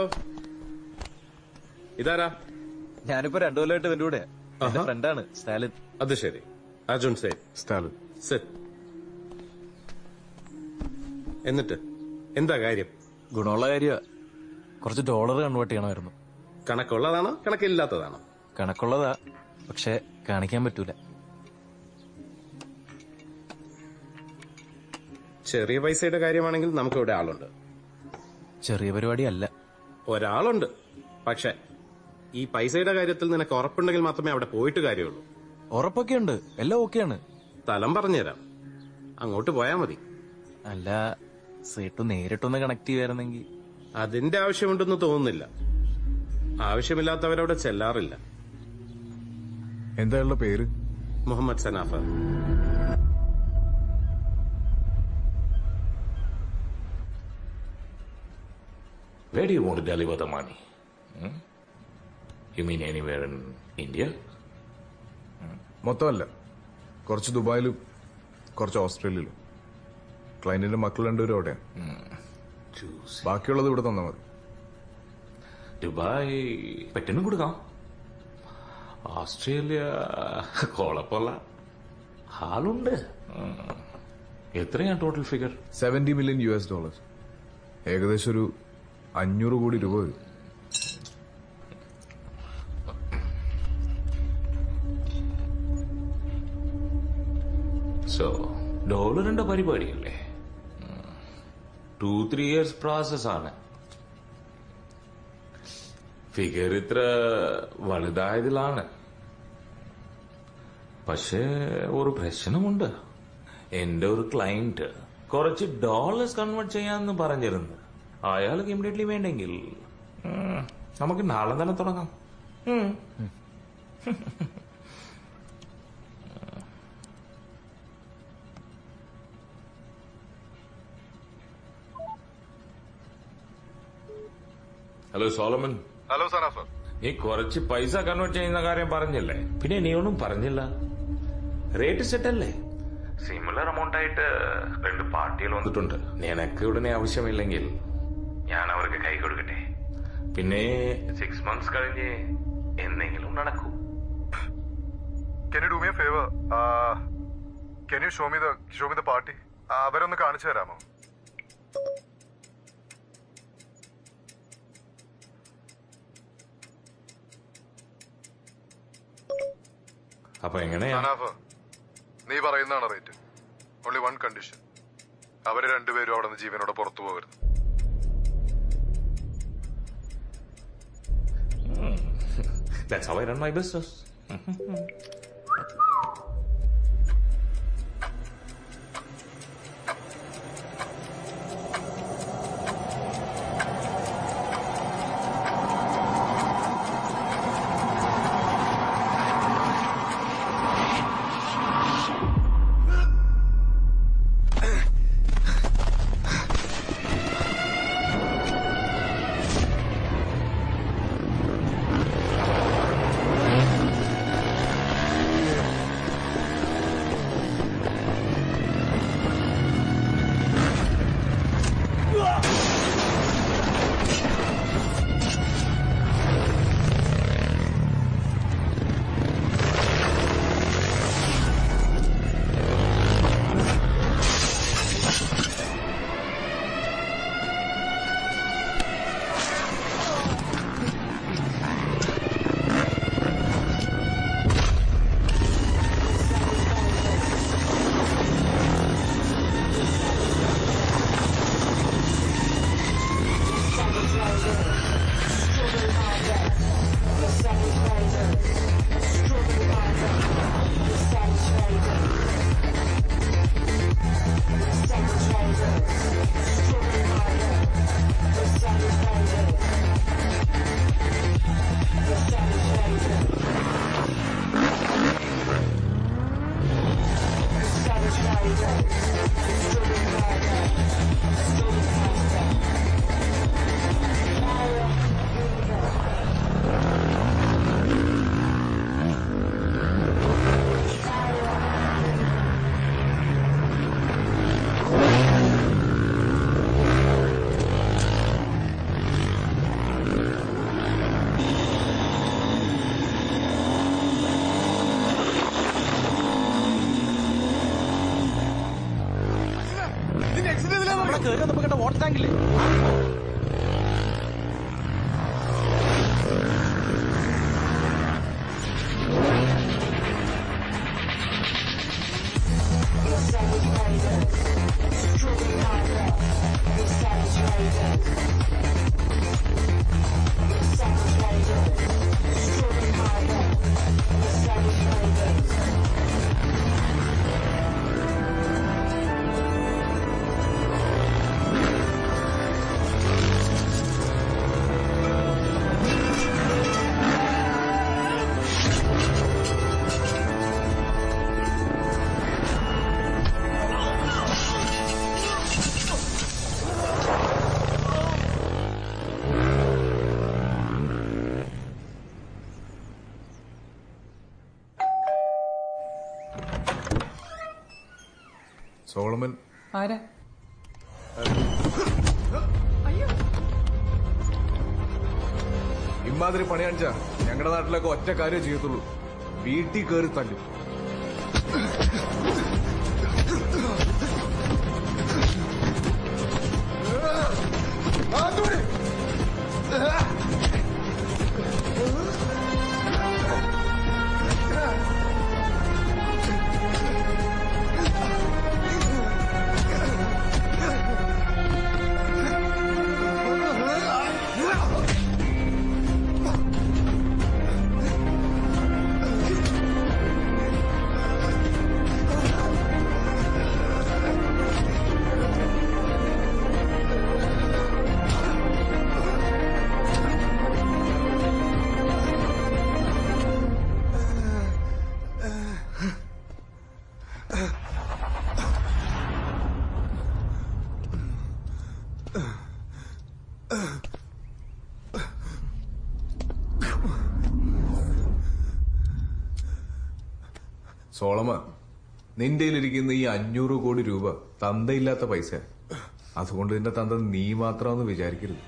ഇതാരാ ഞാനിപ്പോ രണ്ടു കൊല്ലമായിട്ട് ഇവന്റെ കൂടെ എന്റെ ഫ്രണ്ടാണ് സ്റ്റാലിൻ അത് ശരി അർജുൻ സേൻ സ്റ്റാലിൻ സെറ്റ് എന്നിട്ട് എന്താ കാര്യം ഗുണമുള്ള കാര്യ കുറച്ച് ഡോളർ കൺവേർട്ട് ചെയ്യണമായിരുന്നു കണക്കുള്ളതാണോ കണക്കില്ലാത്തതാണോ കണക്കുള്ളതാ പക്ഷെ കാണിക്കാൻ പറ്റൂല ചെറിയ പൈസയുടെ കാര്യമാണെങ്കിൽ നമുക്ക് ഇവിടെ ആളുണ്ട് ചെറിയ പരിപാടി അല്ല ഒരാളുണ്ട് പക്ഷെ ഈ പൈസയുടെ കാര്യത്തിൽ നിനക്ക് ഉറപ്പുണ്ടെങ്കിൽ മാത്രമേ അവിടെ പോയിട്ട് കാര്യമുള്ളൂ ഉറപ്പൊക്കെ ഉണ്ട് എല്ലാം ഓക്കെയാണ് സ്ഥലം പറഞ്ഞുതരാം അങ്ങോട്ട് പോയാ മതി അല്ല സീട്ട് നേരിട്ടൊന്ന് കണക്ട് ചെയ്യുമായിരുന്നെങ്കിൽ അതിന്റെ ആവശ്യമുണ്ടെന്ന് തോന്നുന്നില്ല ആവശ്യമില്ലാത്തവരവിടെ ചെല്ലാറില്ല എന്തായുള്ള പേര് Muhammad സനാഫ Where do you want to deliver the money? Hmm? You mean anywhere in India? മൊത്തമല്ല കുറച്ച് ദുബായിലും കുറച്ച് ഓസ്ട്രേലിയയിലും ക്ലയന്റിന്റെ മക്കൾ രണ്ടുപേരും അവിടെയാണ് ബാക്കിയുള്ളത് ഇവിടെ തന്നാൽ മതി ദുബായ് പെട്ടെന്ന് കൊടുക്കാം ഓസ്ട്രേലിയ കുഴപ്പമില്ല ആളുണ്ട് ഉം. എത്രയാ total figure seventy million U S dollars ഏകദേശം ഒരു അഞ്ഞൂറ് കോടി രൂപ വരും സോ ഡോളറിന്റെ പരിപാടിയല്ലേ ടു ത്രീ ഇയേഴ്സ് പ്രോസസ് ആണ് ഫിഗർ ഇത്ര വലുതായതിലാണ് പക്ഷേ ഒരു പ്രശ്നമുണ്ട് എന്റെ ഒരു ക്ലയന്റ് കുറച്ച് ഡോളേഴ്സ് കൺവേർട്ട് ചെയ്യാന്ന് പറഞ്ഞിരുന്നു അയാൾക്ക് ഇമ്മീഡിയറ്റ്ലി വേണ്ടെങ്കിൽ ഉം, നമുക്ക് നാളെ തന്നെ തുടങ്ങാം ഉം. ഹലോ സോളമൻ ഹലോ സനാഫ നീ കുറച്ച് പൈസ കൺവേർട്ട് ചെയ്യുന്ന കാര്യം പറഞ്ഞില്ലേ പിന്നെ നീ ഒന്നും പറഞ്ഞില്ല റേറ്റ് സെറ്റ് അല്ലേ സിമിലർ എമൗണ്ട് ആയിട്ട് രണ്ട് പാർട്ടികൾ വന്നിട്ടുണ്ട് നിനക്ക് ഉടനെ ആവശ്യമില്ലെങ്കിൽ ഞാൻ അവർക്ക് കൈ കൊടുക്കട്ടെ പിന്നെ സിക്സ് മന്ത്സ് കഴിഞ്ഞ് എന്തെങ്കിലും നടക്കൂ can you do me a favour can you show me the show me the party അവരൊന്ന് കാണിച്ചു തരാമോ അപ്പൊ എങ്ങനെയാ സനാഫ നീ പറയുന്നതാണ് റേറ്റ് ഓൺലി വൺ കണ്ടീഷൻ അവര് രണ്ടുപേരും അവിടെ നിന്ന് ജീവനോടെ പുറത്തു പോകരുത് That's how I run my business. കയറി വന്നപ്പോ കേട്ട വാട്ടർ ടാങ്കില്ലേ സോളമൻ ആരാ ഇമാതിരി പണി കാണിച്ചാ ഞങ്ങളുടെ നാട്ടിലൊക്കെ ഒറ്റ കാര്യം ചെയ്യത്തുള്ളൂ വീട്ടിൽ കയറി തല്ലും സോളമ നിന്റെ ഇരിക്കുന്ന ഈ അഞ്ഞൂറ് കോടി രൂപ തന്തയില്ലാത്ത പൈസ അതുകൊണ്ട് നിന്റെ തന്ത നീ മാത്രമെന്ന് വിചാരിക്കരുത്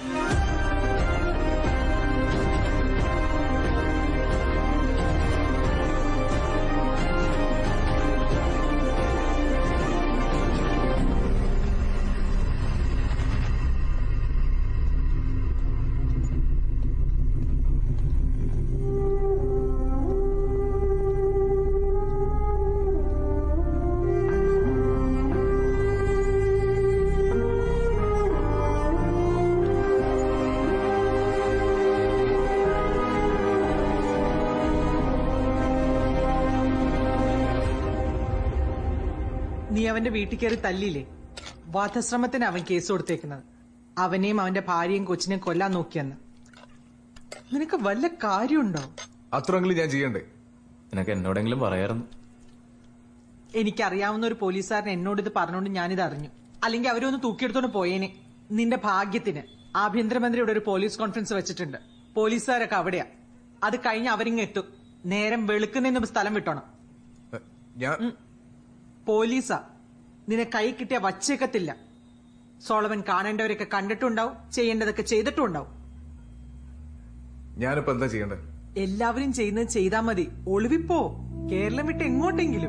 നീ അവന്റെ വീട്ടിൽ കയറി തല്ലിയില്ലേ വധശ്രമത്തിന് അവൻ കേസ് കൊടുത്തേക്കുന്നത് അവനെയും അവന്റെ ഭാര്യയും കൊച്ചിനെയും കൊല്ലാൻ നോക്കിയെന്ന് നിനക്ക് വല്ല കാര്യമുണ്ടോ അത്രയെങ്കിലും ഞാൻ ചെയ്യണ്ടേ നിനക്ക് എന്നോടെങ്കിലും പറയാറുന്നു എനിക്കറിയാവുന്ന ഒരു പോലീസുകാരൻ എന്നോട് ഇത് പറഞ്ഞുകൊണ്ട് ഞാനിത് അറിഞ്ഞു അല്ലെങ്കിൽ അവരൊന്ന് തൂക്കിയെടുത്തോണ്ട് പോയേനെ നിന്റെ ഭാഗ്യത്തിന് ആഭ്യന്തരമന്ത്രി ഇവിടെ ഒരു പോലീസ് കോൺഫറൻസ് വെച്ചിട്ടുണ്ട് പോലീസുകാരൊക്കെ അവിടെയാ അത് കഴിഞ്ഞ് അവരിങ്ങ് എത്തും നേരം വെളുക്കുന്നതിന് സ്ഥലം വിട്ടോണം ഞാൻ പോലീസാ നിന്നെ കൈ കിട്ടിയ വച്ചേക്കത്തില്ല സോളവൻ കാണേണ്ടവരൊക്കെ കണ്ടിട്ടുണ്ടാവും ചെയ്യേണ്ടതൊക്കെ ചെയ്തിട്ടുണ്ടാവും ഞാനിപ്പോ എന്താ ചെയ്യണ്ടേ എല്ലാവരും ചെയ്യുന്നത് ചെയ്താ മതി ഒളിവിപ്പോ കേരളം വിട്ട് എങ്ങോട്ടെങ്കിലും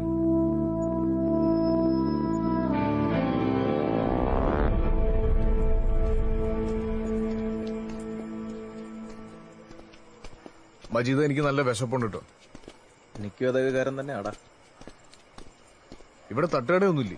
മജീദ് എനിക്ക് നല്ല വിശപ്പുണ്ട് കേട്ടോ എനിക്കും അതേ കാര്യം തന്നെ ആടാ ഇവിടെ തട്ടുകടയൊന്നുമില്ലേ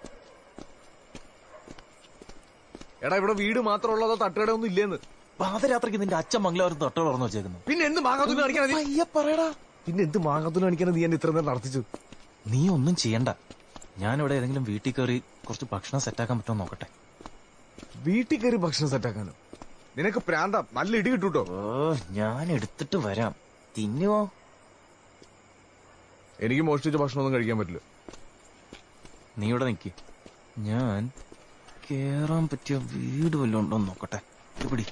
എടാ ഇവിടെ വീട് മാത്രമുള്ളതോ തട്ടുകടയൊന്നും ഇല്ലേന്ന് പാതരാത്രിക്ക് നിന്റെ അച്ഛൻ മംഗലാപുരം തൊട്ട പറഞ്ഞു വെച്ചേക്കുന്നു പിന്നെ എന്ത് മാങ്ങാത്തുള്ളി കാണിക്കാനാ പറയടാ പിന്നെ എന്ത് മാങ്ങാത്തുള്ളി കാണിക്കാനാ നീ എന്നെ ഇത്ര നേരം നടത്തിച്ചു നീ ഒന്നും ചെയ്യണ്ട ഞാനിവിടെ ഏതെങ്കിലും വീട്ടിൽ കയറി കുറച്ച് ഭക്ഷണം സെറ്റാക്കാൻ പറ്റുമോ നോക്കട്ടെ വീട്ടിൽ കയറി ഭക്ഷണം സെറ്റാക്കാനോ നിനക്ക് പ്രാന്ത നല്ല ഇടി കിട്ടൂട്ടോ ഓ ഞാൻ എടുത്തിട്ട് വരാം തിന്നുവോ എനിക്ക് മോഷ്ടിച്ച ഭക്ഷണമൊന്നും കഴിക്കാൻ പറ്റില്ല നീ ഇവിടെ നിക്ക് ഞാൻ കേറാൻ പറ്റിയ വീട് വല്ലതും ഉണ്ടോ എന്ന് നോക്കട്ടെ ഇവിടെ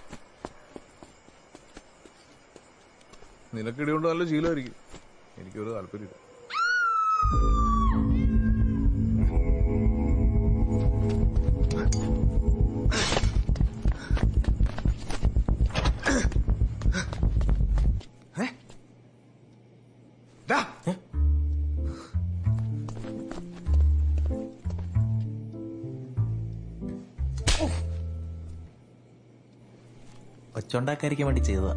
നിനക്ക് ഇടികൊണ്ട് നല്ല ശീലമായിരിക്കും എനിക്കൊരു താല്പര്യമില്ല ദാ. ഒച്ചുണ്ടാക്കാതിരിക്കാൻ വേണ്ടി ചെയ്തതാ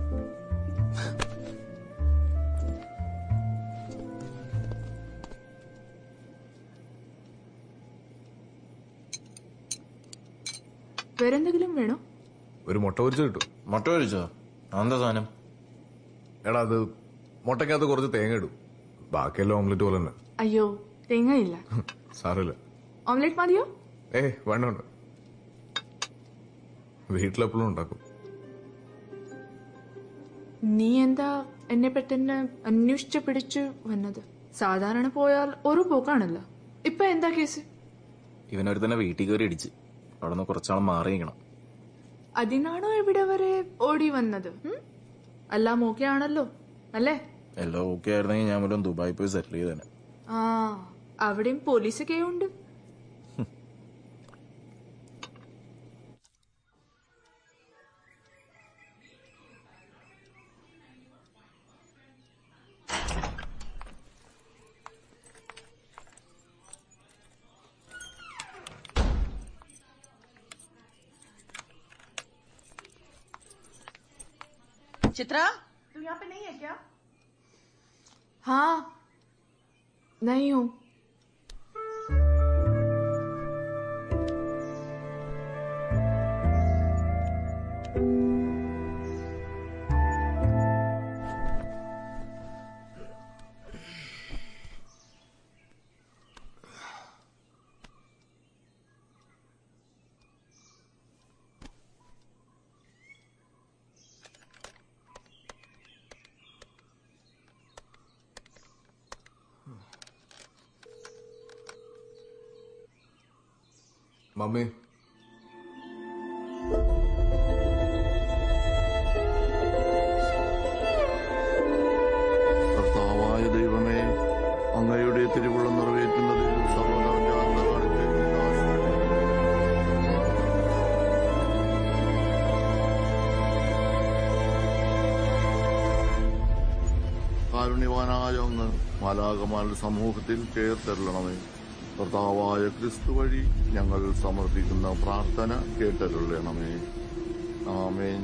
വേറെന്തെങ്കിലും വേണോ ഒരു മുട്ട പൊരിച്ച് കിട്ടും മുട്ട പൊരിച്ചോ എന്താ സാധനം എടാ അത് മുട്ടക്കകത്ത് കുറച്ച് തേങ്ങ ഇടും ബാക്കിയെല്ലാം ഓംലെറ്റ് പോലെ തന്നെ അയ്യോ തേങ്ങയില്ല സാറില്ല ഓംലെറ്റ് മതിയോ ഏ വേണ്ട വേണ്ട വീട്ടിലെപ്പോഴും ഉണ്ടാക്കും നീ എന്താ എന്നെ പെട്ടെന്ന് അന്വേഷിച്ച് പിടിച്ചു വന്നത് സാധാരണ പോയാൽ ഒരു പോക്കാണല്ലോ ഇപ്പൊ എന്താ കേസ് ഇവനൊരു തന്നെ വീട്ടിൽ കയറി ഇടിച്ച് അവിടെ നിന്ന് കുറച്ചാൾ മാറിയിരിക്കണം അതിനാണോ ഇവിടെ വരെ ഓടി വന്നത് ഉം? എല്ലാം ഓക്കെ ആണല്ലോ അല്ലേ എല്ലാം ഓക്കെ ആയിരുന്നെങ്കിൽ ഞാൻ വല്ലതും ദുബായി പോയി സെറ്റിൽ ചെയ്തേനെ ആ അവിടെയും പോലീസൊക്കെ ഉണ്ട് चित्रा तू यहाँ पे नहीं है क्या हाँ नहीं हूँ മമ്മി കർത്താവായ ദൈവമേ അങ്ങയുടെ തിരുവുള്ളം നിറവേറ്റുന്നതിൽ സർവ്വതാന്ത കാണിച്ചു കാരുണ്യവാനായ അങ്ങ് മാലാകമാരുടെ സമൂഹത്തിൽ ചേർത്തരുളണമേ കർത്താവായ ക്രിസ്തു വഴി ഞങ്ങൾ സമർപ്പിക്കുന്ന പ്രാർത്ഥന കേട്ടരുളണമേ ആമേൻ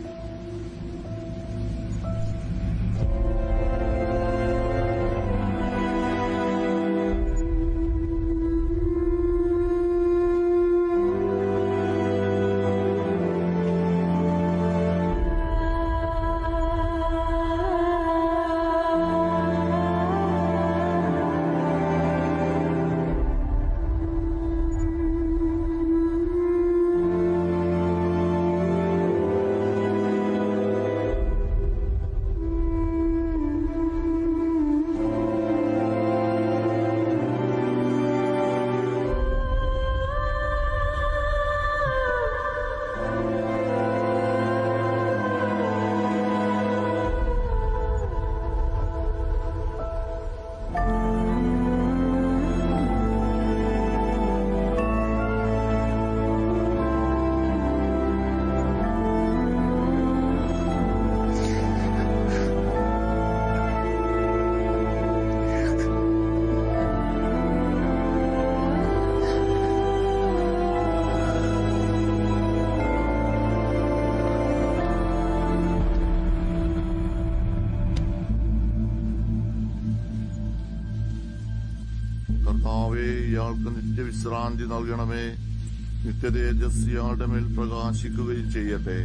കർത്താവേ ഇയാൾക്ക് നിത്യവിശ്രാന്തി നൽകണമേ നിത്യതേജസ് ഇയാളുടെ മേൽ പ്രകാശിക്കുകയും ചെയ്യട്ടെ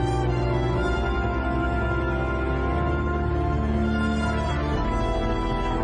ആ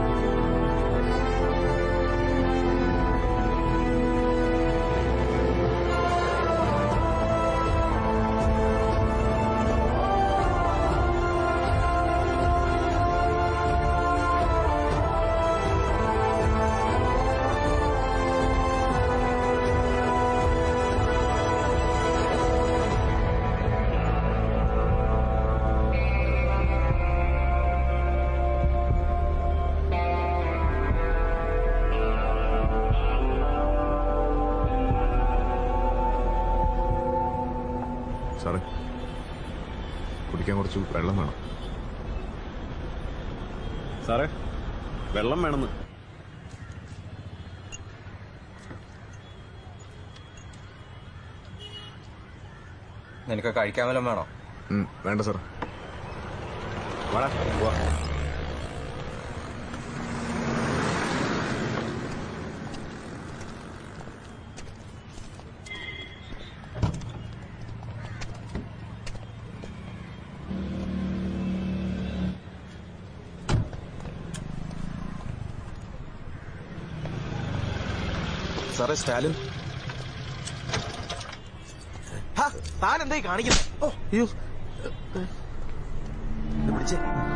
സാറേ കുടിക്കാൻ കുറച്ച് വെള്ളം വേണം സാറേ വെള്ളം വേണമെന്ന് നിനക്ക് കഴിക്കാൻ വല്ലതും വേണോ ഉം, വേണ്ട സാർ വാടാ പോവാ സാറേ സ്റ്റാലിൻ താൻ എന്തായി കാണിക്കുന്നത് ഓ അയ്യോ ഇത് പിടിച്ചേ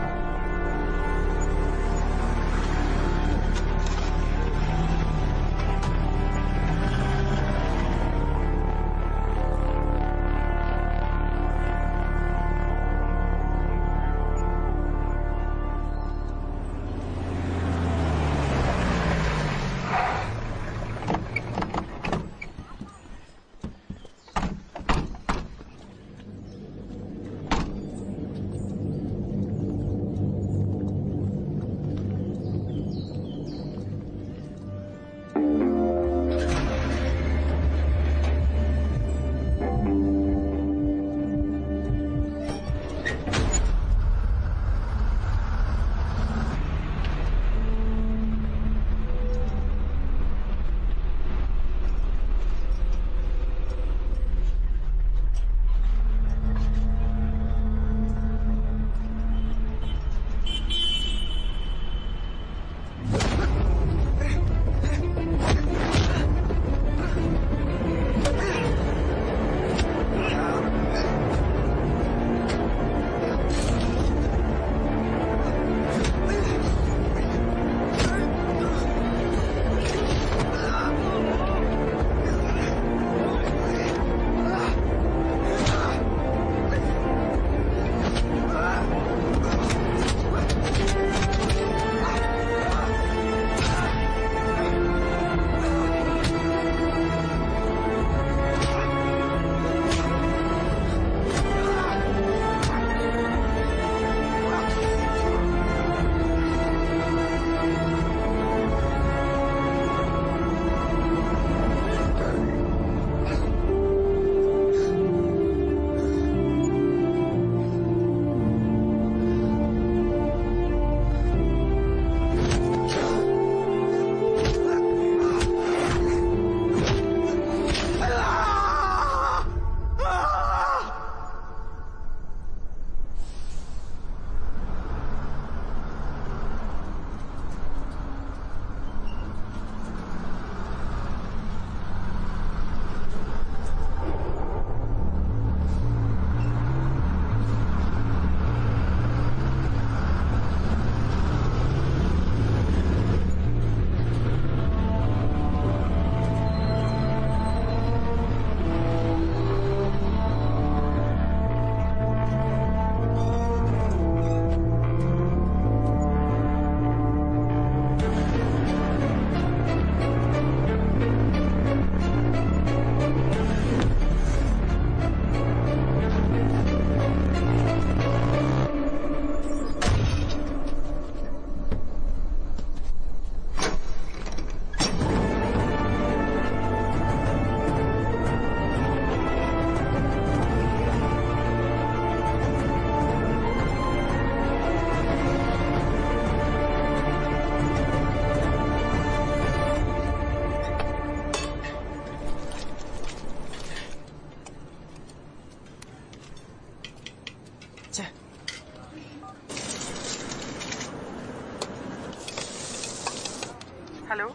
ഹലോ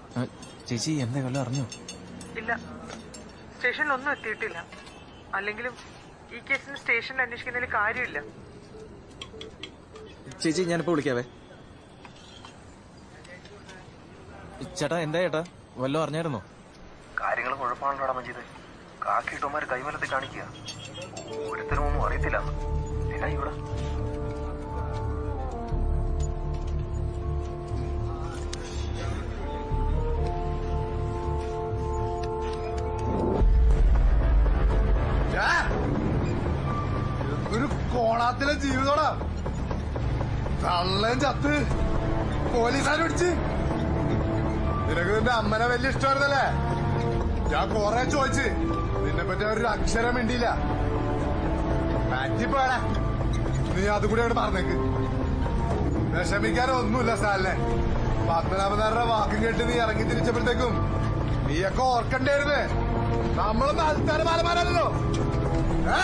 ചേച്ചി എന്താ വല്ലതും അറിഞ്ഞോ ഇല്ല സ്റ്റേഷനിലൊന്നും എത്തിയിട്ടില്ല അല്ലെങ്കിലും ഈ കേസിന് സ്റ്റേഷനിൽ അന്വേഷിക്കുന്നതിൽ കാര്യമില്ല ചേച്ചി ഞാനിപ്പോ വിളിക്കാവേ ചേട്ടാ എന്താ ചേട്ടാ വല്ലതും അറിഞ്ഞായിരുന്നോ കാര്യങ്ങൾ കുഴപ്പമാണല്ലോടാ മജീദ് കാക്കിട്ടോമാര് കൈമലത്തിൽ കാണിക്കുക ഒരുത്തരും ഒന്നും അറിയത്തില്ല എന്നാ ഇവിടെ നാട്ടിലെ ജീവിതോടാ തള്ളയും ചത്ത് പോലീസുകാർ പിടിച്ച് നിനക്ക് നിന്റെ അമ്മനെ വലിയ ഇഷ്ടമായിരുന്നല്ലേ ഞാൻ കൊറേ ചോദിച്ച് നിന്നെ പറ്റി ഒരു അക്ഷരം മിണ്ടിയില്ല മാറ്റിപ്പോടാ നീ അതും കൂടി അവിടെ പറഞ്ഞേക്ക് വിഷമിക്കാനൊന്നുമില്ല സാലിനെ പത്മനാഭനാരുടെ വാക്കും കേട്ട് നീ ഇറങ്ങി തിരിച്ചപ്പോഴത്തേക്കും നീയൊക്കെ ഓർക്കണ്ടായിരുന്നേ നമ്മളൊന്നും ആൾക്കാർ മാലമാരല്ലോ ഏ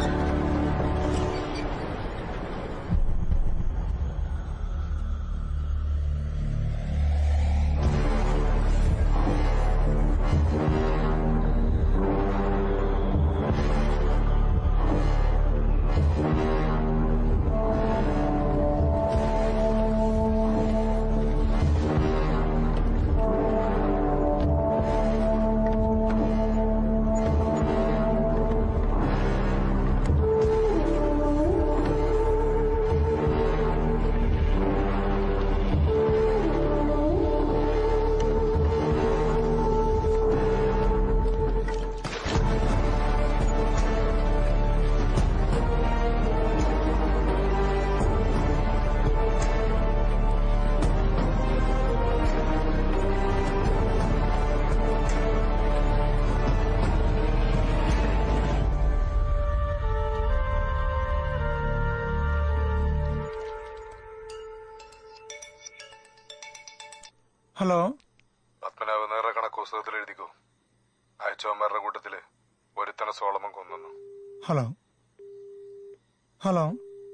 ഹലോ പത്മനാഭനേറെ കണക്ക് പുസ്തകത്തിൽ എഴുതിക്കോ അയച്ചവന്മാരുടെ കൂട്ടത്തില് ഒരുത്തനെ സോളമൻ കൊന്നു ഹലോ ഹലോ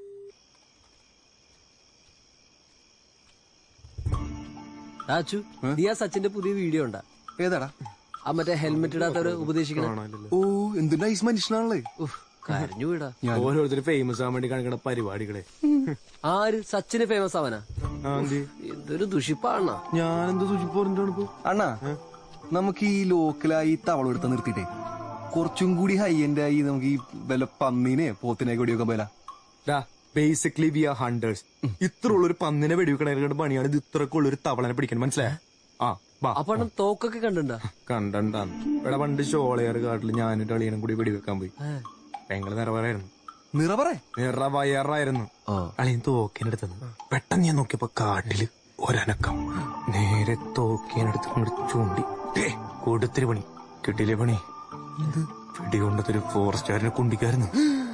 ആച്ചു നീ ആ സച്ചിന്റെ പുതിയ വീഡിയോ ഉണ്ടാ ഏതാടാ ആ മറ്റേ ഹെൽമെറ്റ് ഇടാത്തവര് ഉപദേശിക്കണ ഓ എന്ത് നൈസ് മനുഷ്യനാണല്ലേ കരഞ്ഞു വിടാ ഓരോരുത്തർ ഫേമസ് ആവാൻ വേണ്ടി കാണിക്കണ പരിപാടികളെ ആര് സച്ചിന് ഫേമസ് ആവനാ എന്തൊരു ദുഷിപ്പാണ ഞാനെന്ത് സൂചിപ്പ് പറഞ്ഞിട്ടാണ് അണ്ണാ നമുക്ക് ഈ ലോക്കലായി തവള എടുത്ത് നിർത്തിയിട്ടേ കുറച്ചും കൂടി ഹൈ എൻഡ് ആയി നമുക്ക് ഈ വല്ല പന്നീനെ പോത്തിനെ കൂടിയൊക്കെ പോല ബേസിക്കലി വി ആർ ഹണ്ടേഴ്സ് ഇത്ര ഉള്ളൊരു പന്നിനെ വെടിവെക്കണ പണിയാണ് ഇത് ഇത്രയൊക്കെ ഉള്ളൊരു തവളനെ പിടിക്കണം മനസ്സിലായ ആ വാ അപ്പൊ അണ്ണൻ തോക്കൊക്കെ കണ്ടിണ്ടാ കണ്ടാന്ന് ഇവിടെ പണ്ട് ഷോളയാർ കാട്ടിൽ ഞാനും അളിയനും കൂടി വെടിവെക്കാൻ പോയി ഭയങ്കര നിറവറായിരുന്നു നിറവറേ നിറവയറായിരുന്നു അളിയൻ തോക്കിനെടുത്തത് പെട്ടെന്ന് ഞാൻ നോക്കിയപ്പോ കാട്ടില് ഒരനക്കം നേരെ തോക്കിനെടുത്ത് അങ്ങോട്ട് ചൂണ്ടി ടേ, കൊടുത്തിരി പണി കിട്ടിയില്ലേ പണി വെടികൊണ്ടതൊരു ഫോറസ്റ്റുകാരനെ കുണ്ടിക്കായിരുന്നു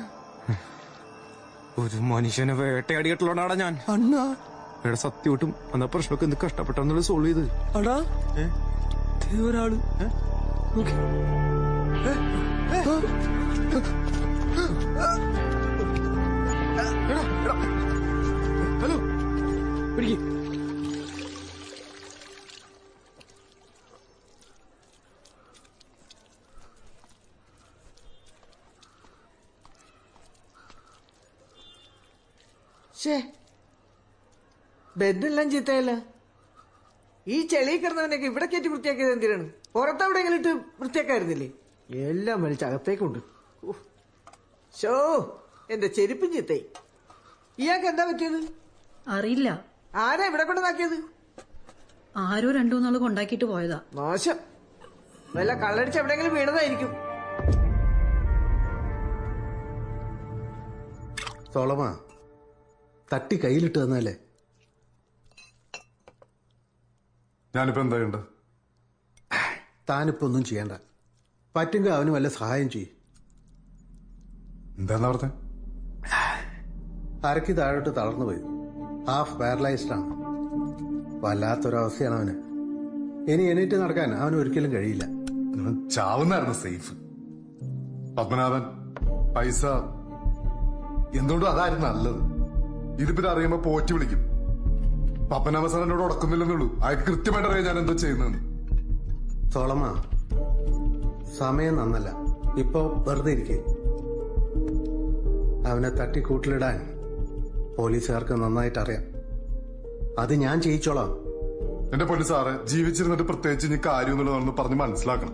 ഒരു മനുഷ്യനെ വേട്ടയാടിയിട്ടുള്ളതാണ് ഞാൻ അണ്ണാ ഇവിടെ സത്യമായിട്ടും എന്നാ പ്രശ്നമൊക്കെ എന്ത് കഷ്ടപ്പെട്ടാന്നുള്ളത് സോൾവ് ചെയ്ത് അടാ ദേ ഒരാള് നോക്ക്. ഹലോ പിടിക്ക് ഷേ ബെഡെല്ലാം ചീത്തയല്ല ഈ ചെളി കിടന്നവനൊക്കെ ഇവിടെ കയറ്റി വൃത്തിയാക്കിയത് എന്തിനാണ് പുറത്തെവിടെയെങ്കിലും ഇട്ട് വൃത്തിയാക്കായിരുന്നില്ലേ എല്ലാം വലിച്ച് അകത്തേക്കുണ്ട് ഉഫ്. ഷോ എന്റെ ചെരുപ്പും ചീത്തയി ഇയാൾക്ക് എന്താ പറ്റിയത് അറിയില്ല ആരാ ഇവിടെ കൊണ്ടുവന്നാക്കിയത് ആരോ രണ്ടു മൂന്നാൾ കൊണ്ടാക്കിയിട്ട് പോയതാ മോശം വല്ല കള്ളടിച്ച് എവിടെയെങ്കിലും വീണതായിരിക്കും സോളമ തട്ടി കയ്യിലിട്ട് തന്നല്ലേ ഞാനിപ്പോ എന്താ ചെയ്യണ്ട താനിപ്പോ ഒന്നും ചെയ്യണ്ട പറ്റുമെങ്കിൽ അവന് വല്ല സഹായം ചെയ്യും എന്താന്നാ പറഞ്ഞേ അരക്കി താഴോട്ട് തളർന്നു പോയി ഹാഫ് പാരലൈസ്ഡ് ആണ് വല്ലാത്തൊരവസ്ഥയാണ് അവന് ഇനി എണീറ്റ് നടക്കാൻ അവന് ഒരിക്കലും കഴിയില്ല ചാവുന്നായിരുന്നു സേഫ് പത്മനാഭൻ പൈസ എന്തുകൊണ്ടും അതായിരുന്നു നല്ലത് ഇതിപ്പോ ഇത് അറിയുമ്പോ പോറ്റി വിളിക്കും പപ്പനാഭ സാർ എന്നോട് ഉടക്കുന്നില്ലെന്നുള്ളൂ അയാൾക്ക് കൃത്യമായിട്ട് അറിയാം ഞാൻ എന്താ ചെയ്യുന്നതെന്ന് സോളമ സമയം നന്നല്ല ഇപ്പൊ വെറുതെ ഇരിക്കേ അവനെ തട്ടിക്കൂട്ടിലിടാൻ പോലീസുകാർക്ക് നന്നായിട്ട് അറിയാം അത് ഞാൻ ചെയ്യിച്ചോളാം എന്റെ പൊന്നു സാറ് ജീവിച്ചിരുന്നിട്ട് പ്രത്യേകിച്ച് ഇനി കാര്യമൊന്നുള്ളതെന്ന് പറഞ്ഞ് മനസ്സിലാക്കണം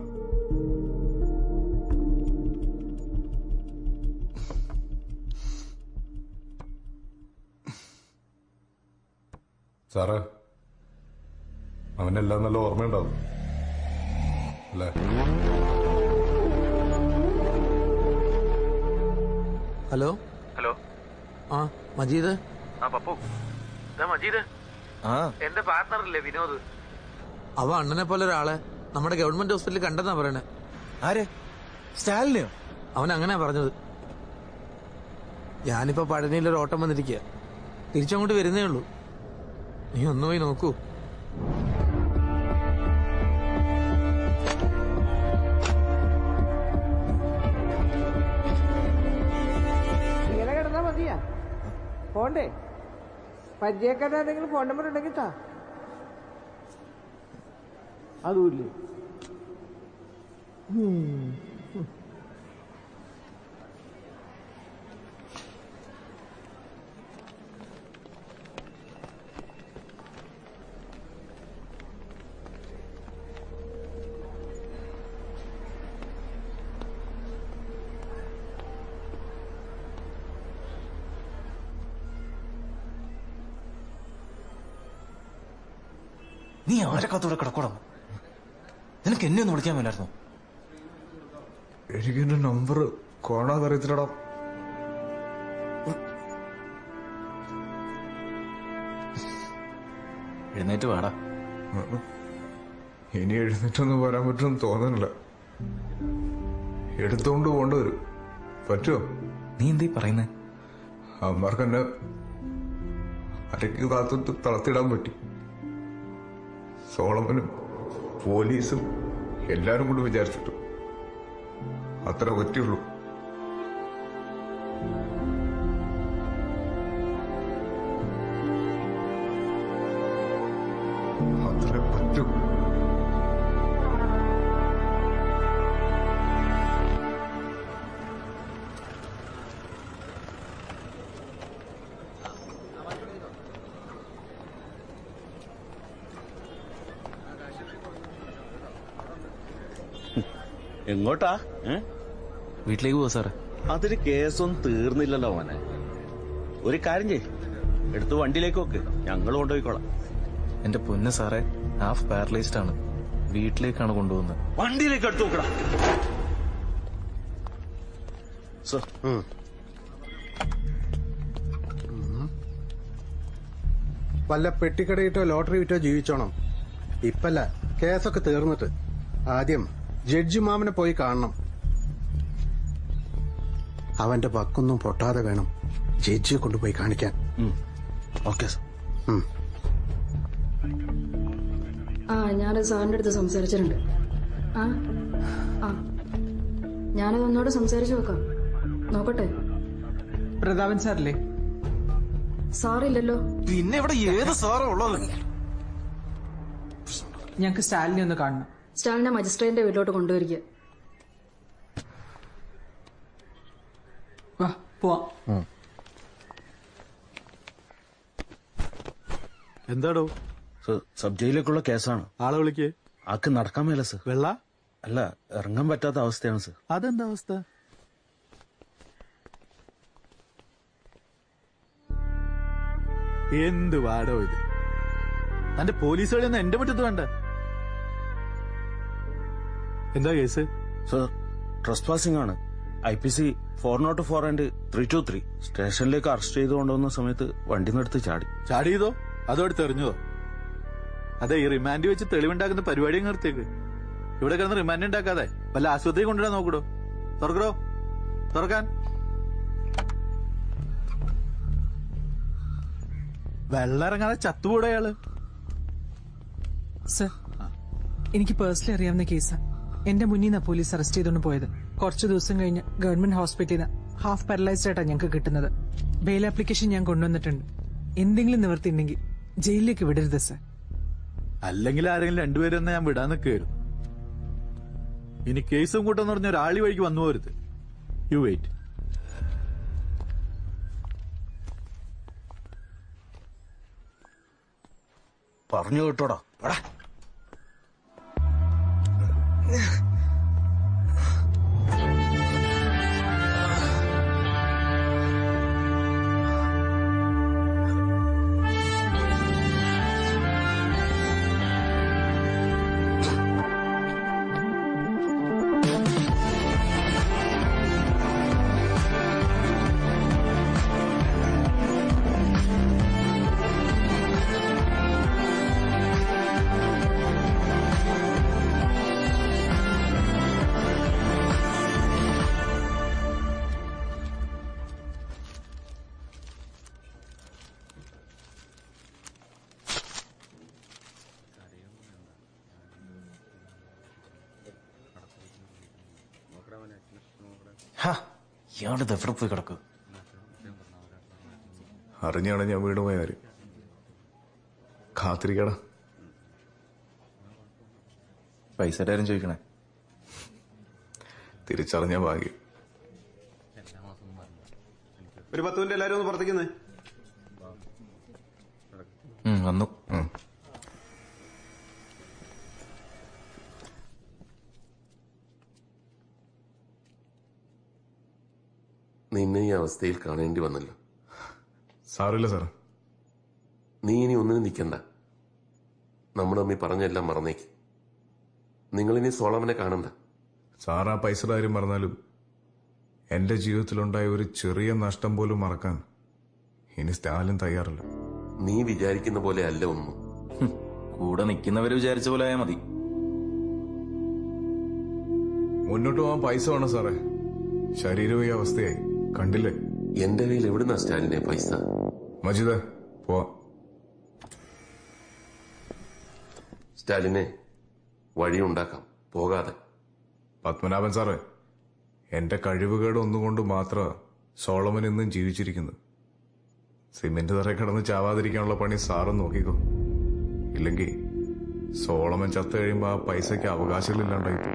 സാറേ അവനെല്ലാം നല്ല ഓർമ്മയുണ്ടാവും അല്ലേ ഹലോ ഹലോ ആ മജീദ് ആ പപ്പു ഇതാ മജീദ് ആ എന്റെ പാർട്ണർ ഇല്ലേ വിനോദ് അവ അണ്ണനെ പോലെ ഒരാളെ നമ്മുടെ ഗവൺമെന്റ് ഹോസ്പിറ്റലിൽ കണ്ടെന്നാ പറയണേ ആരെ സ്റ്റാലിനെയോ അവൻ അങ്ങനെ പറഞ്ഞത് ഞാനിപ്പോ പഴനിയിൽ ഒരു ഓട്ടം വന്നിരിക്കുക തിരിച്ചങ്ങോട്ട് വരുന്നേ ഉള്ളൂ നീ ഒന്ന് പോയി നോക്കൂ ഇങ്ങനെ കിടന്നാ മതിയാ പോണ്ടേ പരിചയക്കാരാണെങ്കിൽ ഫോൺ നമ്പർ ഉണ്ടെങ്കിൽ താ അതുമില്ലേ നീ ആരക്കത്തോടെ കിടക്കണം നിനക്ക് എന്നെ ഒന്ന് വിളിക്കാൻ മേലായിരുന്നു എനിക്ക് എന്റെ നമ്പർ കാണാതെ അറിയത്തില്ലടാ എഴുന്നേറ്റ് വാടാ ഇനി എഴുന്നേറ്റൊന്നും വരാൻ പറ്റുമെന്ന് തോന്നുന്നില്ല എടുത്തോണ്ട് പോണ്ട വരും പറ്റുമോ നീ എന്തീ പറയുന്നേ അമ്മമാർക്ക് എന്നെ അരക്ക് കാത്തു തളർത്തിടാൻ പറ്റി സോളമനും പോലീസും എല്ലാരും കൊണ്ട് വിചാരിച്ചിട്ടു അത്ര പറ്റുള്ളൂ അത്ര പറ്റൂ എങ്ങോട്ടാ ഏ? വീട്ടിലേക്ക് പോവാ സാറേ അതൊരു കേസൊന്നും തീർന്നില്ലല്ലോ മോനെ ഒരു കാര്യം ചെയ് എടുത്ത് വണ്ടിയിലേക്ക് വെക്ക് ഞങ്ങൾ കൊണ്ടുപോയിക്കോളാം എന്റെ പൊന്ന് സാറേ ഹാഫ് പാരലൈസ്ഡ് ആണ് വീട്ടിലേക്കാണ് കൊണ്ടുപോകുന്നത് വണ്ടിയിലേക്ക് എടുത്തു നോക്കടാ സർ വല്ല പെട്ടിക്കടയിട്ടോ ലോട്ടറി വിറ്റോ ജീവിച്ചോണം ഇപ്പല്ല കേസൊക്കെ തീർന്നിട്ട് ആദ്യം ജഡ്ജി മാമനെ പോയി കാണണം അവന്റെ പക്കൊന്നും പൊട്ടാതെ വേണം ജഡ്ജിയെ കൊണ്ടുപോയി കാണിക്കാൻ ഓക്കെ ആ ഞാൻ സാറിന്റെ അടുത്ത് സംസാരിച്ചിട്ടുണ്ട് ആ ആ ഞാനത് ഒന്നോട് സംസാരിച്ചു നോക്കാം നോക്കട്ടെ പ്രതാപൻ സാറില്ലേ സാറില്ലല്ലോ പിന്നെ ഇവിടെ ഏത് സാറാ ഉള്ളത് ഞങ്ങൾക്ക് സ്റ്റാലിനെ ഒന്ന് കാണണം സ്റ്റാലിനെ മജിസ്ട്രേറ്റിന്റെ വീട്ടിലോട്ട് കൊണ്ടുവരിക വാ പോവാം എന്താടോ സബ് ജയിലേക്കുള്ള കേസാണ് ആളെ വിളിക്കേ ആക്ക് നടക്കാൻ മേല സർ വെള്ള അല്ല ഇറങ്ങാൻ പറ്റാത്ത അവസ്ഥയാണ് സർ അതെന്താ അവസ്ഥ എന്ത് വാടോ ഇത് തന്റെ പോലീസ് കളിയൊന്നും എന്റെ മുറ്റത്ത് വേണ്ട എന്താ കേസ് സർ ട്രസ് പാസിംഗ് ആണ് I P C four nought four and three two three സ്റ്റേഷനിലേക്ക് അറസ്റ്റ് ചെയ്ത് കൊണ്ടുവന്ന സമയത്ത് വണ്ടി നിർത്തി ചാടി ചാടിയതോ അതോ എടുത്ത് എറിഞ്ഞതോ അതെ ഈ റിമാൻഡ് വെച്ച് തെളിവുണ്ടാക്കുന്ന പരിപാടി അങ്ങ് നിർത്തിയേക്ക് ഇവിടെ കിടന്ന് റിമാൻഡ് ഉണ്ടാക്കാതെ വല്ല ആശുപത്രി കൊണ്ടുവരാൻ നോക്കടോ തുറക്കടോ തുറക്കാൻ വെള്ളം ഇറങ്ങാതെ ചത്തുകൂടെ അയാള് സർ എനിക്ക് പേഴ്സണലി അറിയാവുന്ന കേസാ എന്റെ മുന്നിൽ നിന്നാ പോലീസ് അറസ്റ്റ് ചെയ്തുകൊണ്ട് പോയത് കുറച്ചു ദിവസം കഴിഞ്ഞ് ഗവൺമെന്റ് ഹോസ്പിറ്റലിൽ നിന്ന് ഹാഫ് പാരലൈസ്ഡ് ആയിട്ടാ ഞങ്ങൾക്ക് കിട്ടുന്നത് ബെയിൽ ആപ്ലിക്കേഷൻ ഞാൻ കൊണ്ടുവന്നിട്ടുണ്ട് എന്തെങ്കിലും നിവർത്തിയുണ്ടെങ്കിൽ ജയിലിലേക്ക് വിടരുത് സർ അല്ലെങ്കിൽ ആരെങ്കിലും രണ്ടുപേരും തന്നെ ഞാൻ വിടാൻ നിൽക്കുകയായിരുന്നു ഇനി കേസും കൂട്ടെന്ന് പറഞ്ഞ ഒരാളി വഴിക്ക് വന്നു പോരുത് യു വെയിറ്റ് പറഞ്ഞു കേട്ടോടാ ഇയാളുടെ എവിടെ പോയി കിടക്കും അറിഞ്ഞാണ് ഞാൻ വീണ് പോയ കാര്യം കാത്തിരിക്കട പൈസ ആരും ചോദിക്കണേ തിരിച്ചറിഞ്ഞ ഭാഗ്യം ഒരു പത്ത് മിനിറ്റ് എല്ലാരും ഒന്ന് പുറത്തേക്കുന്നേ ഉം, വന്നു നിന്നെ ഈ അവസ്ഥയിൽ കാണേണ്ടി വന്നല്ലോ സാറില്ല സാർ നീ ഇനി ഒന്നിനും നിൽക്കണ്ട നമ്മൾ തമ്മി പറഞ്ഞെല്ലാം മറന്നേക്ക് നിങ്ങളിനി സോളമനെ കാണണ്ട സാർ ആ പൈസയുടെ കാര്യം പറഞ്ഞാലും എന്റെ ജീവിതത്തിലുണ്ടായ ഒരു ചെറിയ നഷ്ടം പോലും മറക്കാൻ ഇനി സ്റ്റാലിൻ തയ്യാറല്ല നീ വിചാരിക്കുന്ന പോലെ അല്ല ഒന്നും കൂടെ നിൽക്കുന്നവര് വിചാരിച്ച പോലെ ആയാൽ മതി മുന്നോട്ട് പോകാൻ പൈസ വേണം സാറേ ശരീരം ഈ അവസ്ഥയായി കണ്ടില്ലേ എന്റെ കയ്യിൽ എവിടുന്നാ സ്റ്റാലിനെ പൈസ മജിദ പോവാ സ്റ്റാലിനെ വഴിയുണ്ടാക്കാം പോകാതെ പത്മനാഭൻ സാറേ എന്റെ കഴിവുകേട് ഒന്നുകൊണ്ട് മാത്ര സോളമൻ ഇന്നും ജീവിച്ചിരിക്കുന്നത് സിമെന്റ് തറ കിടന്ന് ചാവാതിരിക്കാനുള്ള പണി സാറും നോക്കിക്കോ ഇല്ലെങ്കിൽ സോളമൻ ചത്തു കഴിയുമ്പോ ആ പൈസയ്ക്ക് അവകാശമില്ലാണ്ടായി പോകും.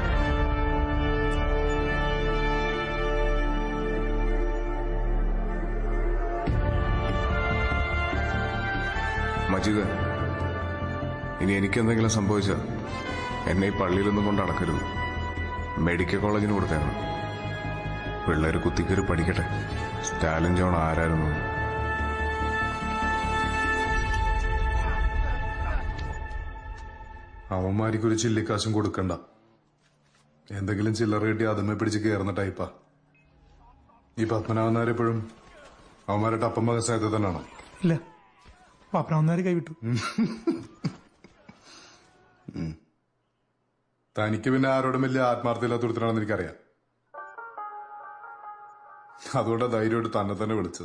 മജീദ് ഇനി എനിക്കെന്തെങ്കിലും സംഭവിച്ച എന്നെ ഈ പള്ളിയിലൊന്നും കൊണ്ട് അടക്കരുത് മെഡിക്കൽ കോളേജിന് കൊടുത്തേക്കണം പിള്ളേര് കുത്തിക്കയറി പഠിക്കട്ടെ സ്റ്റാലിൻ ജോൺ ആരായിരുന്നു എന്ന്. അവന്മാർക്ക് ഒരു ചില്ലിക്കാശും കൊടുക്കണ്ട എന്തെങ്കിലും ചില്ലറ കിട്ടി അതുമേ പിടിച്ച് കയറുന്ന ടൈപ്പാ ഈ പത്മനാഭൻ നായർ എപ്പോഴും അവന്മാരുടെ അപ്പം മകൻ സാധ്യത തന്നെയാണോ ഇല്ല പാപ്പനാവുന്നവര് കൈവിട്ടു തനിക്ക് പിന്നെ ആരോടും വലിയ ആത്മാർത്ഥയില്ലാത്ത ഒരുത്തനാണെന്ന് എനിക്കറിയാം അതുകൊണ്ടാ ധൈര്യമായിട്ട് തന്നെ തന്നെ വിളിച്ചത്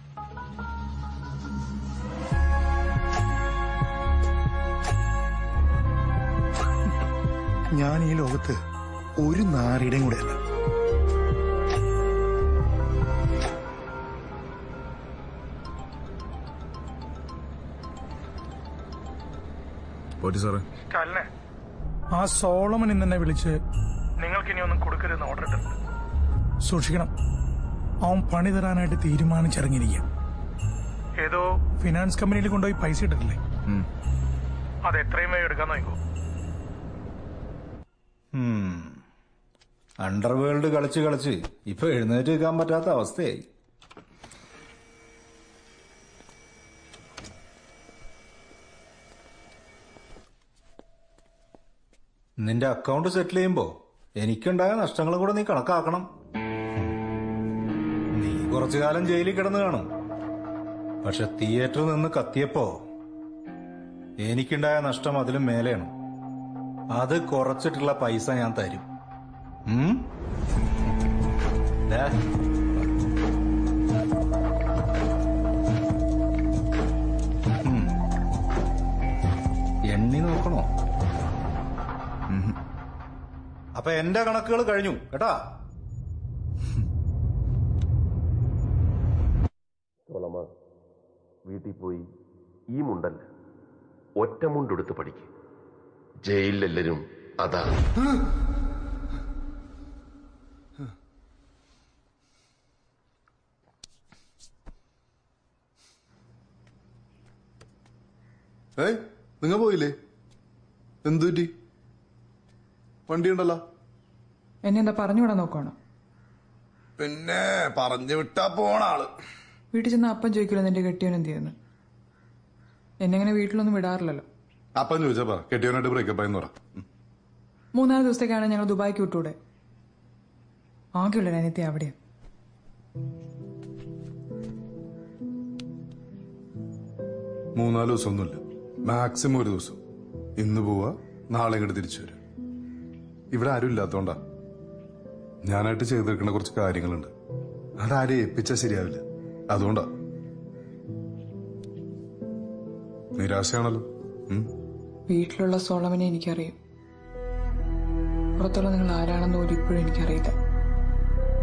ഞാൻ ഈ ലോകത്ത് ഒരു നാരിയുടെയും കൂടെ അല്ല പോറ്റി സാറേ സ്റ്റാലിനെ ആ സോളമൻ ഇന്ന് എന്നെ വിളിച്ച് നിങ്ങൾക്ക് ഇനി ഒന്നും കൊടുക്കരുതെന്ന് ഓർഡർ ഇട്ടിട്ടുണ്ട് സൂക്ഷിക്കണം അവൻ പണി തരാനായിട്ട് തീരുമാനിച്ചിറങ്ങിയിരിക്കുക ഏതോ ഫിനാൻസ് കമ്പനിയിൽ കൊണ്ടുപോയി പൈസ ഇട്ടിട്ടില്ലേ അത് എത്രയും വേഗം എടുക്കാൻ നോക്കോ അണ്ടർവേൾഡ് കളിച്ച് കളിച്ച് ഇപ്പൊ എഴുന്നേറ്റ് നിൽക്കാൻ പറ്റാത്ത അവസ്ഥയായി നിന്റെ അക്കൗണ്ട് സെറ്റിൽ ചെയ്യുമ്പോ എനിക്കുണ്ടായ നഷ്ടങ്ങളും കൂടെ നീ കണക്കാക്കണം നീ കുറച്ചു കാലം ജയിലിൽ കിടന്നു കാണും പക്ഷെ തിയേറ്ററിൽ നിന്ന് കത്തിയപ്പോ എനിക്കുണ്ടായ നഷ്ടം അതിലും മേലെയാണ് അത് കുറച്ചിട്ടുള്ള പൈസ ഞാൻ തരും ഉം? ദാ. ഉം. എണ്ണി നോക്കണോ ഉം. അപ്പൊ എന്റെ കണക്കുകൾ കഴിഞ്ഞു കേട്ടാ സോളമ വീട്ടിൽ പോയി ഈ മുണ്ടല്ല ഒറ്റ മുണ്ടെടുത്ത് പഠിക്ക് ജയിലിലെല്ലാരും അതാ ഏയ് നിങ്ങ പോയില്ലേ എന്തു പറ്റി വണ്ടി ഉണ്ടല്ലോ എന്നെ എന്താ പറഞ്ഞുവിടാൻ നോക്കുവാണോ പിന്നെ പറഞ്ഞു വിട്ടാ പോണ ആള് വീട്ടിൽ ചെന്ന് അപ്പം ചോദിക്കില്ല നിന്റെ കെട്ടിയവൻ എന്ത് ചെയ്യുന്നു എന്നെ അങ്ങനെ വീട്ടിലൊന്നും വിടാറില്ലല്ലോ അപ്പം ചോദിച്ചാ പറ കെട്ടിയവനായിട്ട് ബ്രേക്കപ്പ് ആയെന്ന് പറ മൂന്നാല് ദിവസത്തേക്കാണ് ഞങ്ങൾ ദുബായിക്ക് വിട്ടൂടെ ആകെയുള്ള അനിയത്തി അവിടെയാ മൂന്നാല് ദിവസമൊന്നുമില്ല മാക്സിമം ഒരു ദിവസം ഇന്ന് പോവാ നാളെ ഇങ്ങോട്ട് തിരിച്ചു വരും ഇവിടെ ആരും ഇല്ലാത്തോണ്ടാ ഞാനായിട്ട് ചെയ്തെടുക്കുന്ന കുറച്ച് കാര്യങ്ങളുണ്ട് അതാരെ ഏൽപ്പിച്ചാൽ ശരിയാവില്ല അതുകൊണ്ടാ നിരാശയാണല്ലോ ഉം. വീട്ടിലുള്ള സോളമനെ എനിക്കറിയും പുറത്തുള്ള നിങ്ങൾ ആരാണെന്ന് പോലും ഇപ്പോഴും എനിക്കറിയില്ല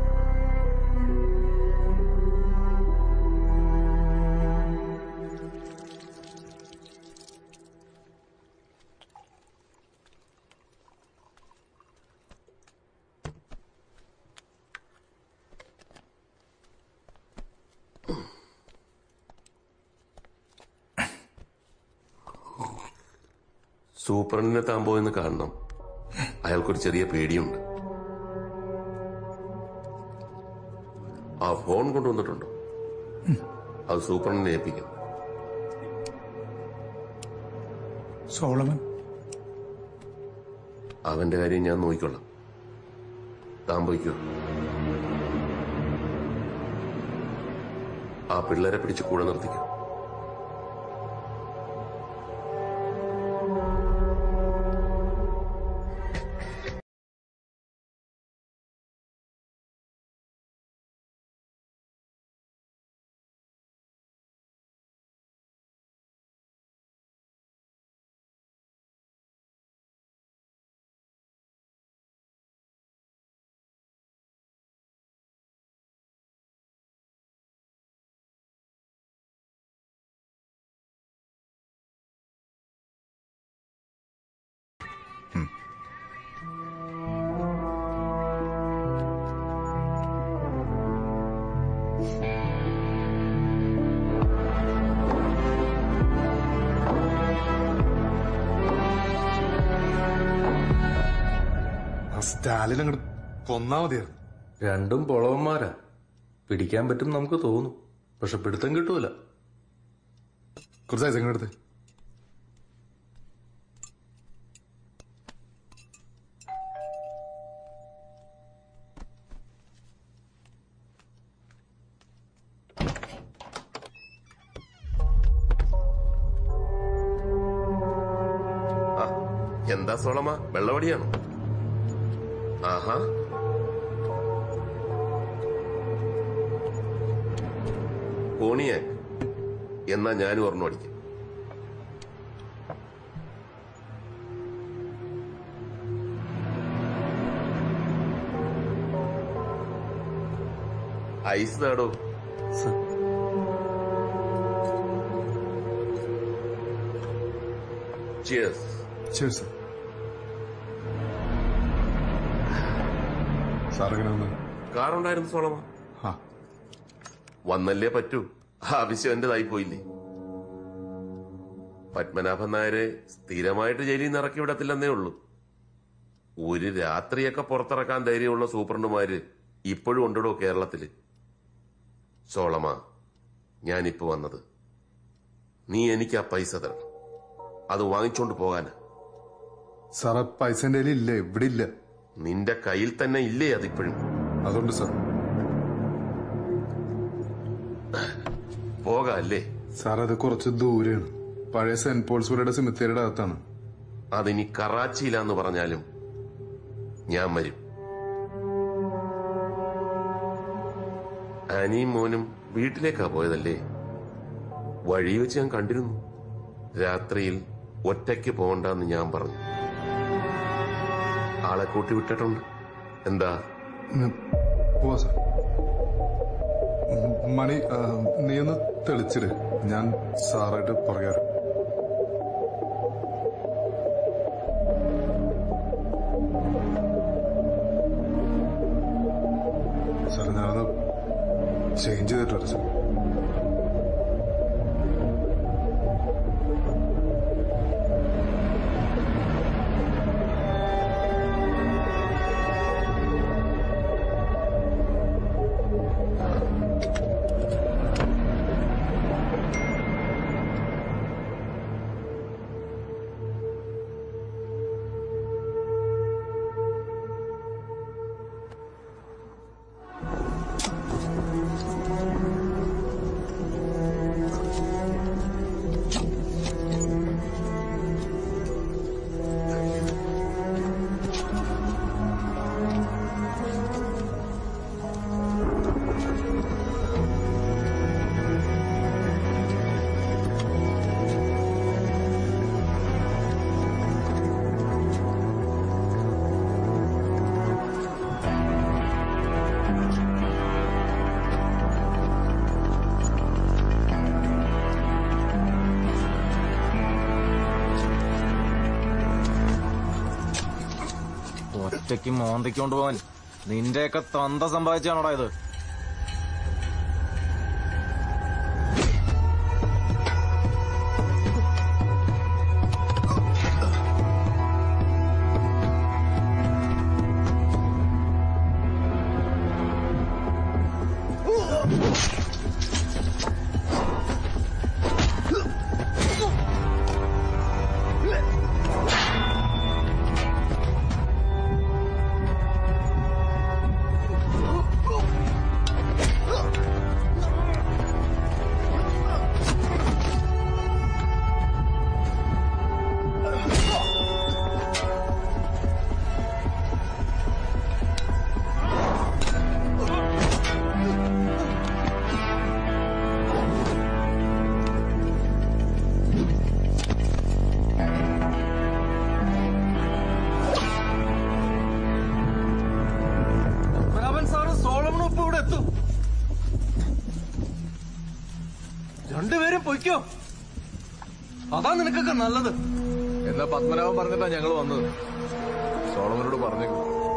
സൂപ്രണ്ടിനെ താൻ പോയെന്ന് കാണണം അയാൾക്കൊരു ചെറിയ പേടിയുണ്ട് ആ ഫോൺ കൊണ്ടുവന്നിട്ടുണ്ടോ അത് സൂപ്രണ്ടിനെ ഏൽപ്പിക്കും സോളമൻ അവന്റെ കാര്യം ഞാൻ നോക്കിക്കൊള്ളാം താൻ പോയിക്കോ ആ പിള്ളേരെ പിടിച്ച് കൂടെ നിർത്തിക്കും ആ സ്റ്റാലിൻ അങ്ങോട്ട് കൊന്നാ മതിയായിരുന്നു രണ്ടും പൊളവന്മാരാ പിടിക്കാൻ പറ്റും നമുക്ക് തോന്നും പക്ഷെ പിടുത്തം കിട്ടൂല കുറച്ച് ഐസ് എടുത്ത് ആ എന്താ സോളമ വെള്ളവടിയാണോ ആഹാ കോണിയാക്ക് എന്നാ ഞാനും ഒരെണ്ണം അടിക്കും ഐസ് താടോ ചിയേഴ്സ് ശരി സാർ സാറെങ്ങനെ വന്നു കാറുണ്ടായിരുന്നു സോളമ ആ. വന്നല്ലേ പറ്റൂ ആവശ്യം എന്റേതായി പോയില്ലേ പത്മനാഭൻ നായരെ സ്ഥിരമായിട്ട് ജയിലിൽ നിന്ന് ഇറക്കി വിടത്തില്ലെന്നേ ഉള്ളൂ ഒരു രാത്രിയൊക്കെ പുറത്തിറക്കാൻ ധൈര്യമുള്ള സൂപ്രണ്ടുമാര് ഇപ്പോഴും ഉണ്ടോ കേരളത്തില് സോളമ ഞാനിപ്പോ വന്നത് നീ എനിക്ക് ആ പൈസ തരണം അത് വാങ്ങിച്ചോണ്ട് പോകാനാ സാറേ പൈസ എന്റെ കയ്യിൽ ഇല്ല ഇവിടെ ഇല്ല നിന്റെ കയ്യിൽ തന്നെ ഇല്ലേ അതിപ്പോഴും അതുകൊണ്ട് സാർ പോകാല്ലേ സാർ അത് കുറച്ച് ദൂരെയാണ് പഴയ സെന്റ് പോൾസ്പുരയുടെ സിമിത്തേരിയുടെ അകത്താണ് അതിനി കറാച്ചിയിലാന്ന് പറഞ്ഞാലും ഞാൻ വരും ആനിയും മോനും വീട്ടിലേക്കാ പോയതല്ലേ വഴി വെച്ച് ഞാൻ കണ്ടിരുന്നു രാത്രിയിൽ ഒറ്റയ്ക്ക് പോകണ്ടെന്ന് ഞാൻ പറഞ്ഞു ആളെ കൂട്ടി വിട്ടിട്ടുണ്ട് എന്താ ഉം, പോവാ സാർ ഉം, മണി ആ, നീ ഒന്ന് തെളിച്ചിട് ഞാൻ സാറായിട്ട് പുറകെ വരാം. സാർ ഞാനൊന്ന് ചേഞ്ച് ചെയ്തിട്ട് വരാം സാർ ഒറ്റയ്ക്ക് മോന്തിക്കൊണ്ട് പോവാൻ നിന്റെയൊക്കെ തന്ത സമ്പാദിച്ചാണോടാ ഇത് ഇവിടെ എത്തും രണ്ടുപേരും പൊയ്ക്കോ അതാ നിനക്കൊക്കെ നല്ലത് എന്നാ പത്മനാഭൻ പറഞ്ഞിട്ടാ ഞങ്ങൾ വന്നത് സോളമനോട് പറഞ്ഞേക്കും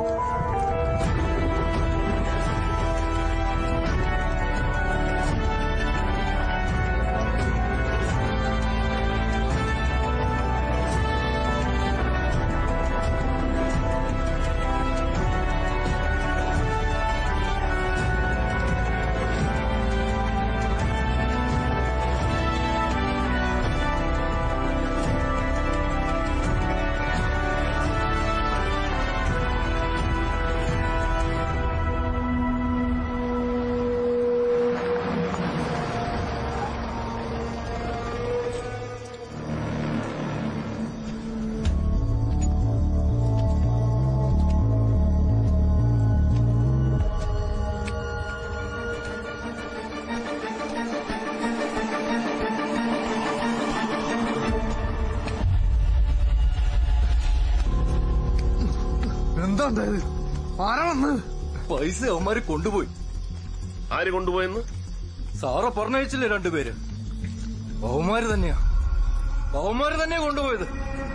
എന്താ ഉണ്ടായത് ആരാ വന്ന് പൈസ അവന്മാര് കൊണ്ടുപോയി ആര് കൊണ്ടുപോയെന്ന് സാറ് പറഞ്ഞയച്ചില്ലേ രണ്ടുപേര് അവന്മാര് തന്നെയാ അവന്മാര് തന്നെയാ കൊണ്ടുപോയത്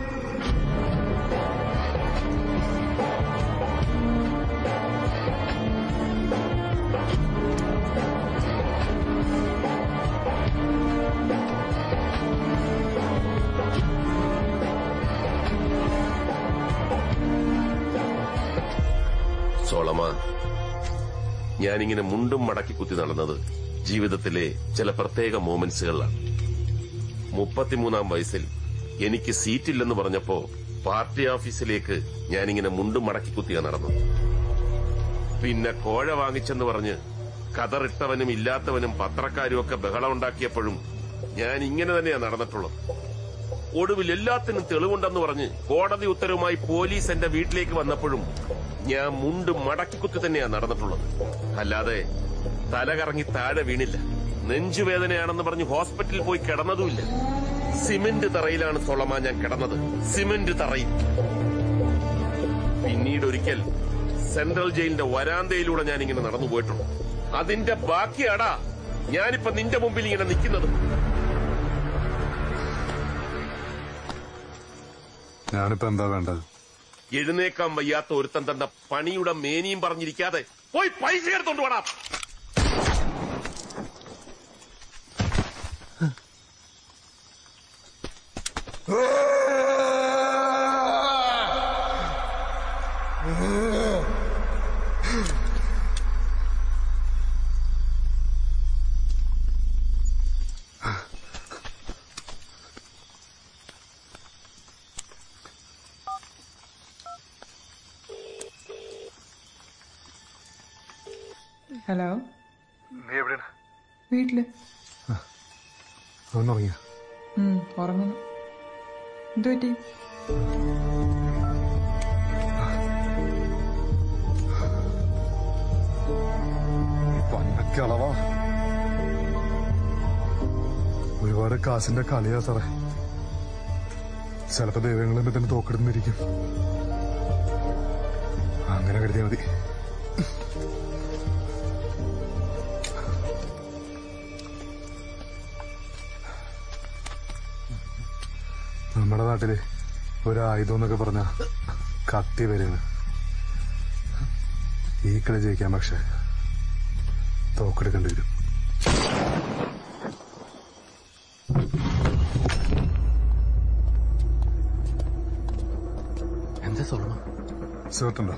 സോളമ ഞാനിങ്ങനെ മുണ്ടും മടക്കി കുത്തി നടന്നത് ജീവിതത്തിലെ ചില പ്രത്യേക മോമെന്റ്സുകളിലാണ് മുപ്പത്തിമൂന്നാം വയസ്സിൽ എനിക്ക് സീറ്റില്ലെന്ന് പറഞ്ഞപ്പോ പാർട്ടി ഓഫീസിലേക്ക് ഞാനിങ്ങനെ മുണ്ടും മടക്കി കുത്തിയ നടന്നു പിന്നെ കോഴ വാങ്ങിച്ചെന്ന് പറഞ്ഞ് കതറിട്ടവനും ഇല്ലാത്തവനും പത്രക്കാരും ഒക്കെ ബഹളമുണ്ടാക്കിയപ്പോഴും ഞാൻ ഇങ്ങനെ തന്നെയാ നടന്നിട്ടുള്ളത് ഒടുവിൽ എല്ലാത്തിനും തെളിവുണ്ടെന്ന് പറഞ്ഞ് കോടതി ഉത്തരവുമായി പോലീസ് എന്റെ വീട്ടിലേക്ക് വന്നപ്പോഴും ഞാൻ മുണ്ട് മടക്കിക്കുത്തി തന്നെയാ നടന്നിട്ടുള്ളത് അല്ലാതെ തലകറങ്ങി താഴെ വീണില്ല നെഞ്ചുവേദനയാണെന്ന് പറഞ്ഞ് ഹോസ്പിറ്റലിൽ പോയി കിടന്നതുമില്ല സിമന്റ് തറയിലാണ് സൊളമ ഞാൻ കിടന്നത് സിമന്റ് തറയിൽ പിന്നീട് ഒരിക്കൽ സെൻട്രൽ ജയിലിന്റെ വരാന്തയിലൂടെ ഞാൻ ഇങ്ങനെ നടന്നു പോയിട്ടുണ്ട് അതിന്റെ ബാക്കിയാടാ ഞാനിപ്പോ നിന്റെ മുമ്പിൽ ഇങ്ങനെ നിൽക്കുന്നത് ഞാനിപ്പോ എന്താ വേണ്ടത് എഴുന്നേക്കാൻ വയ്യാത്ത ഒരുത്തൻ തന്ന പണിയുടെ മേനിയും പറഞ്ഞിരിക്കാതെ പോയി പൈസ എടുത്തോണ്ട് വേണം ഹലോ നീ എവിടെയാണ് വീട്ടില് അവനുറങ്ങിയ ഉം, ഉറങ്ങുന്നു എന്തു പറ്റി പന്നക്കളവാ ഒരുപാട് കാശിന്റെ കളിയാ സാറേ ചിലപ്പോ ദൈവങ്ങളും ഇതിന് തോക്കെടുന്നിരിക്കും അങ്ങനെ കരുതിയാ മതി നമ്മുടെ നാട്ടില് ഒരു ആയുധം എന്നൊക്കെ പറഞ്ഞ കത്തി വരെയാണ് ഈ കളി ജയിക്കാൻ പക്ഷെ തോക്കെടുക്കേണ്ടി വരും എന്താ സോളമ സേർട്ടുണ്ടോ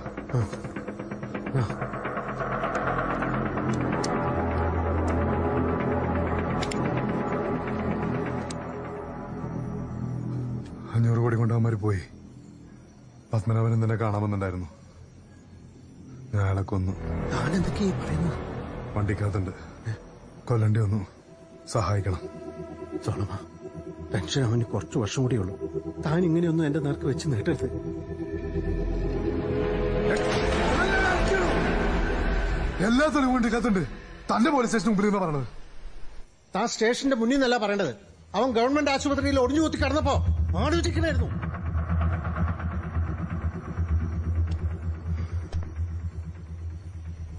അഞ്ഞൂറ് കോടി കൊണ്ട് അവന്മാര് പോയി പത്മനാഭൻ തന്നെ കാണാമെന്നുണ്ടായിരുന്നു ഞാൻ അയാളെ കൊന്നു താനെന്തൊക്കെയാ പറയുന്നത് വണ്ടിക്കകത്തുണ്ട് കൊല്ലണ്ടി വന്നു സഹായിക്കണം സോളമ പെൻഷൻ അവന് കുറച്ച് വർഷം കൂടിയേ ഉള്ളൂ താൻ ഇങ്ങനെയൊന്നും എന്റെ നേർക്ക് വെച്ച് നീട്ടരുത് എല്ലാ തെളിവും വണ്ടിക്കകത്തുണ്ട് തന്റെ പോലീസ് സ്റ്റേഷൻ മുമ്പിൽ നിന്ന് പറഞ്ഞത് താൻ സ്റ്റേഷന്റെ മുന്നിൽ നിന്നല്ല പറയേണ്ടത് അവൻ ഗവൺമെന്റ് ആശുപത്രിയിൽ ഒടിഞ്ഞു കുത്തി കിടന്നപ്പോ ആലോചിക്കണായിരുന്നു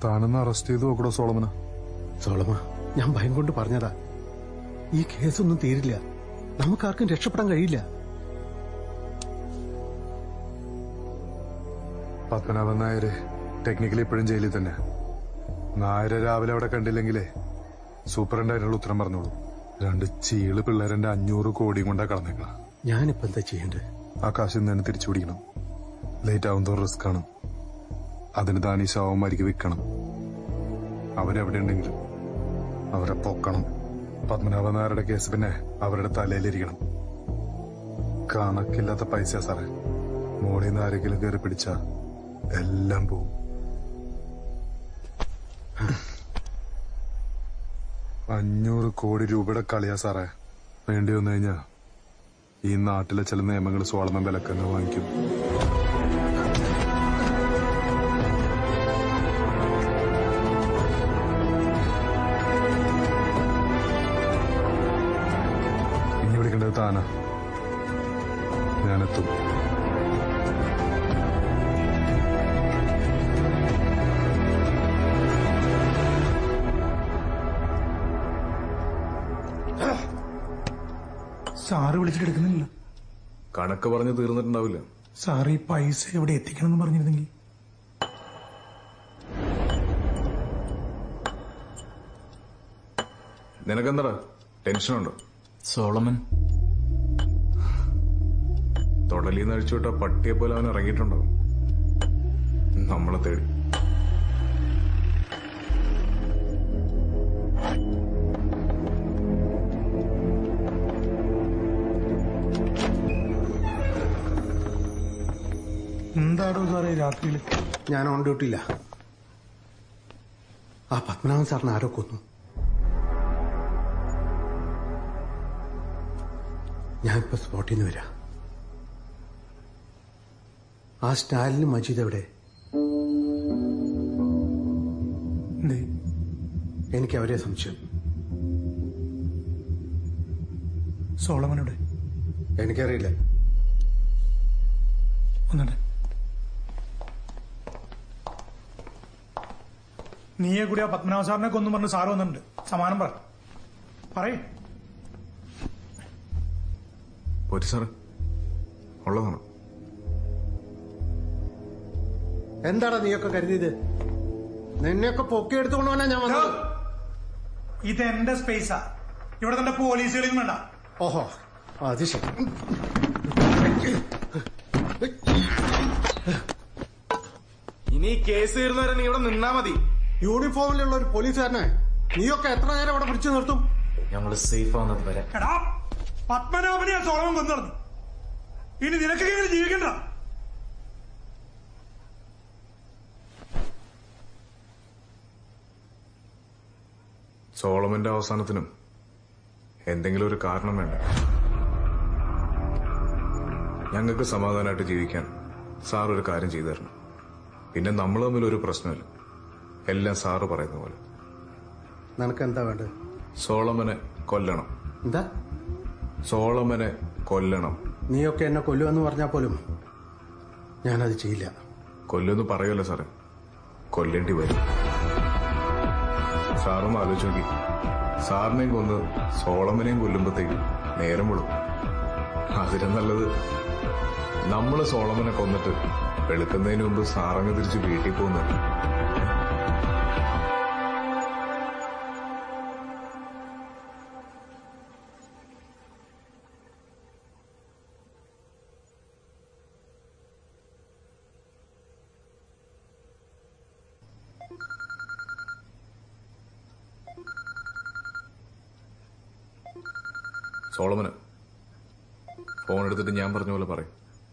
താനൊന്ന് അറസ്റ്റ് ചെയ്ത് നോക്കടോ സോളമന സോളമ ഞാൻ ഭയം കൊണ്ട് പറഞ്ഞതാ ഈ കേസൊന്നും തീരില്ല നമുക്കാർക്കും രക്ഷപ്പെടാൻ കഴിയില്ല പത്മനാഭൻ നായര് ടെക്നിക്കലി ഇപ്പോഴും ജയിലിൽ തന്നെ നായരെ രാവിലെ അവിടെ കണ്ടില്ലെങ്കിലേ സൂപ്രണ്ട് അതിനുള്ള ഉത്തരം പറഞ്ഞോളൂ രണ്ട് ചീള് പിള്ളേരെന്റെ അഞ്ഞൂറ് കോടിയും കൊണ്ടാ കടന്നേക്ക ഞാനിപ്പോ എന്താ ചെയ്യേണ്ടത് ആ കാശ് ഇന്ന് തന്നെ തിരിച്ചു പിടിക്കണം ലേറ്റ് ആവുന്നതോറും റിസ്ക് ആണ് അതിന് താൻ ഈ ശവന്മാർക്ക് വിൽക്കണം അവരെവിടെ ഉണ്ടെങ്കിലും അവരെ പൊക്കണം പത്മനാഭൻ നായരുടെ കേസ് പിന്നെ അവരുടെ തലയിലിരിക്കണം കണക്കില്ലാത്ത പൈസ സാറേ മോളിൽ നിന്ന് ആരെങ്കിലും കയറി പിടിച്ച എല്ലാം പോവും അഞ്ഞൂറ് കോടി രൂപയുടെ കളിയാ സാറേ വേണ്ടി വന്നു കഴിഞ്ഞാ ഈ നാട്ടിലെ ചില നിയമങ്ങൾ സോളമൻ വിലക്കന്നെ വാങ്ങിക്കും ഇനി വിളിക്കേണ്ടത് താനാ ഞാനെത്തും സാറ് വിളിച്ചിട്ട് എടുക്കുന്നില്ല കണക്ക് പറഞ്ഞ് തീർന്നിട്ടുണ്ടാവില്ല സാറ് ഈ പൈസ എവിടെ എത്തിക്കണം എന്ന് പറഞ്ഞിരുന്നെങ്കിൽ നിനക്കെന്താടാ ടെൻഷനുണ്ടോ സോളമൻ തൊടലിന്ന് അഴിച്ചുവിട്ട പട്ടിയെ പോലെ അവൻ ഇറങ്ങിയിട്ടുണ്ടാവും നമ്മളെ തേടി എന്താടോ സാറേ രാത്രിയിൽ ഞാൻ ഓൺ ഡ്യൂട്ടിയില്ല ആ പത്മനാഭൻ സാറിന് ആരോ കൊന്നു ഞാൻ ഇപ്പൊ സ്പോട്ടിൽ നിന്ന് വരാം ആ സ്റ്റാലിനും മജീദ് എവിടെ എനിക്ക് അവരെ സംശയം സോളമനോട് എനിക്കറിയില്ല ഒന്നുണ്ട് നീയെ കൂടി ആ പത്മനാഭ സാറിനെ കൊന്നു പറഞ്ഞ് സാറ് വന്നിട്ടുണ്ട് സമാനം പറ പറയേ പോറ്റി സാറ് ഉള്ളതാണ് എന്താടാ നീയൊക്കെ കരുതിയത് നിന്നെയൊക്കെ പൊക്കിയെടുത്തുകൊണ്ട് പോകാനാ ഞാൻ വന്നത് ഇത് എന്റെ സ്പേസാ ഇവിടെ തന്നെ പോലീസുകളിലും വേണ്ട ഓഹോ അത് ശരി ഇനി കേസ് തീർന്നവരെ നീ ഇവിടെ നിന്നാ മതി യൂണിഫോമിലുള്ള ഒരു പോലീസുകാരനെ നീയൊക്കെ എത്ര നേരം ഇവിടെ പിടിച്ചു നിർത്തും ഞങ്ങള് സേഫ് ആവുന്നത് വരെ എടാ പത്മനാഭനെ ആ സോളമൻ കൊന്നു നടന്നു ഇനി നിനക്കൊക്കെ ഇങ്ങനെ ജീവിക്കണ്ട സോളമന്റെ അവസാനത്തിനും എന്തെങ്കിലും ഒരു കാരണം വേണ്ട ഞങ്ങൾക്ക് സമാധാനമായിട്ട് ജീവിക്കാൻ സാർ ഒരു കാര്യം ചെയ്തു തരണം പിന്നെ നമ്മൾ തമ്മിൽ ഒരു പ്രശ്നമില്ല എല്ലാം സാറ് പറയുന്ന പോലെ നിനക്ക് എന്താ വേണ്ടത് സോളമനെ കൊല്ലണം എന്താ സോളമനെ കൊല്ലണം നീയൊക്കെ എന്നെ കൊല്ലുമെന്ന് പറഞ്ഞാൽ പോലും ഞാനത് ചെയ്യില്ല കൊല്ലുമെന്ന് പറയുമല്ലോ സാറേ കൊല്ലേണ്ടി വരും സാറൊന്ന് ആലോചിച്ച് നോക്കി സാറിനെയും കൊന്ന് സോളമനെയും കൊല്ലുമ്പോഴത്തേക്ക് നേരം വിടും അതിലും നല്ലത് നമ്മള് സോളമനെ കൊന്നിട്ട് വെളുക്കുന്നതിന് മുമ്പ് സാറങ്ങ് തിരിച്ച് വീട്ടിൽ പോകുന്നത് സോളമന് ഫോൺ എടുത്തിട്ട് ഞാൻ പറഞ്ഞ പോലെ പറയും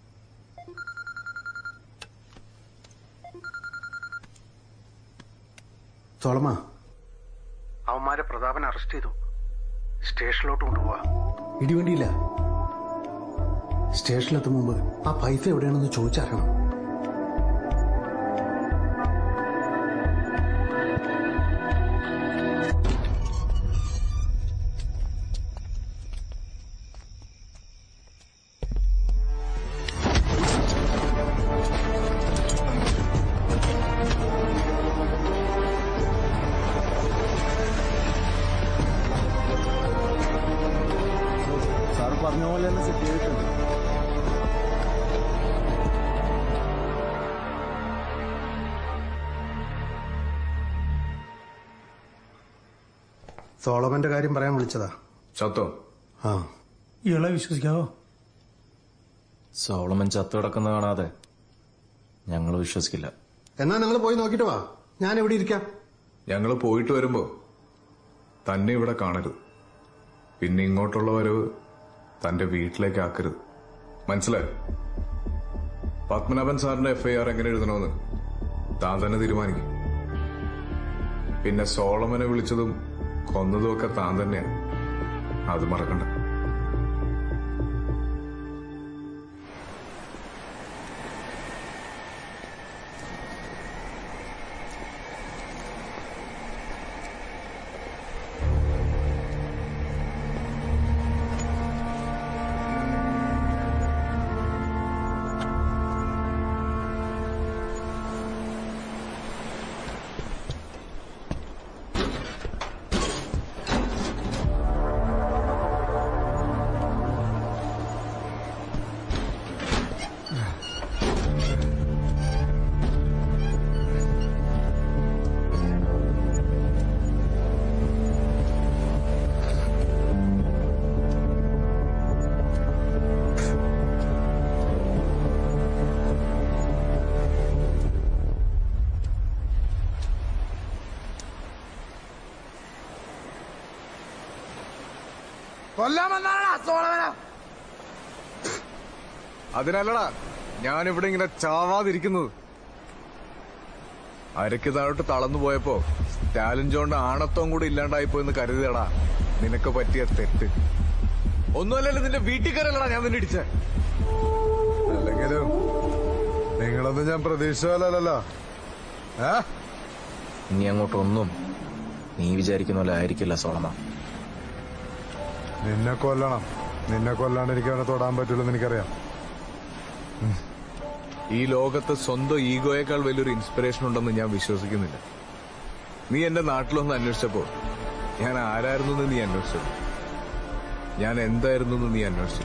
സോളമ അവന്മാരെ പ്രതാപൻ അറസ്റ്റ് ചെയ്തു സ്റ്റേഷനിലോട്ട് കൊണ്ടുപോവാ ഇടിവണ്ടിയില്ല സ്റ്റേഷനിലെത്തും മുമ്പ് ആ പൈസ എവിടെയാണെന്ന് ചോദിച്ചറിയണം സോളമന്റെ കാര്യം പറയാൻ വിളിച്ചതാ ചത്തോ ആ ഇയാളെ വിശ്വസിക്കാവോ സോളമൻ ചത്തു കിടക്കുന്ന കാണാതെ ഞങ്ങൾ വിശ്വസിക്കില്ല എന്നാ നിങ്ങൾ പോയി നോക്കിട്ട് വാ ഞാൻ ഇവിടെ ഇരിക്കാം ഞങ്ങൾ പോയിട്ട് വരുമ്പോ തന്നെ ഇവിടെ കാണരുത് പിന്നെ ഇങ്ങോട്ടുള്ള വരവ് തന്റെ വീട്ടിലേക്ക് ആക്കരുത് മനസ്സിലായോ പത്മനാഭൻ സാറിന്റെ എഫ്ഐആർ എങ്ങനെ എഴുതണമെന്ന് താൻ തന്നെ തീരുമാനിക്കും പിന്നെ സോളമനെ വിളിച്ചതും കൊന്നതും ഒക്കെ താൻ തന്നെയാണ് അത് മറക്കണ്ട കൊല്ലാമെന്നാണ് സോളമന അതിനല്ലടാ ഞാനിവിടെ ഇങ്ങനെ ചാവാതിരിക്കുന്നത് അരക്ക് താഴോട്ട് തളർന്നു പോയപ്പോ സ്റ്റാലിൻ ജോണിന്റെ ആണത്വം കൂടി ഇല്ലാണ്ടായിപ്പോയെന്ന് കരുതിയടാ നിനക്ക് പറ്റിയ തെറ്റ് ഒന്നുമല്ലല്ലോ നിന്റെ വീട്ടിൽ കയറല്ലടാ ഞാൻ നിന്നെ ഇടിച്ചേ അല്ലെങ്കിലും നിങ്ങളൊന്നും ഞാൻ പ്രതീക്ഷിച്ചാലല്ലോ ഏ ഇനി അങ്ങോട്ടൊന്നും നീ വിചാരിക്കുന്ന പോലെ ആയിരിക്കില്ല സോളമ നിന്നെ കൊല്ലണം നിന്നെ കൊല്ലാണ്ട് എനിക്ക് അവനെ തൊടാൻ പറ്റില്ലെന്ന് എനിക്കറിയാം ഈ ലോകത്ത് സ്വന്തം ഈഗോയേക്കാൾ വലിയൊരു ഇൻസ്പിറേഷൻ ഉണ്ടെന്ന് ഞാൻ വിശ്വസിക്കുന്നില്ല നീ എന്റെ നാട്ടിലൊന്ന് അന്വേഷിച്ചപ്പോ ഞാൻ ആരായിരുന്നു എന്ന് നീ അന്വേഷിച്ചത് ഞാൻ എന്തായിരുന്നു എന്ന് നീ അന്വേഷിച്ചു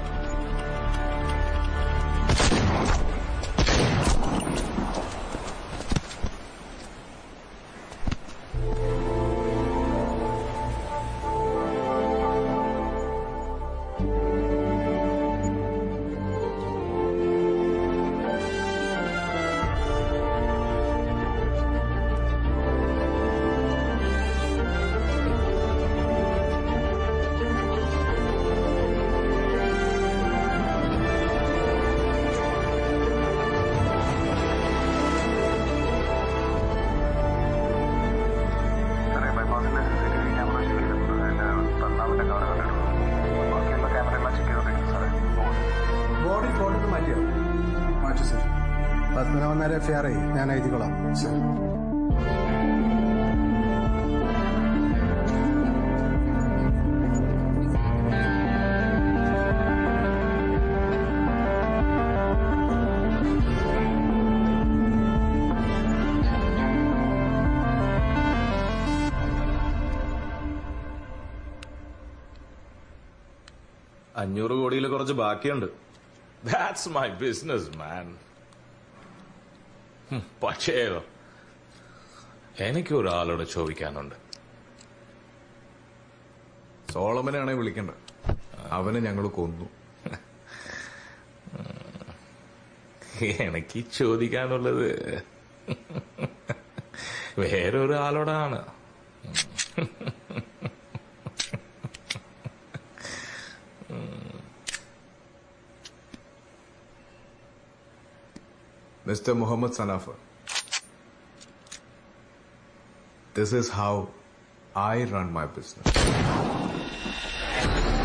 സാറേ ബൈപ്പാസിന്റെ സിസിടിവി ക്യാമറ ചെക്ക് ചെയ്തിട്ടുണ്ട് അതിന്റെ പത്താമത്തെ കവർ കണ്ടിട്ടുണ്ട് ബാക്കിയുള്ള ക്യാമറ എല്ലാം ചെക്ക് ചെയ്തോണ്ടിരിക്കും സാറേ ബോഡി കോട്ടത്ത് മാറ്റിയോ മാറ്റി സർ പത്മനാഭൻ നേരെ എഫ് ആർ ഐ ഞാൻ എഴുതിക്കൊള്ളാം സർ അഞ്ഞൂറ് കോടിയിൽ കുറച്ച് ബാക്കിയുണ്ട് ദാറ്റ്സ് മൈ ബിസിനസ് മാൻ പക്ഷേ എനിക്ക് ഒരാളോട് ചോദിക്കാനുണ്ട് സോളമനാണെ വിളിക്കണ്ട അവനെ ഞങ്ങൾ കൊന്നു എനിക്ക് ചോദിക്കാനുള്ളത് വേറൊരാളോടാണ് Mr. Muhammad Sanafa. This is how I run my business.